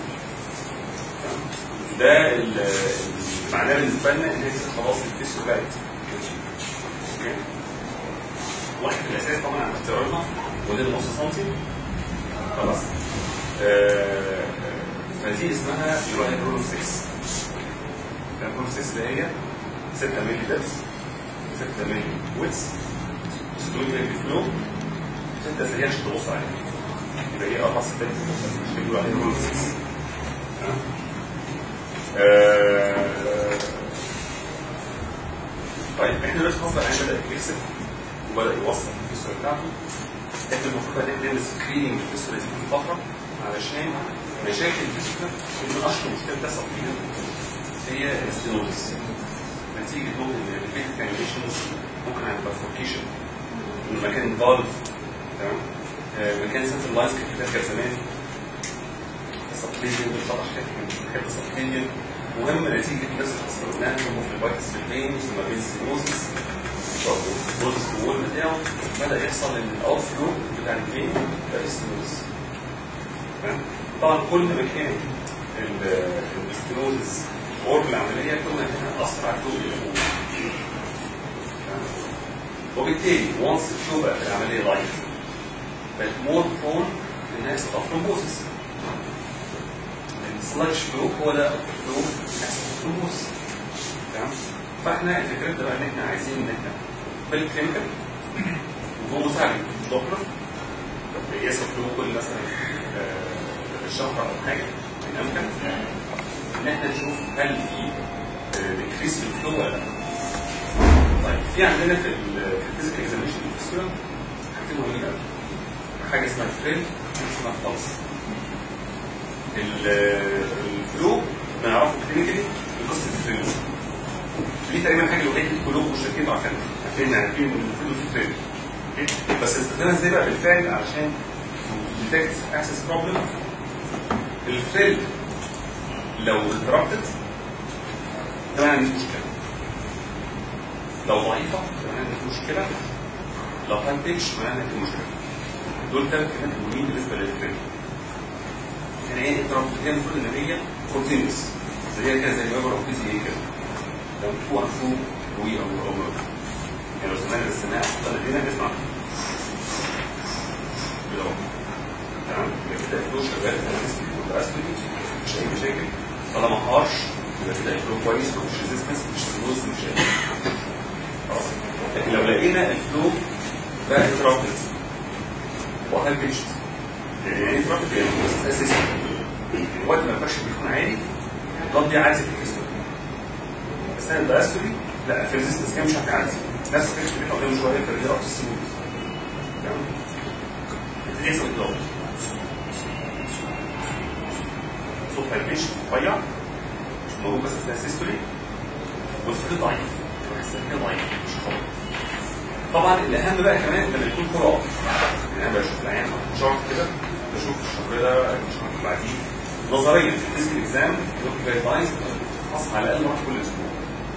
ده ال- معناه بالنسبه لنا ان هي خلاص الفيسو بقت اوكي واحد في الاساس طبعا على اختيارنا وده نص سنتي خلاص آه، فدي اسمها يبقى برولو 6 برولو 6 اللي هي 6 مللي دبس 6 مللي ويتس 600 مللي فلو 6 اللي هي مش تبص عليها يبقى هي اربع ستات مش بيقولوا عليها برولو 6 تمام؟ آه، طيب احنا دلوقتي خلاص العين بدأ يكسب وبدأ يوصل الفيسور بتاعته احنا المفروض بقى نعمل سكريننج الفيسور دي كل فترة علشان مشاكل الفيسور من اشهر مشكلة بتحصل فيها هي الستينوزس نتيجة ممكن الريفيت كانيشنز ممكن على بافوركيشن المكان فالف تمام آه، مكان سنتر لاينز كانت فاكر زمان سبكليزيون بالطبع حته سبكليزيون مهم نتيجه بس استخدمناها في الفيتس في البين ثم بين السيروزس السيروزس الوول بتاعه بدا يحصل ان الاوت فلو بتاع البين بقى السيروزس طبعا كل ما كان الستيروزس قرب العمليه كل ما كان اسرع فلو الى فوق وبالتالي وانس الفلو بقى في العمليه ضعيف بقت مور برون للناس تبقى ثرومبوزس سلاش فلو هو ده فلو فلوس تمام فاحنا فكرتنا بقى ان احنا عايزين ان احنا بالكلينيكال وهو مساعد دوبلر بقياس الفلو كل مثلا آه، شهر او حاجه من امكن ان احنا نشوف هل في ديكريس في الفلو ولا لا طيب في عندنا في الفيزيكال اكزاميشن في حاجتين مهمين قوي حاجه اسمها الفريل وحاجه اسمها الفلس الفلو بنعرفه كلينيكالي بقصه الفريل دي تقريبا حاجه الوحيده اللي كلكم مشتركين عشان عارفين عارفين ان الفلو في فريل بس استخدامها ازاي بقى بالفعل علشان ديتكت اكسس بروبلم الفريل لو اتربطت ده معناه ان في مشكله لو ضعيفه ده معناه ان في مشكله لو هاي بيتش معناه ان في مشكله دول ثلاث كلمات مهمين بالنسبه للفريل يعني ايه اتربط هي المفروض ان هي كونتينوس زي هي كده زي الويبر او زي ايه كده لو تو ان فو وي او او يعني لو سمعنا السماع خلينا نسمع كده اهو تمام يبقى كده الفلو شغال اسفلي مش اي مشاكل طالما هارش يبقى كده الفلو كويس مفيش ريزيستنس مفيش سلوز مفيش اي خلاص لكن لو لقينا الفلو بقى اترابط وهل بيشت يعني ايه اترابط يعني بس اساسي وقت ما البريشر بيكون عالي الضغط دي عايزه في الجسم بس انا الباستوري لا في ريزيستنس كده مش عارف يعدي نفس الفكره اللي احنا قلنا شويه في الرياضه السموث تمام يبتدي يحصل الضغط صوت هيبيش رفيع موجود بس اثناء السيستولي والفريق ضعيف بحس كده ضعيف مش قوي طبعا الاهم بقى كمان لما يكون قراء يعني انا بشوف العيان شهر كده بشوف الشهر ده الشهر اللي بعديه نظريا في الفيزيكال اكزام جايد لاينز بتتفحص على الاقل مره كل اسبوع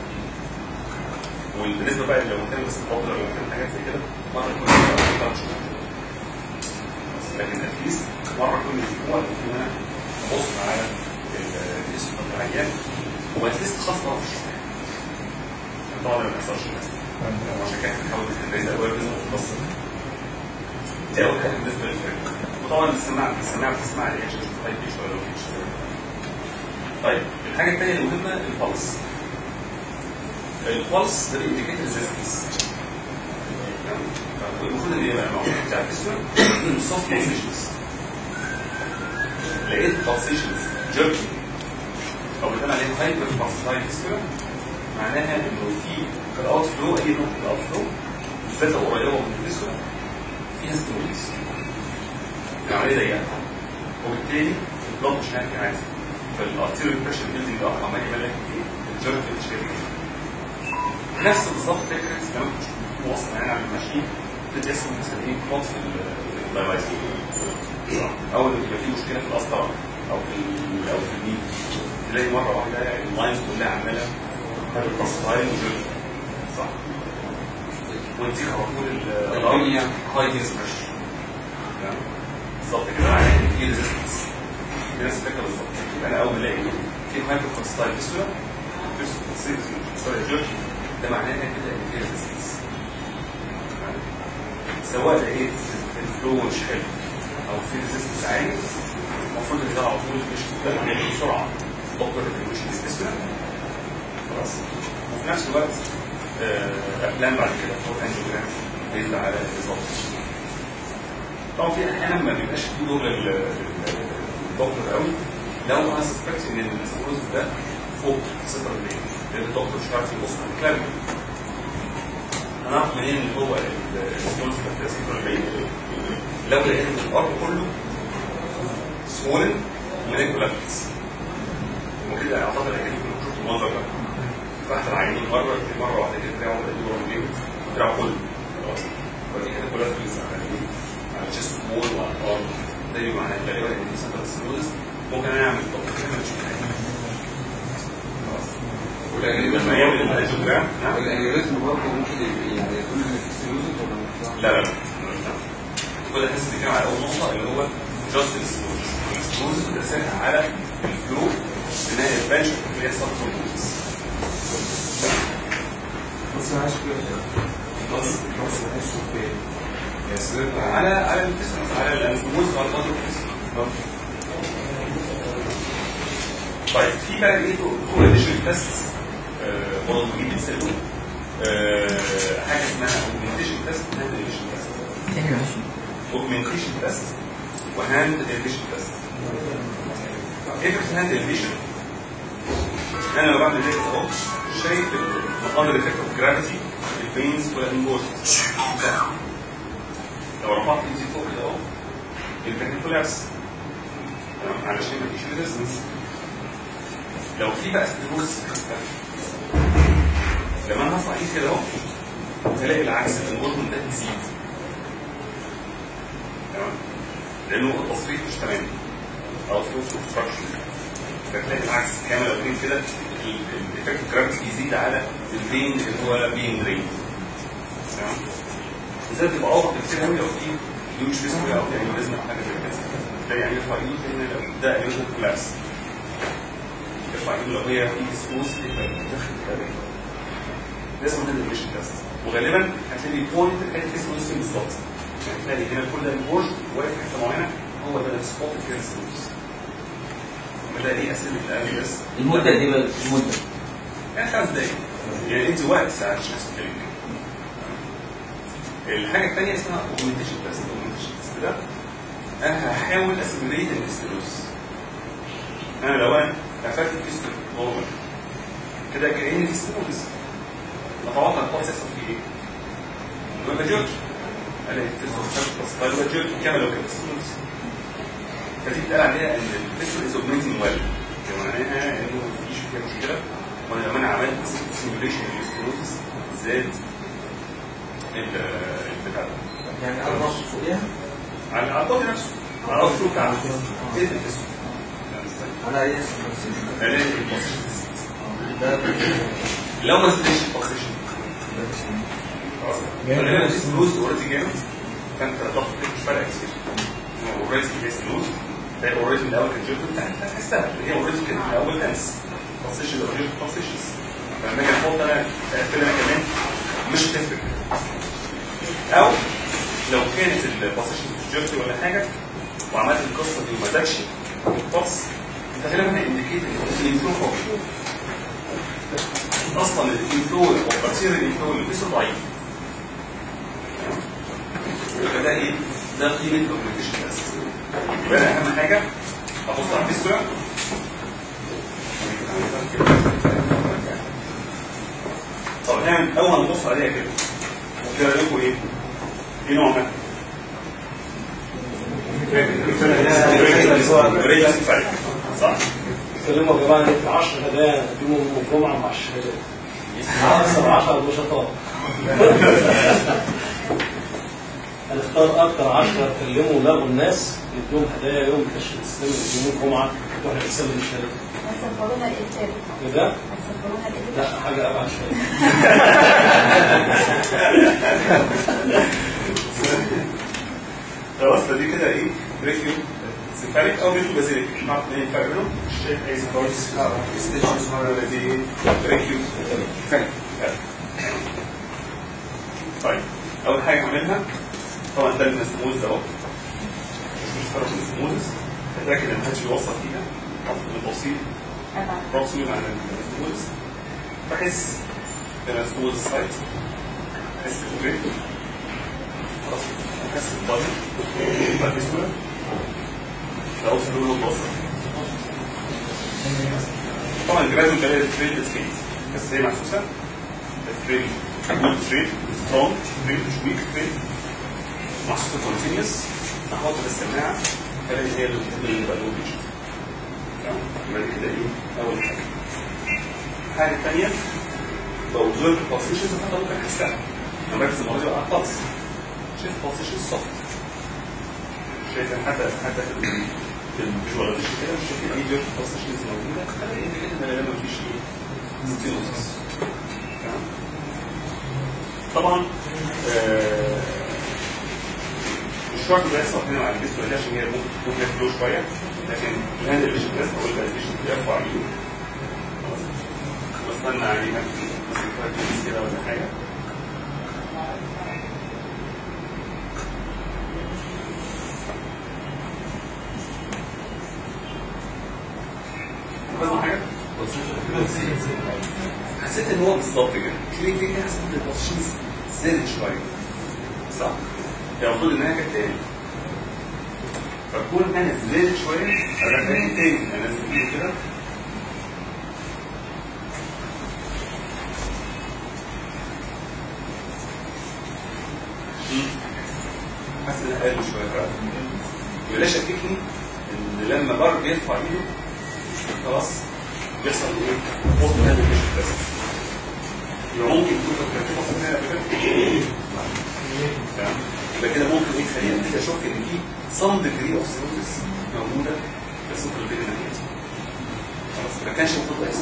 وبالنسبه بقى لو كان بس الفضل لو كان حاجات زي كده مره كل اسبوع بس لكن اتليست مره كل اسبوع ممكن انا ابص على الاسم بتاع العيان واتليست خاص طرف طبعا ما بيحصلش للاسف عشان كده بنحاول نريز اويرنس بس دي اول حاجه بالنسبه للفريق وطبعا السماعه السماعه بتسمع عليها عشان تشوف هاي بيش ولا لو بيش طيب الحاجه الثانيه المهمه البلس البلس ده بينديكيت ريزيستنس المفروض ان يبقى الموضوع بتاع الاسم سوفت بوزيشنز لقيت pulsations jerky او بيتقال عليه هايبر pulsatile معناها انه في الاوت فلو اي نوع من الاوت فلو بالذات لو قريبه من الفيسو فيها ستيموليس العمليه ضيقه وبالتالي البلد مش هيعرف يعدي فالارتيريال بريشر بيلدينج اب عمال يملك ايه الجرك اللي شايف نفس بالظبط فكره لما كنت موصل يعني على الماشين بتقسم مثلا ايه كلوت في الدايلايز اول ما يبقى في مشكله في القسطره او في ال- او في النيل تلاقي مره واحده اللاينز كلها عماله هذا التصفايل وجل صح وانت على طول الارميا هاي هيز بريشر بالظبط كده معناه ان في ريزيستنس في نفس الفكره بالظبط يبقى انا اول ما الاقي في هايبر كونستايل فيسولا ده معناه كده ان في ريزيستنس سواء لقيت الفلو مش حلو او في ريزيستنس عالي المفروض ان ده على طول مش ده بيعمل بسرعه بكر الفلوشن اسمها خلاص وفي نفس الوقت آه، افلام بعد كده فور انجيوجرام بيطلع على الريزلت طبعا في احيانا ما بيبقاش في دور لل- للدكتور قوي لو انا سسبكت ان السكروز ده فوق صفر الليل لان الدكتور مش عارف يبص على الكلام هنعرف منين ان هو السكروز ده صفر الليل لو لقيت ان الارض كله سوولن مانيبولاكتس وكده اعتقد اكيد كنت شفت المنظر ده فاحد العينين مره مره واحده كده تلاقوا ده دور الليل وتلاقوا كله خلاص ودي كده كلها تلبس على اليمين على الجسم وول وعلى الارض ده يبقى معناه غالبا ان دي سنتر السيروز ممكن انا اعمل طب كده ما تشوف حاجه خلاص لما يعمل الانجيوجرام نعم الانيوريزم برضه ممكن يبقى يعني يكون السيروزن ولا مش لا لا لا كل الناس بتتكلم على اول نقطه اللي هو جاست السلوز السلوز بتساعد على الفلو بناء البنش اللي هي سب بس عايش كده بس بس عايش كده يا سلام على على الجسم على الفلوز وعلى البطن طيب في بقى ايه تو اديشن تيست برضه جديد بيسالوه آه، حاجه اسمها اوجمنتيشن تيست وهاند اديشن تيست اوجمنتيشن تيست وهاند اديشن تيست ايه في الهاند اديشن انا لو بعمل زي كده اهو شايف مقام الافكت اوف جرافيتي البينز والانبورتنس لو رفعت ايدي فوق كده اهو الافكت كولابس تمام علشان مفيش ريزيستنس لو في بقى ستيروز لما انا هرفع ايدي كده اهو هلاقي العكس الانبورتنس ده بيزيد تمام لانه التصريف مش تمام او في اوبستراكشن فتلاقي العكس كامل لو جيت كده الايفكت جرافيتي بيزيد على الفين اللي هو بين درين تمام ازاي تبقى اوضح كتير قوي لو في هيوج فيسبوك او يعني لازم او حاجه زي كده تلاقي يعني يرفع ايده كأن لو ده ايوزن كولابس يرفع ايده لو هي في سموث داخل كده لازم هذا الميشن تيست وغالبا هتلاقي بوينت حته اسمه اسم بالظبط يعني تلاقي هنا كل ده البورج واقف في حته معينه هو ده السبوت اللي فيها السموث ده ايه اسئله القلب بس المدة دي بقى المدة يعني خمس دقايق يعني انت وقت ساعات عشان تتكلم الحاجه الثانيه اسمها اوجمنتيشن تيست اوجمنتيشن تيست ده انا هحاول اسيميليت الاستيروس انا لو انا قفلت الكيست نورمال كده كاني في ستيروس اتوقع الكويس يحصل فيه ايه؟ انه يبقى جيرك الاقي التستوستيرون طيب يبقى جيرك كامل لو كان ستيروس فدي بتقال عليها ان الفيستول از اوجمنتنج ويل معناها انه مفيش فيها مشكله وانا لما انا عملت سيميوليشن للاستيروسس زاد ال- البتاع ده يعني أنا نص فوقيها على على البودي نفسه على الفلو بتاع ايه الفيستول أنا إيه الاقي البوزيشن ده لو ما زادش البوزيشن خلاص غالبا الفلوس اوريدي جامد فانت ضغط مش فارقه كتير اوريدي في فلوس ده اوريدي من الاول كان جيرت انت هتحسها هي اوريدي كانت من الاول تنس بوزيشن اوريدي بوزيشنز فلما اجي احط انا اقفل انا كمان مش هتفرق او لو كانت البوزيشن مش جيرتي ولا حاجه وعملت القصه دي وما زادش الباص انت غالبا هينديكيت ان الانفلو قوي اصلا الانفلو وتاثير الانفلو للجسم ضعيف يبقى ده ايه؟ ده قيمه الاوبليكيشن بس يبقى أنا اهم حاجه ابص على الفيستولا طب نعمل اول ما نبص عليها كده كده رايكم ايه؟ ايه نوعها؟ ريجل فرق صح؟ اتكلموا يا جماعه ان في 10 هدايا يوم الجمعه مع الشهادات. 10 10 نشطاء. هنختار اكتر 10 اتكلموا ولغوا الناس نديهم هدايا يوم كشف الاسلام يوم الجمعه تروح الاسلام للشهادات. هيسفرونا الإنتاج كده؟ هيسفرونا الإنتاج لا حاجه ابعد شويه. خلاص فدي كده ايه ريفيو سيفاليك او ريفيو بازيليك نعرف ايه الفرق بينهم مش شايف اي سيفاليك ستيشنز ولا دي ريفيو سيفاليك طيب اول حاجه هعملها طبعا ده السموز اهو مش مش فرق السموز اتاكد ان محدش بيوصل فيها بالتوصيل بروكسيمال عن السموز بحس ان السموز سايت بحس بالريت خلاص بحس بالبادي بعد بسهوله لو وصلوا له الوسط طبعا الجراديوال ده التريد فيز بس هي محسوسه التريد جود تريد سترونج تريد مش ويك تريد محسوسه كونتينيوس احط السماعه الاقي هي اللي بتبقى لوبيش تمام يبقى دي كده ايه اول حاجه الحاجه الثانيه بوزن البوزيشنز حتى ممكن احسها انا بركز المره دي على البلس شايف البوزيشن سوفت شايف حتى حتى في ال- في الفيجواليزيشن كده مش شايف اي جيرت بوزيشنز موجوده ده ينديكيت ان غالبا مفيش ايه ستيلوسس تمام طبعا آه، مش شرط ده يحصل هنا مع الفيستولا دي عشان هي ممكن تكون فيها فلو شويه لكن الهاند فيجن تيست او الفاليديشن بيرفع عليه خلاص بستنى عليها مثلا فيها كيس كده ولا حاجه لازم حاجه حسيت ان هو بالظبط كده كلينيكلي كده حسيت ان البوزيشنز زادت شويه صح؟ يعني المفروض انها كانت تاني فكون انها زادت شويه انا تاني تاني انا لازم اجيب كده حاسس انها قل شويه فعلا ولا شككني ان لما بار بيرفع ايده خلاص بيحصل ايه؟ وسط هذا الكشف بس يبقى ممكن يكون تركيب بسيط هنا قبل كده تمام؟ يبقى كده ممكن ايه خلينا كده اشك ان في some degree of cirrhosis موجوده في السكر البين النهائي خلاص ما كانش المفروض يحصل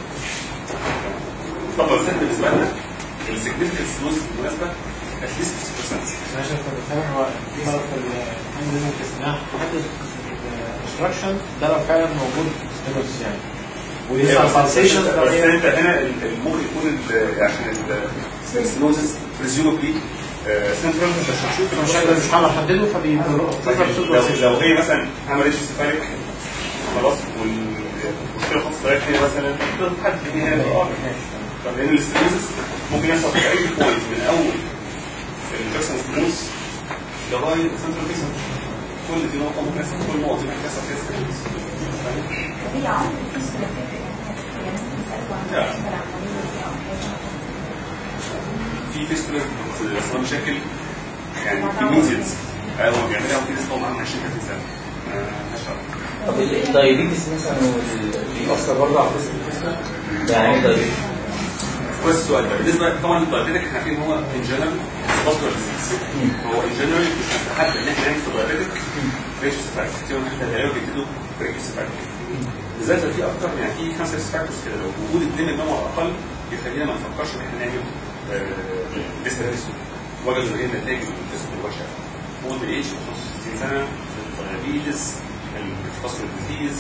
طبعا زي بالنسبه لنا السيجنفكت سيروسيس بالمناسبه اتليست 6% ماشي فبالتالي هو في مرض في الحمد لله الاستثناء حته الانستراكشن ده لو فعلا موجود ستيروس يعني ولسه الفالسيشن بس انت هنا ال- ال- ممكن يكون ال- عشان السينوزس بريزيومبلي سنترال مش هتشوف مش هقدر مش هقدر احدده فبيضر لو لو هي مثلا عملت سيفاليك خلاص والمشكله خاصه طريق هنا مثلا حد في هنا اه طب لان الاستيروزس ممكن يحصل في اي بوينت من اول الجاكسون سموث لغايه سنترال فيسن كل دي نقطه ممكن يحصل كل نقطه ممكن يحصل فيها ستيروزس هي عمر في سلوكات يعني ممكن يسألوا عن لا. بالنسبة للعملية دي أو حاجة في فيستولز بس مشاكل يعني في ميزلز ايوه بيعملها وفي ناس طبعا معاهم 20 سنه آه، ما شاء الله طب الدايابيتس مثلا وال- بيأثر برضه على قصة الفيستula؟ يعني ايه دايابيتس؟ كويس السؤال ده بالنسبه طبعا الدايابيتك احنا عارفين هو ان جنرال فاسكولار ديزيز هو ان جنرال مش مستحب ان احنا نعمل في الدايابيتك ريتشس فاكتور كتير احنا غالبا بيبتدوا بريتشس فاكتور بالذات لو في اكتر يعني في خمسه ريسك فاكتورز كده لو وجود اثنين منهم على الاقل بيخلينا ما نفكرش ان احنا نعمل لسه ريسك وجدوا ان هي النتائج الريسك الوحشه اولد ايج 65 سنه الدايابيتس الفاسكولار ديزيز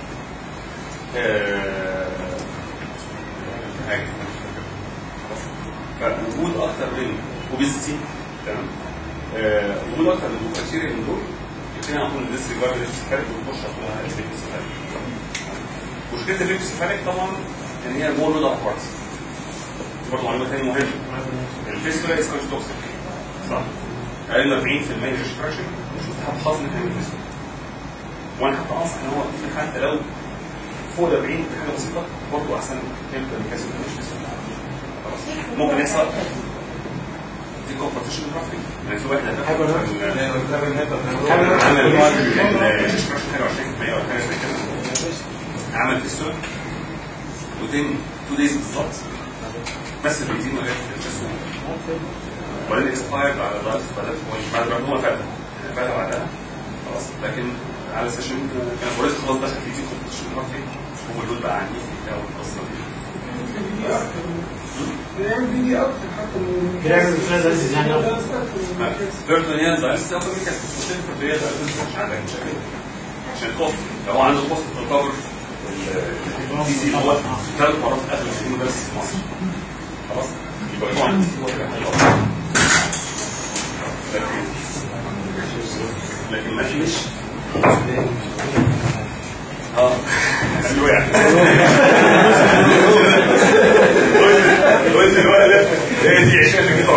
حاجه فوجود اكتر من اوبيزيتي تمام آه، وجود اكتر من كريتيريا من دول يخلينا نقول ان لسه جارد سيفاليك ونخش على سيفاليك مشكله الفيكسيفاليك طبعا ان هي مور لود ابارتس برضه معلومه ثانيه مهمه الفيسكولا اسمها مش توكسيك صح؟ اقل من 40% ريش فراكشن مش مستحب خالص ان احنا نعمل فيسكولا وانا حتى انصح ان هو حتى لو فوق ال 40 في حاجه بسيطه برضه احسن نعمل كاسب مش فيسكولا خلاص ممكن يحصل دي كومبتيشن جرافيك يعني في واحد عمل فيستول وتين تو دايز بالظبط بس البنزين ما جاش في الجسم وبعدين اكسبايرد على ضغط بدات بعد ما هو فات فات بعدها خلاص لكن على سيشن كان اوريدي خلاص دخل في دي كومبتيشن جرافيك هو اللود بقى عنيف وبتاع والقصه دي بنعمل فيديو اكتر حتى من بنعمل فيديو يعني بيرتونيال دايلس ده كمان كانت بتستخدم في البريد مش عندك مشاكل عشان الكوست لو هو عنده كوست في الكفر الدي سي اللي هو ثلاث مرات اغلى من بس في مصر خلاص يبقى طبعا هو كده هيبقى. لكن لكن ما فيش اه حلو يعني قلت الولد هي دي عشان الجيتار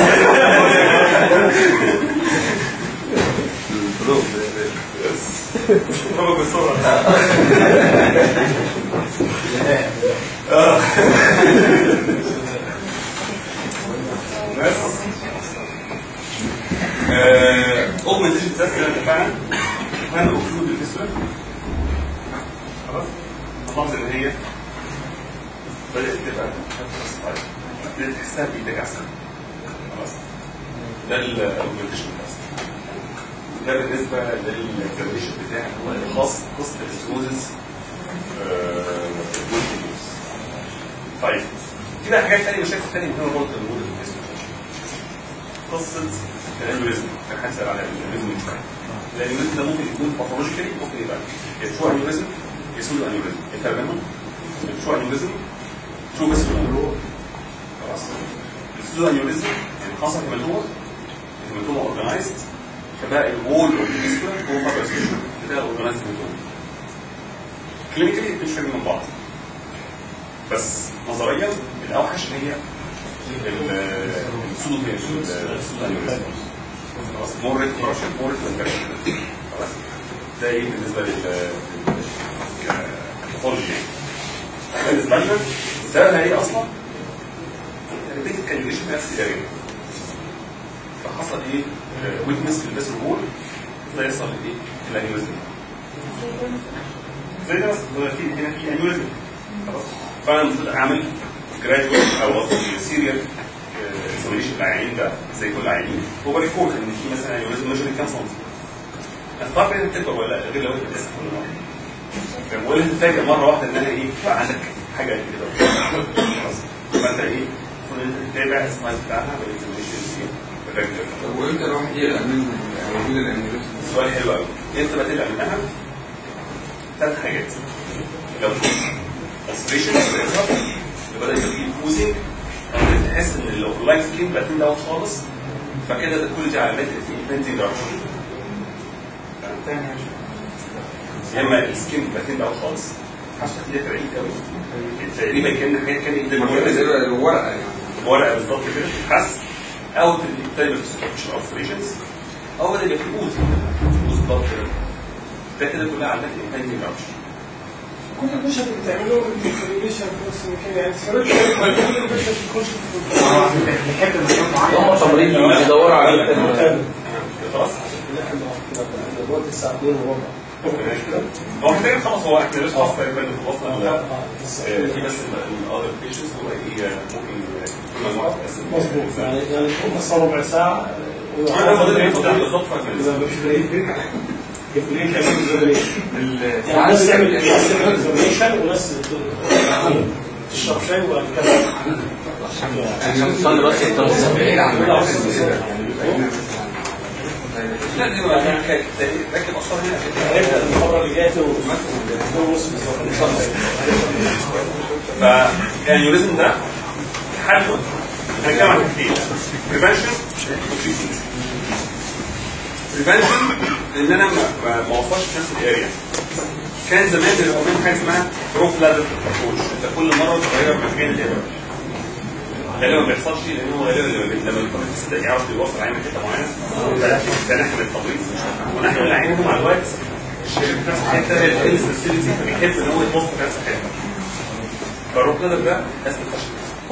بابا بالصورة بس اوجمنتيشن تيست اللي اتفقنا اتفقنا اوكلود الفيسوال خلاص نلاحظ ان هي بدات تبقى بدات تحسها بايدك احسن خلاص ده الاوجمنتيشن تيست ده بالنسبه للاكزامينشن بتاعك هو الخاص قصه الاستروزز طيب في بقى حاجات ثانيه مشاكل ثانيه مهمه برضه موجوده في الجسم قصه الانوريزم كان حد سال على الانوريزم من شويه الانوريزم ده ممكن يكون باثولوجيكالي ممكن يبقى يا ترو انوريزم يا سودو انوريزم الفرق بينهم الترو انوريزم ترو بس خلاص السودو انوريزم يعني خاصه هيماتوما هيماتوما اورجنايزد فبقى الوول اوف الفيسكولا هو فايبر ده اورجنايزد هيماتوما كلينيكالي مش فرق من بعض بس نظريا الاوحش هي السودو خلاص مور ريت كورشن مور ريت خلاص ده ايه بالنسبه لل كباثولوجي يعني بالنسبه لنا سببها ايه اصلا؟ البيت كالكوليشن في نفس الاريا فحصل ايه؟ ويكنس في البيس وول ده يحصل ايه؟ الانيوريزم زي ده مثلا في هنا في انيوريزم خلاص فانا المفروض اعمل جرادوال او قصدي سيريال اكزامينشن للعيانين ده زي كل العيانين هو ريكورد ان في مثلا انيوريزم ميجر كام سنتي الفرق ان تكبر ولا لا غير لو انت بتقيس كل مره كان بقول انت تتفاجئ مره واحده انها ايه بقى عندك حاجه قد كده خلاص فانت ايه المفروض ان انت تتابع السمايل بتاعها بالاكزامينشن طب وامتى الواحد يقلق من وجود الانيوريزم؟ سؤال حلو قوي انت ما تقلق منها ثلاث حاجات لو في اوسيليشن يبقى ده في فوزنج او تحس ان لو اللايف سكين بقى تين داون خالص فكده ده كل دي علامات البنتنج رابشن يا اما السكين بقى تين داون خالص حاسس كده ترعيد قوي تقريبا كان حاجات كان ايد زي الورقه يعني ورقه بالظبط كده تتحس او تقريبا في السوبرفيشن اوبسريشنز او بدأ يبقى في اوز اوز ضغط كده ده كده كلها علامات البنتنج رابشن كل البشر اللي بتعمله انفورميشن في نفس المكان يعني سرعة كل البشر بتخش في هم تمرين بيدوروا على خلاص دلوقتي الساعه 2 وربع هو محتاج خلاص هو احنا لسه خلاص تقريبا خلصنا ال- آه، في بس الاذر بيشنز هو ايه آه، ممكن كل مجموعه تقسم مظبوط يعني يعني تكون بس ربع ساعه انا فاضل لي فاضل بالظبط فايف اذا minutes. مش بريك بريك كمان examination. يعني ناس تعمل ناس تعمل examination وناس تشرب شاي وبعد كده عشان تصلي بس التوسع بعيد عن لا دي بقى كده ركب اصلا هنا هيبدا المره اللي جايه ونص بالظبط ف الانيوريزم ده حله هنتكلم عن حاجتين بريفنشن وتريتمنت بريفنشن ان انا ما- ما ما اوصلش في نفس الاريا كان زمان بيبقى في حاجه اسمها بروف لادر ابروش انت كل مره تغير مكان الابره غالبا ما بيحصلش لان هو غالبا لما بي- لما الطبيب الصدق يعرف يوصل عين حته معينه ده ناحيه التمريض وناحيه العين مع الوقت الشريك في نفس الحته هي السنسيتي فبيحب ان هو يبص في نفس الحته فالروح لادر ده لازم يخش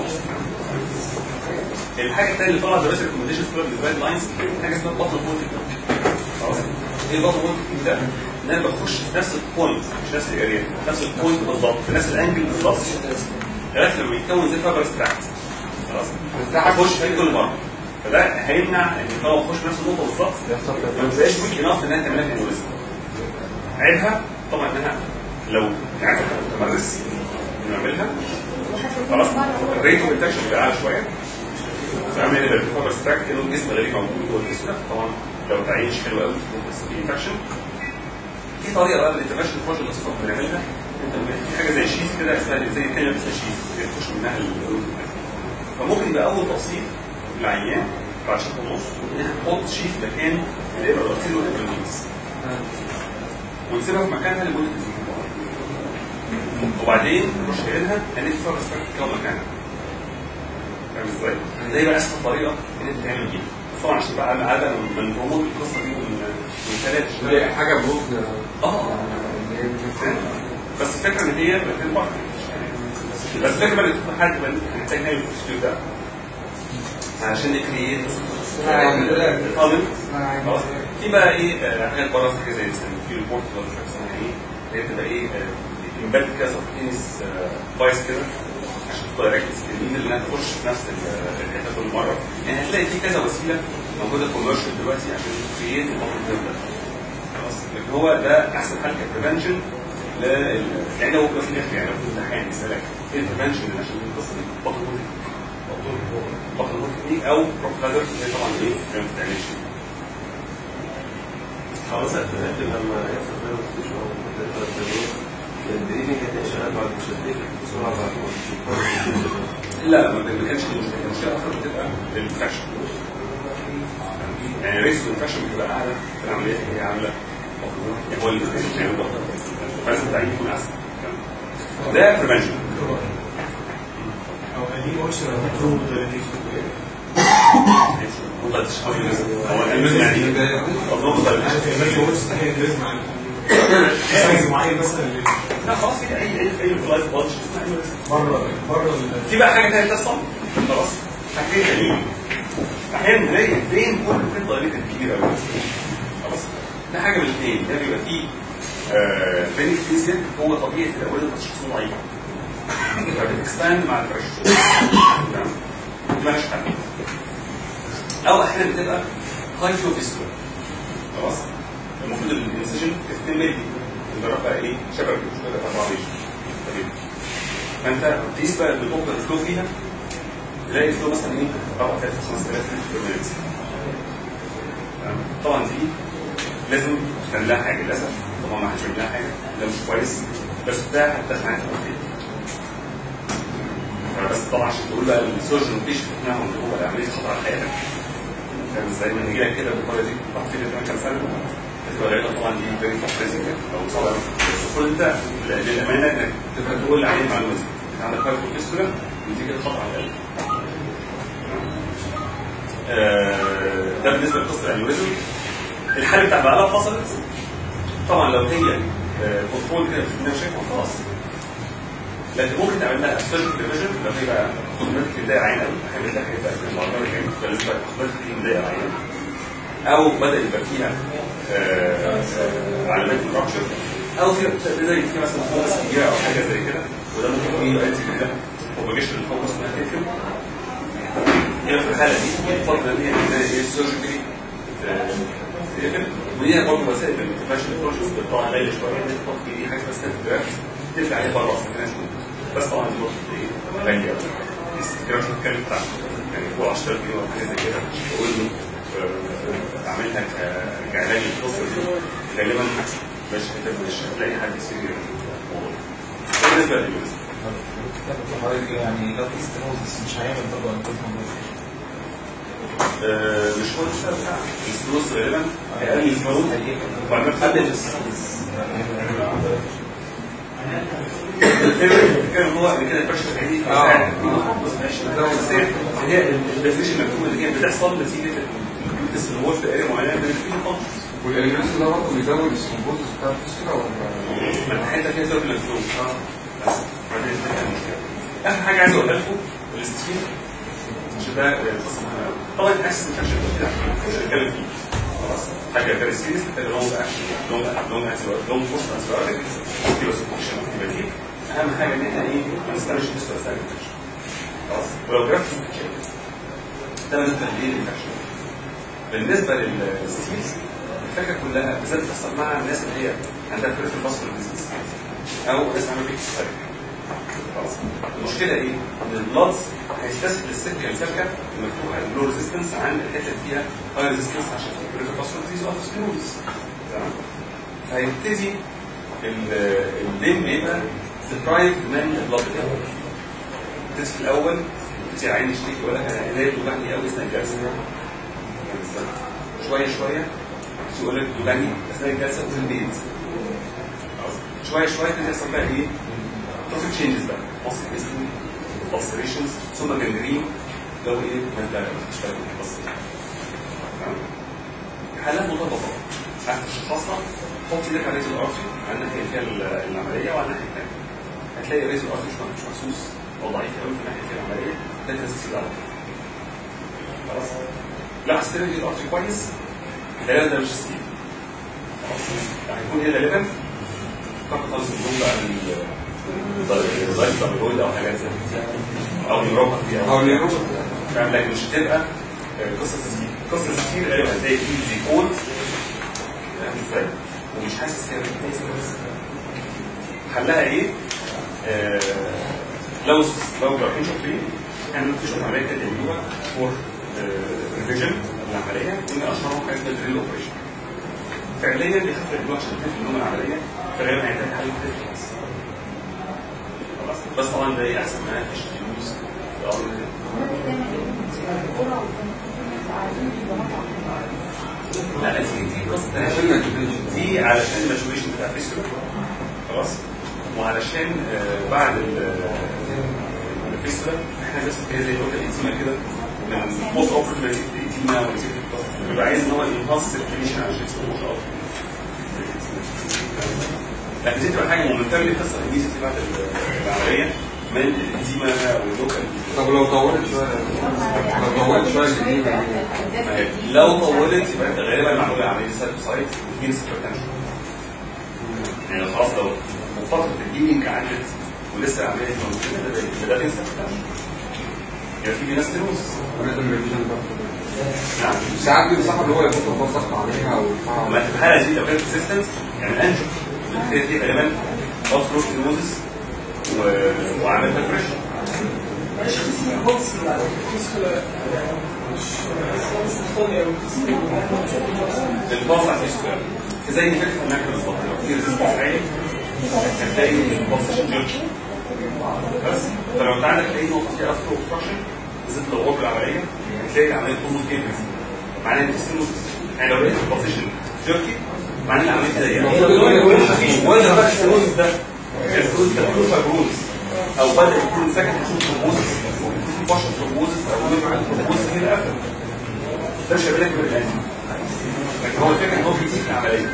الحاجه الثانيه اللي طلعت دراسه ريكومنديشن في الجايد لاينز حاجه اسمها بطل بولتنج خلاص ايه بطل بولتنج ده؟ ان انا بخش في نفس البوينت مش نفس الاريا نفس البوينت بالظبط في نفس الانجل بالظبط لغايه لما يتكون زي فابرس تحت خلاص هخش فيه كل مره فده هيمنع ان طالما اخش في نفس النقطه بالظبط ما تبقاش ويك انف انها تعمل لك انوريزم عيبها طبعا انها لو يعني متمرس نعملها خلاص الريت اوف انتكشن بيبقى اعلى شويه فاعمل ايه بالفابرس تراك كده الجسم غريب موجود جوه الجسم طبعا لو تعيش حلو قوي بس في انفكشن في طريقه بقى الانترفنشن فورج اللي اصلا بنعملها انت في حاجه زي شيت كده اسمها زي كده بس شيت بتخش منها الروت فممكن يبقى اول تفصيل للعيان بعد شهر ونص ان احنا نحط شيت مكان الابره الارتيل والابره النيس ونسيبها في مكانها لمده اسبوع وبعدين نخش شايلها هنلف فيها بس تكون مكانها فاهم ازاي؟ زي بقى اسهل طريقه ان انت تعمل بيها بس طبعا عشان بقى العاده من بروموت القصه دي من من ثلاث دي حاجه بروف اه بس الفكره ان هي مكان بحر بس الفكره بقى ان تكون حد بقى محتاج نعمل التشكيل ده عشان نكريت طالب خلاص في بقى ايه آه، حاجات بره حاجه زي مثلا في ريبورت ولا مش عارف اسمها ايه اللي هي بتبقى ايه امبيد كده سبكتينيس فايس كده عشان تبقى ركز اليمين اللي انها تخش في نفس ال- الحته كل مره يعني هتلاقي في كذا وسيله موجوده كوميرشال دلوقتي عشان تكريت الموقف ده خلاص لكن هو ده احسن حل كبريفنشن لل يعني هو في الاخر يعني لو في امتحان يسالك ايه البريفنشن عشان القصه دي بطل بطل تكنيك او بروك هذا اللي طبعا ايه ما بتعملش خلاص اعتمدت لما يحصل فيها مستشفى او ثلاث سنين الدرينج هتلاقي شغال بعد مش هتلاقي بسرعه بعد ما لا ما ما كانش المشكله المشكله اكتر بتبقى الانفكشن يعني ريسك الانفكشن بتبقى اعلى في العمليات اللي هي عامله يعني هو اللي بيعمل ضغط فلازم التعيين يكون احسن ده بريفنشن دي اوبشن هتكتب هو الالوزم يعني ايه؟ الضغط سايز معين مثلا لا خلاص هي اي اي اي فلايت بادج بره بره في بقى حاجه ثانيه تحصل خلاص حاجتين تانيين احيانا نلاقي فين كل فين ضريبه كبيره قوي خلاص ده حاجه من الاثنين ده بيبقى فيه فين فيزيا هو طبيعه الاولاد التشخيص ضعيفه فبتكسباند مع البريشر تمام دي مالهاش حل او احيانا بتبقى هاي فلو فيستول خلاص المفروض الانسجن 15 مللي الجراف بقى ايه شبكه مش بقى 4 مللي فانت تقيس بقى البوكر الفلو فيها تلاقي الفلو مثلا ايه 4000 5000 لتر في المينت طبعا دي لازم تعمل لها حاجه للاسف طبعا ما حدش بيعمل لها حاجه ده مش كويس بس ده هتدخل معاك في بس طبعا عشان تقول بقى السيرجن مفيش تقنعهم ان هو العمليه خطر على حياتك فاهم ازاي ما نجي لك كده بالطريقه دي بعد كده كمان كام سنه هتبقى غالبا طبعا دي فيري فريزنج او صعبه بس كل انت للامانه انك تبقى تقول عليه المعلومه دي انت عندك كارت فيستولا ودي كده خطر على القلب آه، ده بالنسبه لقصه الانوريزم الحاله بتاع بقى فصلت طبعا لو هي بورتفول كده في شكل خلاص لكن ممكن تعمل لها سيرجيكال ريفيجن لو هي بقى كوزمتيك في بدايه عين قوي هيعمل لها حاجه بقى في المعلومات كانت فلازم بقى كوزمتيك في بدايه عين او بدا يبقى فيها آه، آه، علامات فراكشر او في بدا يبقى فيها مثلا فوكس كبيره او حاجه زي كده وده ممكن يكون يبقى كده اوبجيشن الفوكس انها تقفل هي في الحاله دي الفتره دي هي ايه السيرجيكالي تقفل ودي برضه وسائل الانتفاش البروجكت بتطلع غالي شويه ان تحط في حاجه اسمها ستات تقفل عليها بره اصلا كده بس طبعا دي برضه ايه غاليه قوي الجراف بتتكلم بتاع يعني فوق 10 جنيه ولا حاجه زي كده بقول له آه، اعملها ك- كعلاج القصه دي غالبا مش هت- مش هتلاقي حد يصير الموضوع ده بالنسبه للجوز حضرتك يعني لو في ستينوزس مش هيعمل برضه انتوز آه، مش هو السبب بتاع الفلوس غالبا هيقلل الفلوس وبعدين تحدد كان هو اللي كده البرشر هيجي آه. بس ماشي بس هي هي الديفينيشن المكتوبه اللي هي بتحصل نتيجه الجلوتس اللي هو في اريا معينه من الفيل خالص والاليمنت ده برضه بيزود السمبوزس بتاع الفيستولا ولا ما انت حته فيها سبب الفلوس بس بعدين الدنيا مشكله اخر حاجه عايز اقولها لكم الاستيل عشان ده قصه مهمه أوي. طبعا الاكسس مش عشان كده مش هنتكلم فيه خلاص حاجه فيري سيريس محتاجه لونج اكشن لونج لونج لونج بوست انسبيراتيك كيلو سبوكشن اهم حاجه ان احنا ايه ما نستناش لسه استنى خلاص ولو جربت ده بالنسبه للانفكشن بالنسبه للستيلز الفكره كلها بالذات بتحصل مع الناس اللي هي عندها بريفر فاسكولار ديزيز او ناس عامله بيك خلاص المشكله ايه؟ ان البلادز هيستسهل السكه السكه المفتوحه اللو ريزيستنس عن الحته اللي فيها هاي ريزيستنس عشان في بريفر فاسكولار ديزيز او سكلوز تمام فهيبتدي ال- الليم بيبقى ديبرايف من البلاد بتاعه التست في الاول يبتدي العين يشتكي يقول لك انا عينيا بتوجعني قوي اثناء الجلسه شويه شويه يقول لك بتوجعني اثناء الجلسه في البيت خلاص. شويه شويه تبتدي يحصل بقى ايه؟ توفيك تشينجز بقى مصر هيستوري اوبسريشنز ثم جنجرين جو ايه؟ ما انت بتشتغل بس حالات مطبقه عايز تشخصها حط ايدك على ريز الارتي على الناحيه اللي فيها ال- العمليه وعلى الناحيه الثانيه هتلاقي ريز الارتي مش مش محسوس او ضعيف قوي في الناحيه اللي فيها العمليه ده تسجيل على طول. خلاص لا السيرجي الارتي كويس غالبا ده مش ستيل خلاص هيكون ايه غالبا فقط خالص النوم بقى من اللايف تابلويد او حاجات زي كده او نيوروباثي او نيوروباثي. فاهم لكن مش هتبقى قصه قصه كتير غالبا هتلاقي فيه ديفولت فاهم ازاي؟ ومش حاسس هي حلها ايه؟ آه لو لو رايحين شاطرين احنا ممكن نشوف عمليه كده يعملوها فور ريفيجن العمليه وان اشهرهم حاجه اسمها دريل اوبريشن فعليا بيخفف الجوع عشان تقفل النوم العمليه فغالبا هيحتاج حل كتير خلاص بس طبعا ده ايه احسن ما فيش فلوس لا دي دي قصه تانية. دي علشان الماتوريشن بتاع الفيستول خلاص وعلشان آه، بعد فيستولا احنا بس كده زي لوكال ايتيما كده من بوست اوبريتيف ايتيما بيبقى عايز ان هو ينهاص الكليشن عشان يسوي بوست لكن دي تبقى حاجه ممتازه القصه الانجليزي بتاعت العمليه من الايتيما واللوكال طب لو طولت شويه لو طولت شويه جديد ما هي لو طولت يبقى انت غالبا معمول عمليه سايت سايت وتجين سيبرتنشن يعني خلاص لو فتره الجيمنج عدت ولسه العمليه دي موجوده ده ده تنسى يعني في ناس تلوث نعم ساعات بينصحوا اللي هو يحط خلاص ضغط عليها او ما في الحاله دي لو كانت ريزيستنس يعني الانجو الخير دي غالبا خلاص روح تلوزس وعملت بريشر معلش قسم الهوكس القسم مش مش مصطنع او الباص على السؤال زي فكره المكنه بالظبط لو في ريزيستنس عالي هتلاقي الباص جيرش بس فلو انت عندك اي نقطه فيها افتر اوبستراكشن بالذات لو غرب العمليه هتلاقي العمليه تطول كيبلز معناها ان السينوس يعني لو لقيت البوزيشن جيركي معناه العمليه كده يعني ولا بقى السينوس ده السينوس ده كله فايبروز او بدا يكون ساكن تشوف ترومبوزس في بشر ترومبوزس او نوع ترومبوزس كده قفل ده مش هيبقى لك من الانجل لكن هو الفكره ان هو بيزيد العمليه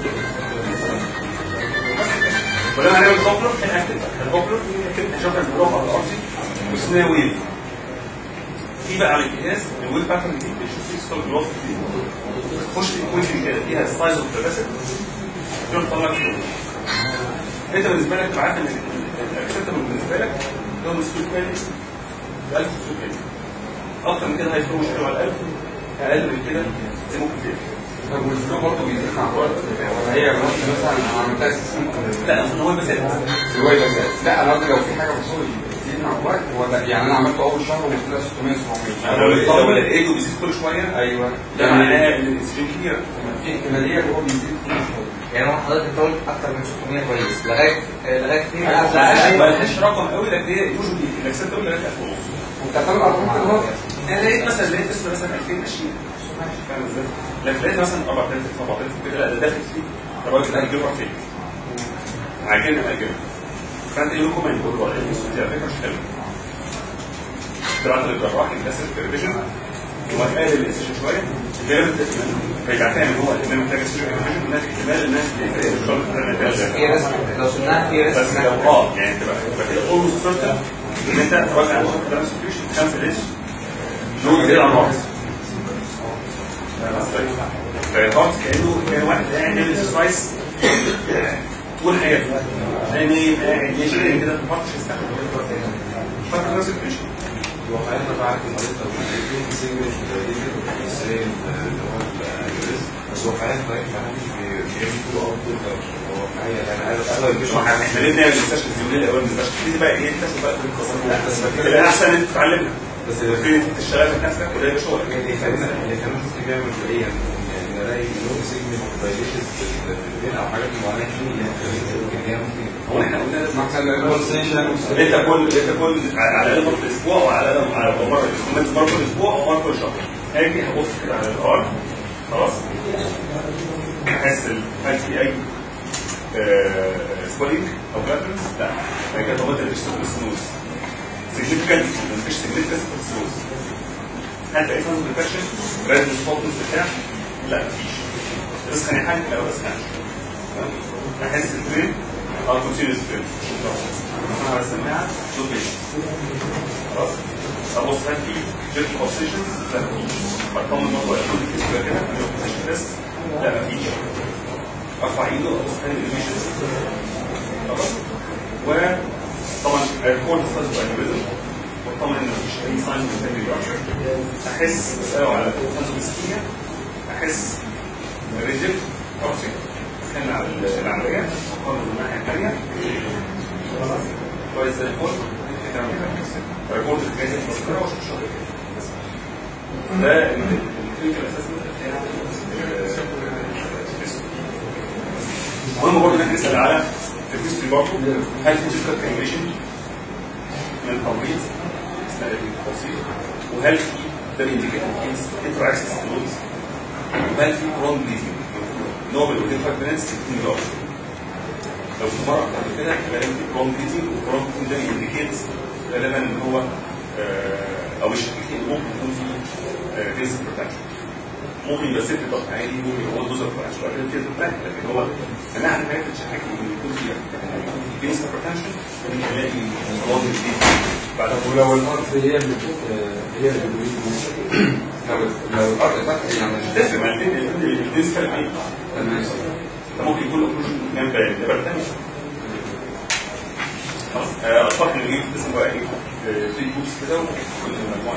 ولما هنعمل كوبلر هنأكد الكوبلر هنشوف البلوك على الارضي واسمها ويف في بقى على الجهاز الويف باترن دي بنشوف فيه ستوب جلوس دي تخش في ايكويشن كده فيها سايز اوف ذا فيسل تروح تطلع كده انت بالنسبه لك تبقى عارف ان الاكسبتبل بالنسبه لك هو مسؤول كام 1000 مسؤول كام اكتر من كده هيفرق مشكله على 1000 اقل من كده زي ممكن تقفل طب والفلو برضه بيزيد مع الوقت ولا هي مثلا انا عملتها اساسا لا اصل هو بس الواي بس لا انا قصدي لو في حاجه بتصير بتزيد مع الوقت ولا يعني انا عملته اول شهر ومثلها 600 700 لو لو لقيته بيزيد كل شويه ايوه ده معناه ان الاكسجين كبيره في احتماليه ان هو بيزيد كل شويه يعني هو حضرتك انت قلت اكتر من 600 كويس لغايه لغايه فين؟ لا ما لهاش رقم قوي لكن هي يوجوالي الاكسبتبل لغايه 1000 ونص وبتعتمد على الرقم اللي هو انا لقيت مثلا لقيت اسم مثلا 2020 فاهم ازاي؟ لكن لقيت مثلا 4000 7000 كده لا ده داخل فيه طب قلت انا اجيبها فين؟ عاجلنا اجلنا فانت ايه ريكومند تقول له الاسم دي على فكره مش حلو تبعت للجراح الاسم في الريفيجن وهتقلل الاسم شويه غالبا هيبقى فاهم هو ان محتاج اسم ريفيجن هناك احتمال الناس في رسم لو سمناها في بس رسم لو اه يعني تبقى تبقى كده اولموست سيرتن ان انت تراجع على الكلام سبسكريبشن 5 ليش لو زي الاربعه فالهارت كانه كان واحد قاعد يعمل اكسرسايز طول حياته يعني قاعد يشتغل كده في الهارت مش هيستحمل فاكر نفس الكليشن وحياتنا بعد المريض لو في سنجل ازاي اللي هو الجلس بس هو حياتنا طيب ما حدش بيعمل كله او كله هو حقيقة انا عارف اغلب مش واحد احنا ليه بنعمل مستشفى الزيوليه الاول مستشفى دي بقى ايه تاخد بقى في القصه لا احسن انت تتعلمها بس تبتدي تشتغل بنفسك وده يبقى شغلك اللي خلينا اللي خلينا نستجاب مبدئيا يعني نلاقي لو سيجمنت دايليشن في البين او حاجات معينه يعني هي ممكن هو احنا قلنا لازم مثلا البولسيشن انت كل انت كل على الاقل مره في الاسبوع وعلى الاقل على مره مره مره في الاسبوع ومره كل شهر هاجي هبص كده على الار خلاص احس ال- هل في اي سبولينج او باترنز لا هي كده طبعا مفيش سنوز سيجنيفيكانت مفيش سيجنيفيكانت سنوز هل في اي فانز ديفكشن ريد سبوتنس بتاع لا مفيش بس خليني حاجه لا بس احس الترين او كونتينوس ترين انا بسميها تو بيشنز خلاص ابص هل في جيت بوزيشنز لا مفيش بطمن ان هو يكون كده كده بوزيشن بس لا مفيش ارفع ايده ابص تاني الانيميشنز خلاص وطبعا الكورد ستاز باينوريزم واطمن ان مفيش اي ساين من التاني رابشر احس اساله على فانزومسكيميا احس ريجل راسي كان على العمليه اقارن الناحيه الثانيه كويس زي الفل ريبورت الكيس المذكره واشوف شغل بس ده الكلينيكال اسسمنت المهم برضه ان احنا نسال على الهيستوري برضه هل في جيكال كانيميشن من التمريض اثناء التوصيل وهل في ده بينديكيت في انتر اكسس نودز وهل في برون بليدنج نوبل ودين فاكتنس 60 جرام لو في مرة قبل كده غالبا في برون بليدنج والبرون بليدنج ده بينديكيت غالبا ان هو آه، او الشكاكين ممكن يكون في فيس بروتكشن ممكن يبقى ست ضغط عالي ممكن يبقى دوزر بروتكشن وبعدين فيس بروتكشن لكن هو انا عن حاجات الشكاكي ان يكون في فيس بروتكشن ممكن يلاقي الصوت الجديد بعد ولو الارض هي اللي بت- هي اللي بتريد لو لو الارض فتح يعني تفرق مع الاثنين الاثنين فرق عين تمام ممكن يكون اوكلوجن جنب الابر تاني خلاص آه، اصبح ان ايه اسمه بقى ايه آه، في جروبس كده وكل مجموعه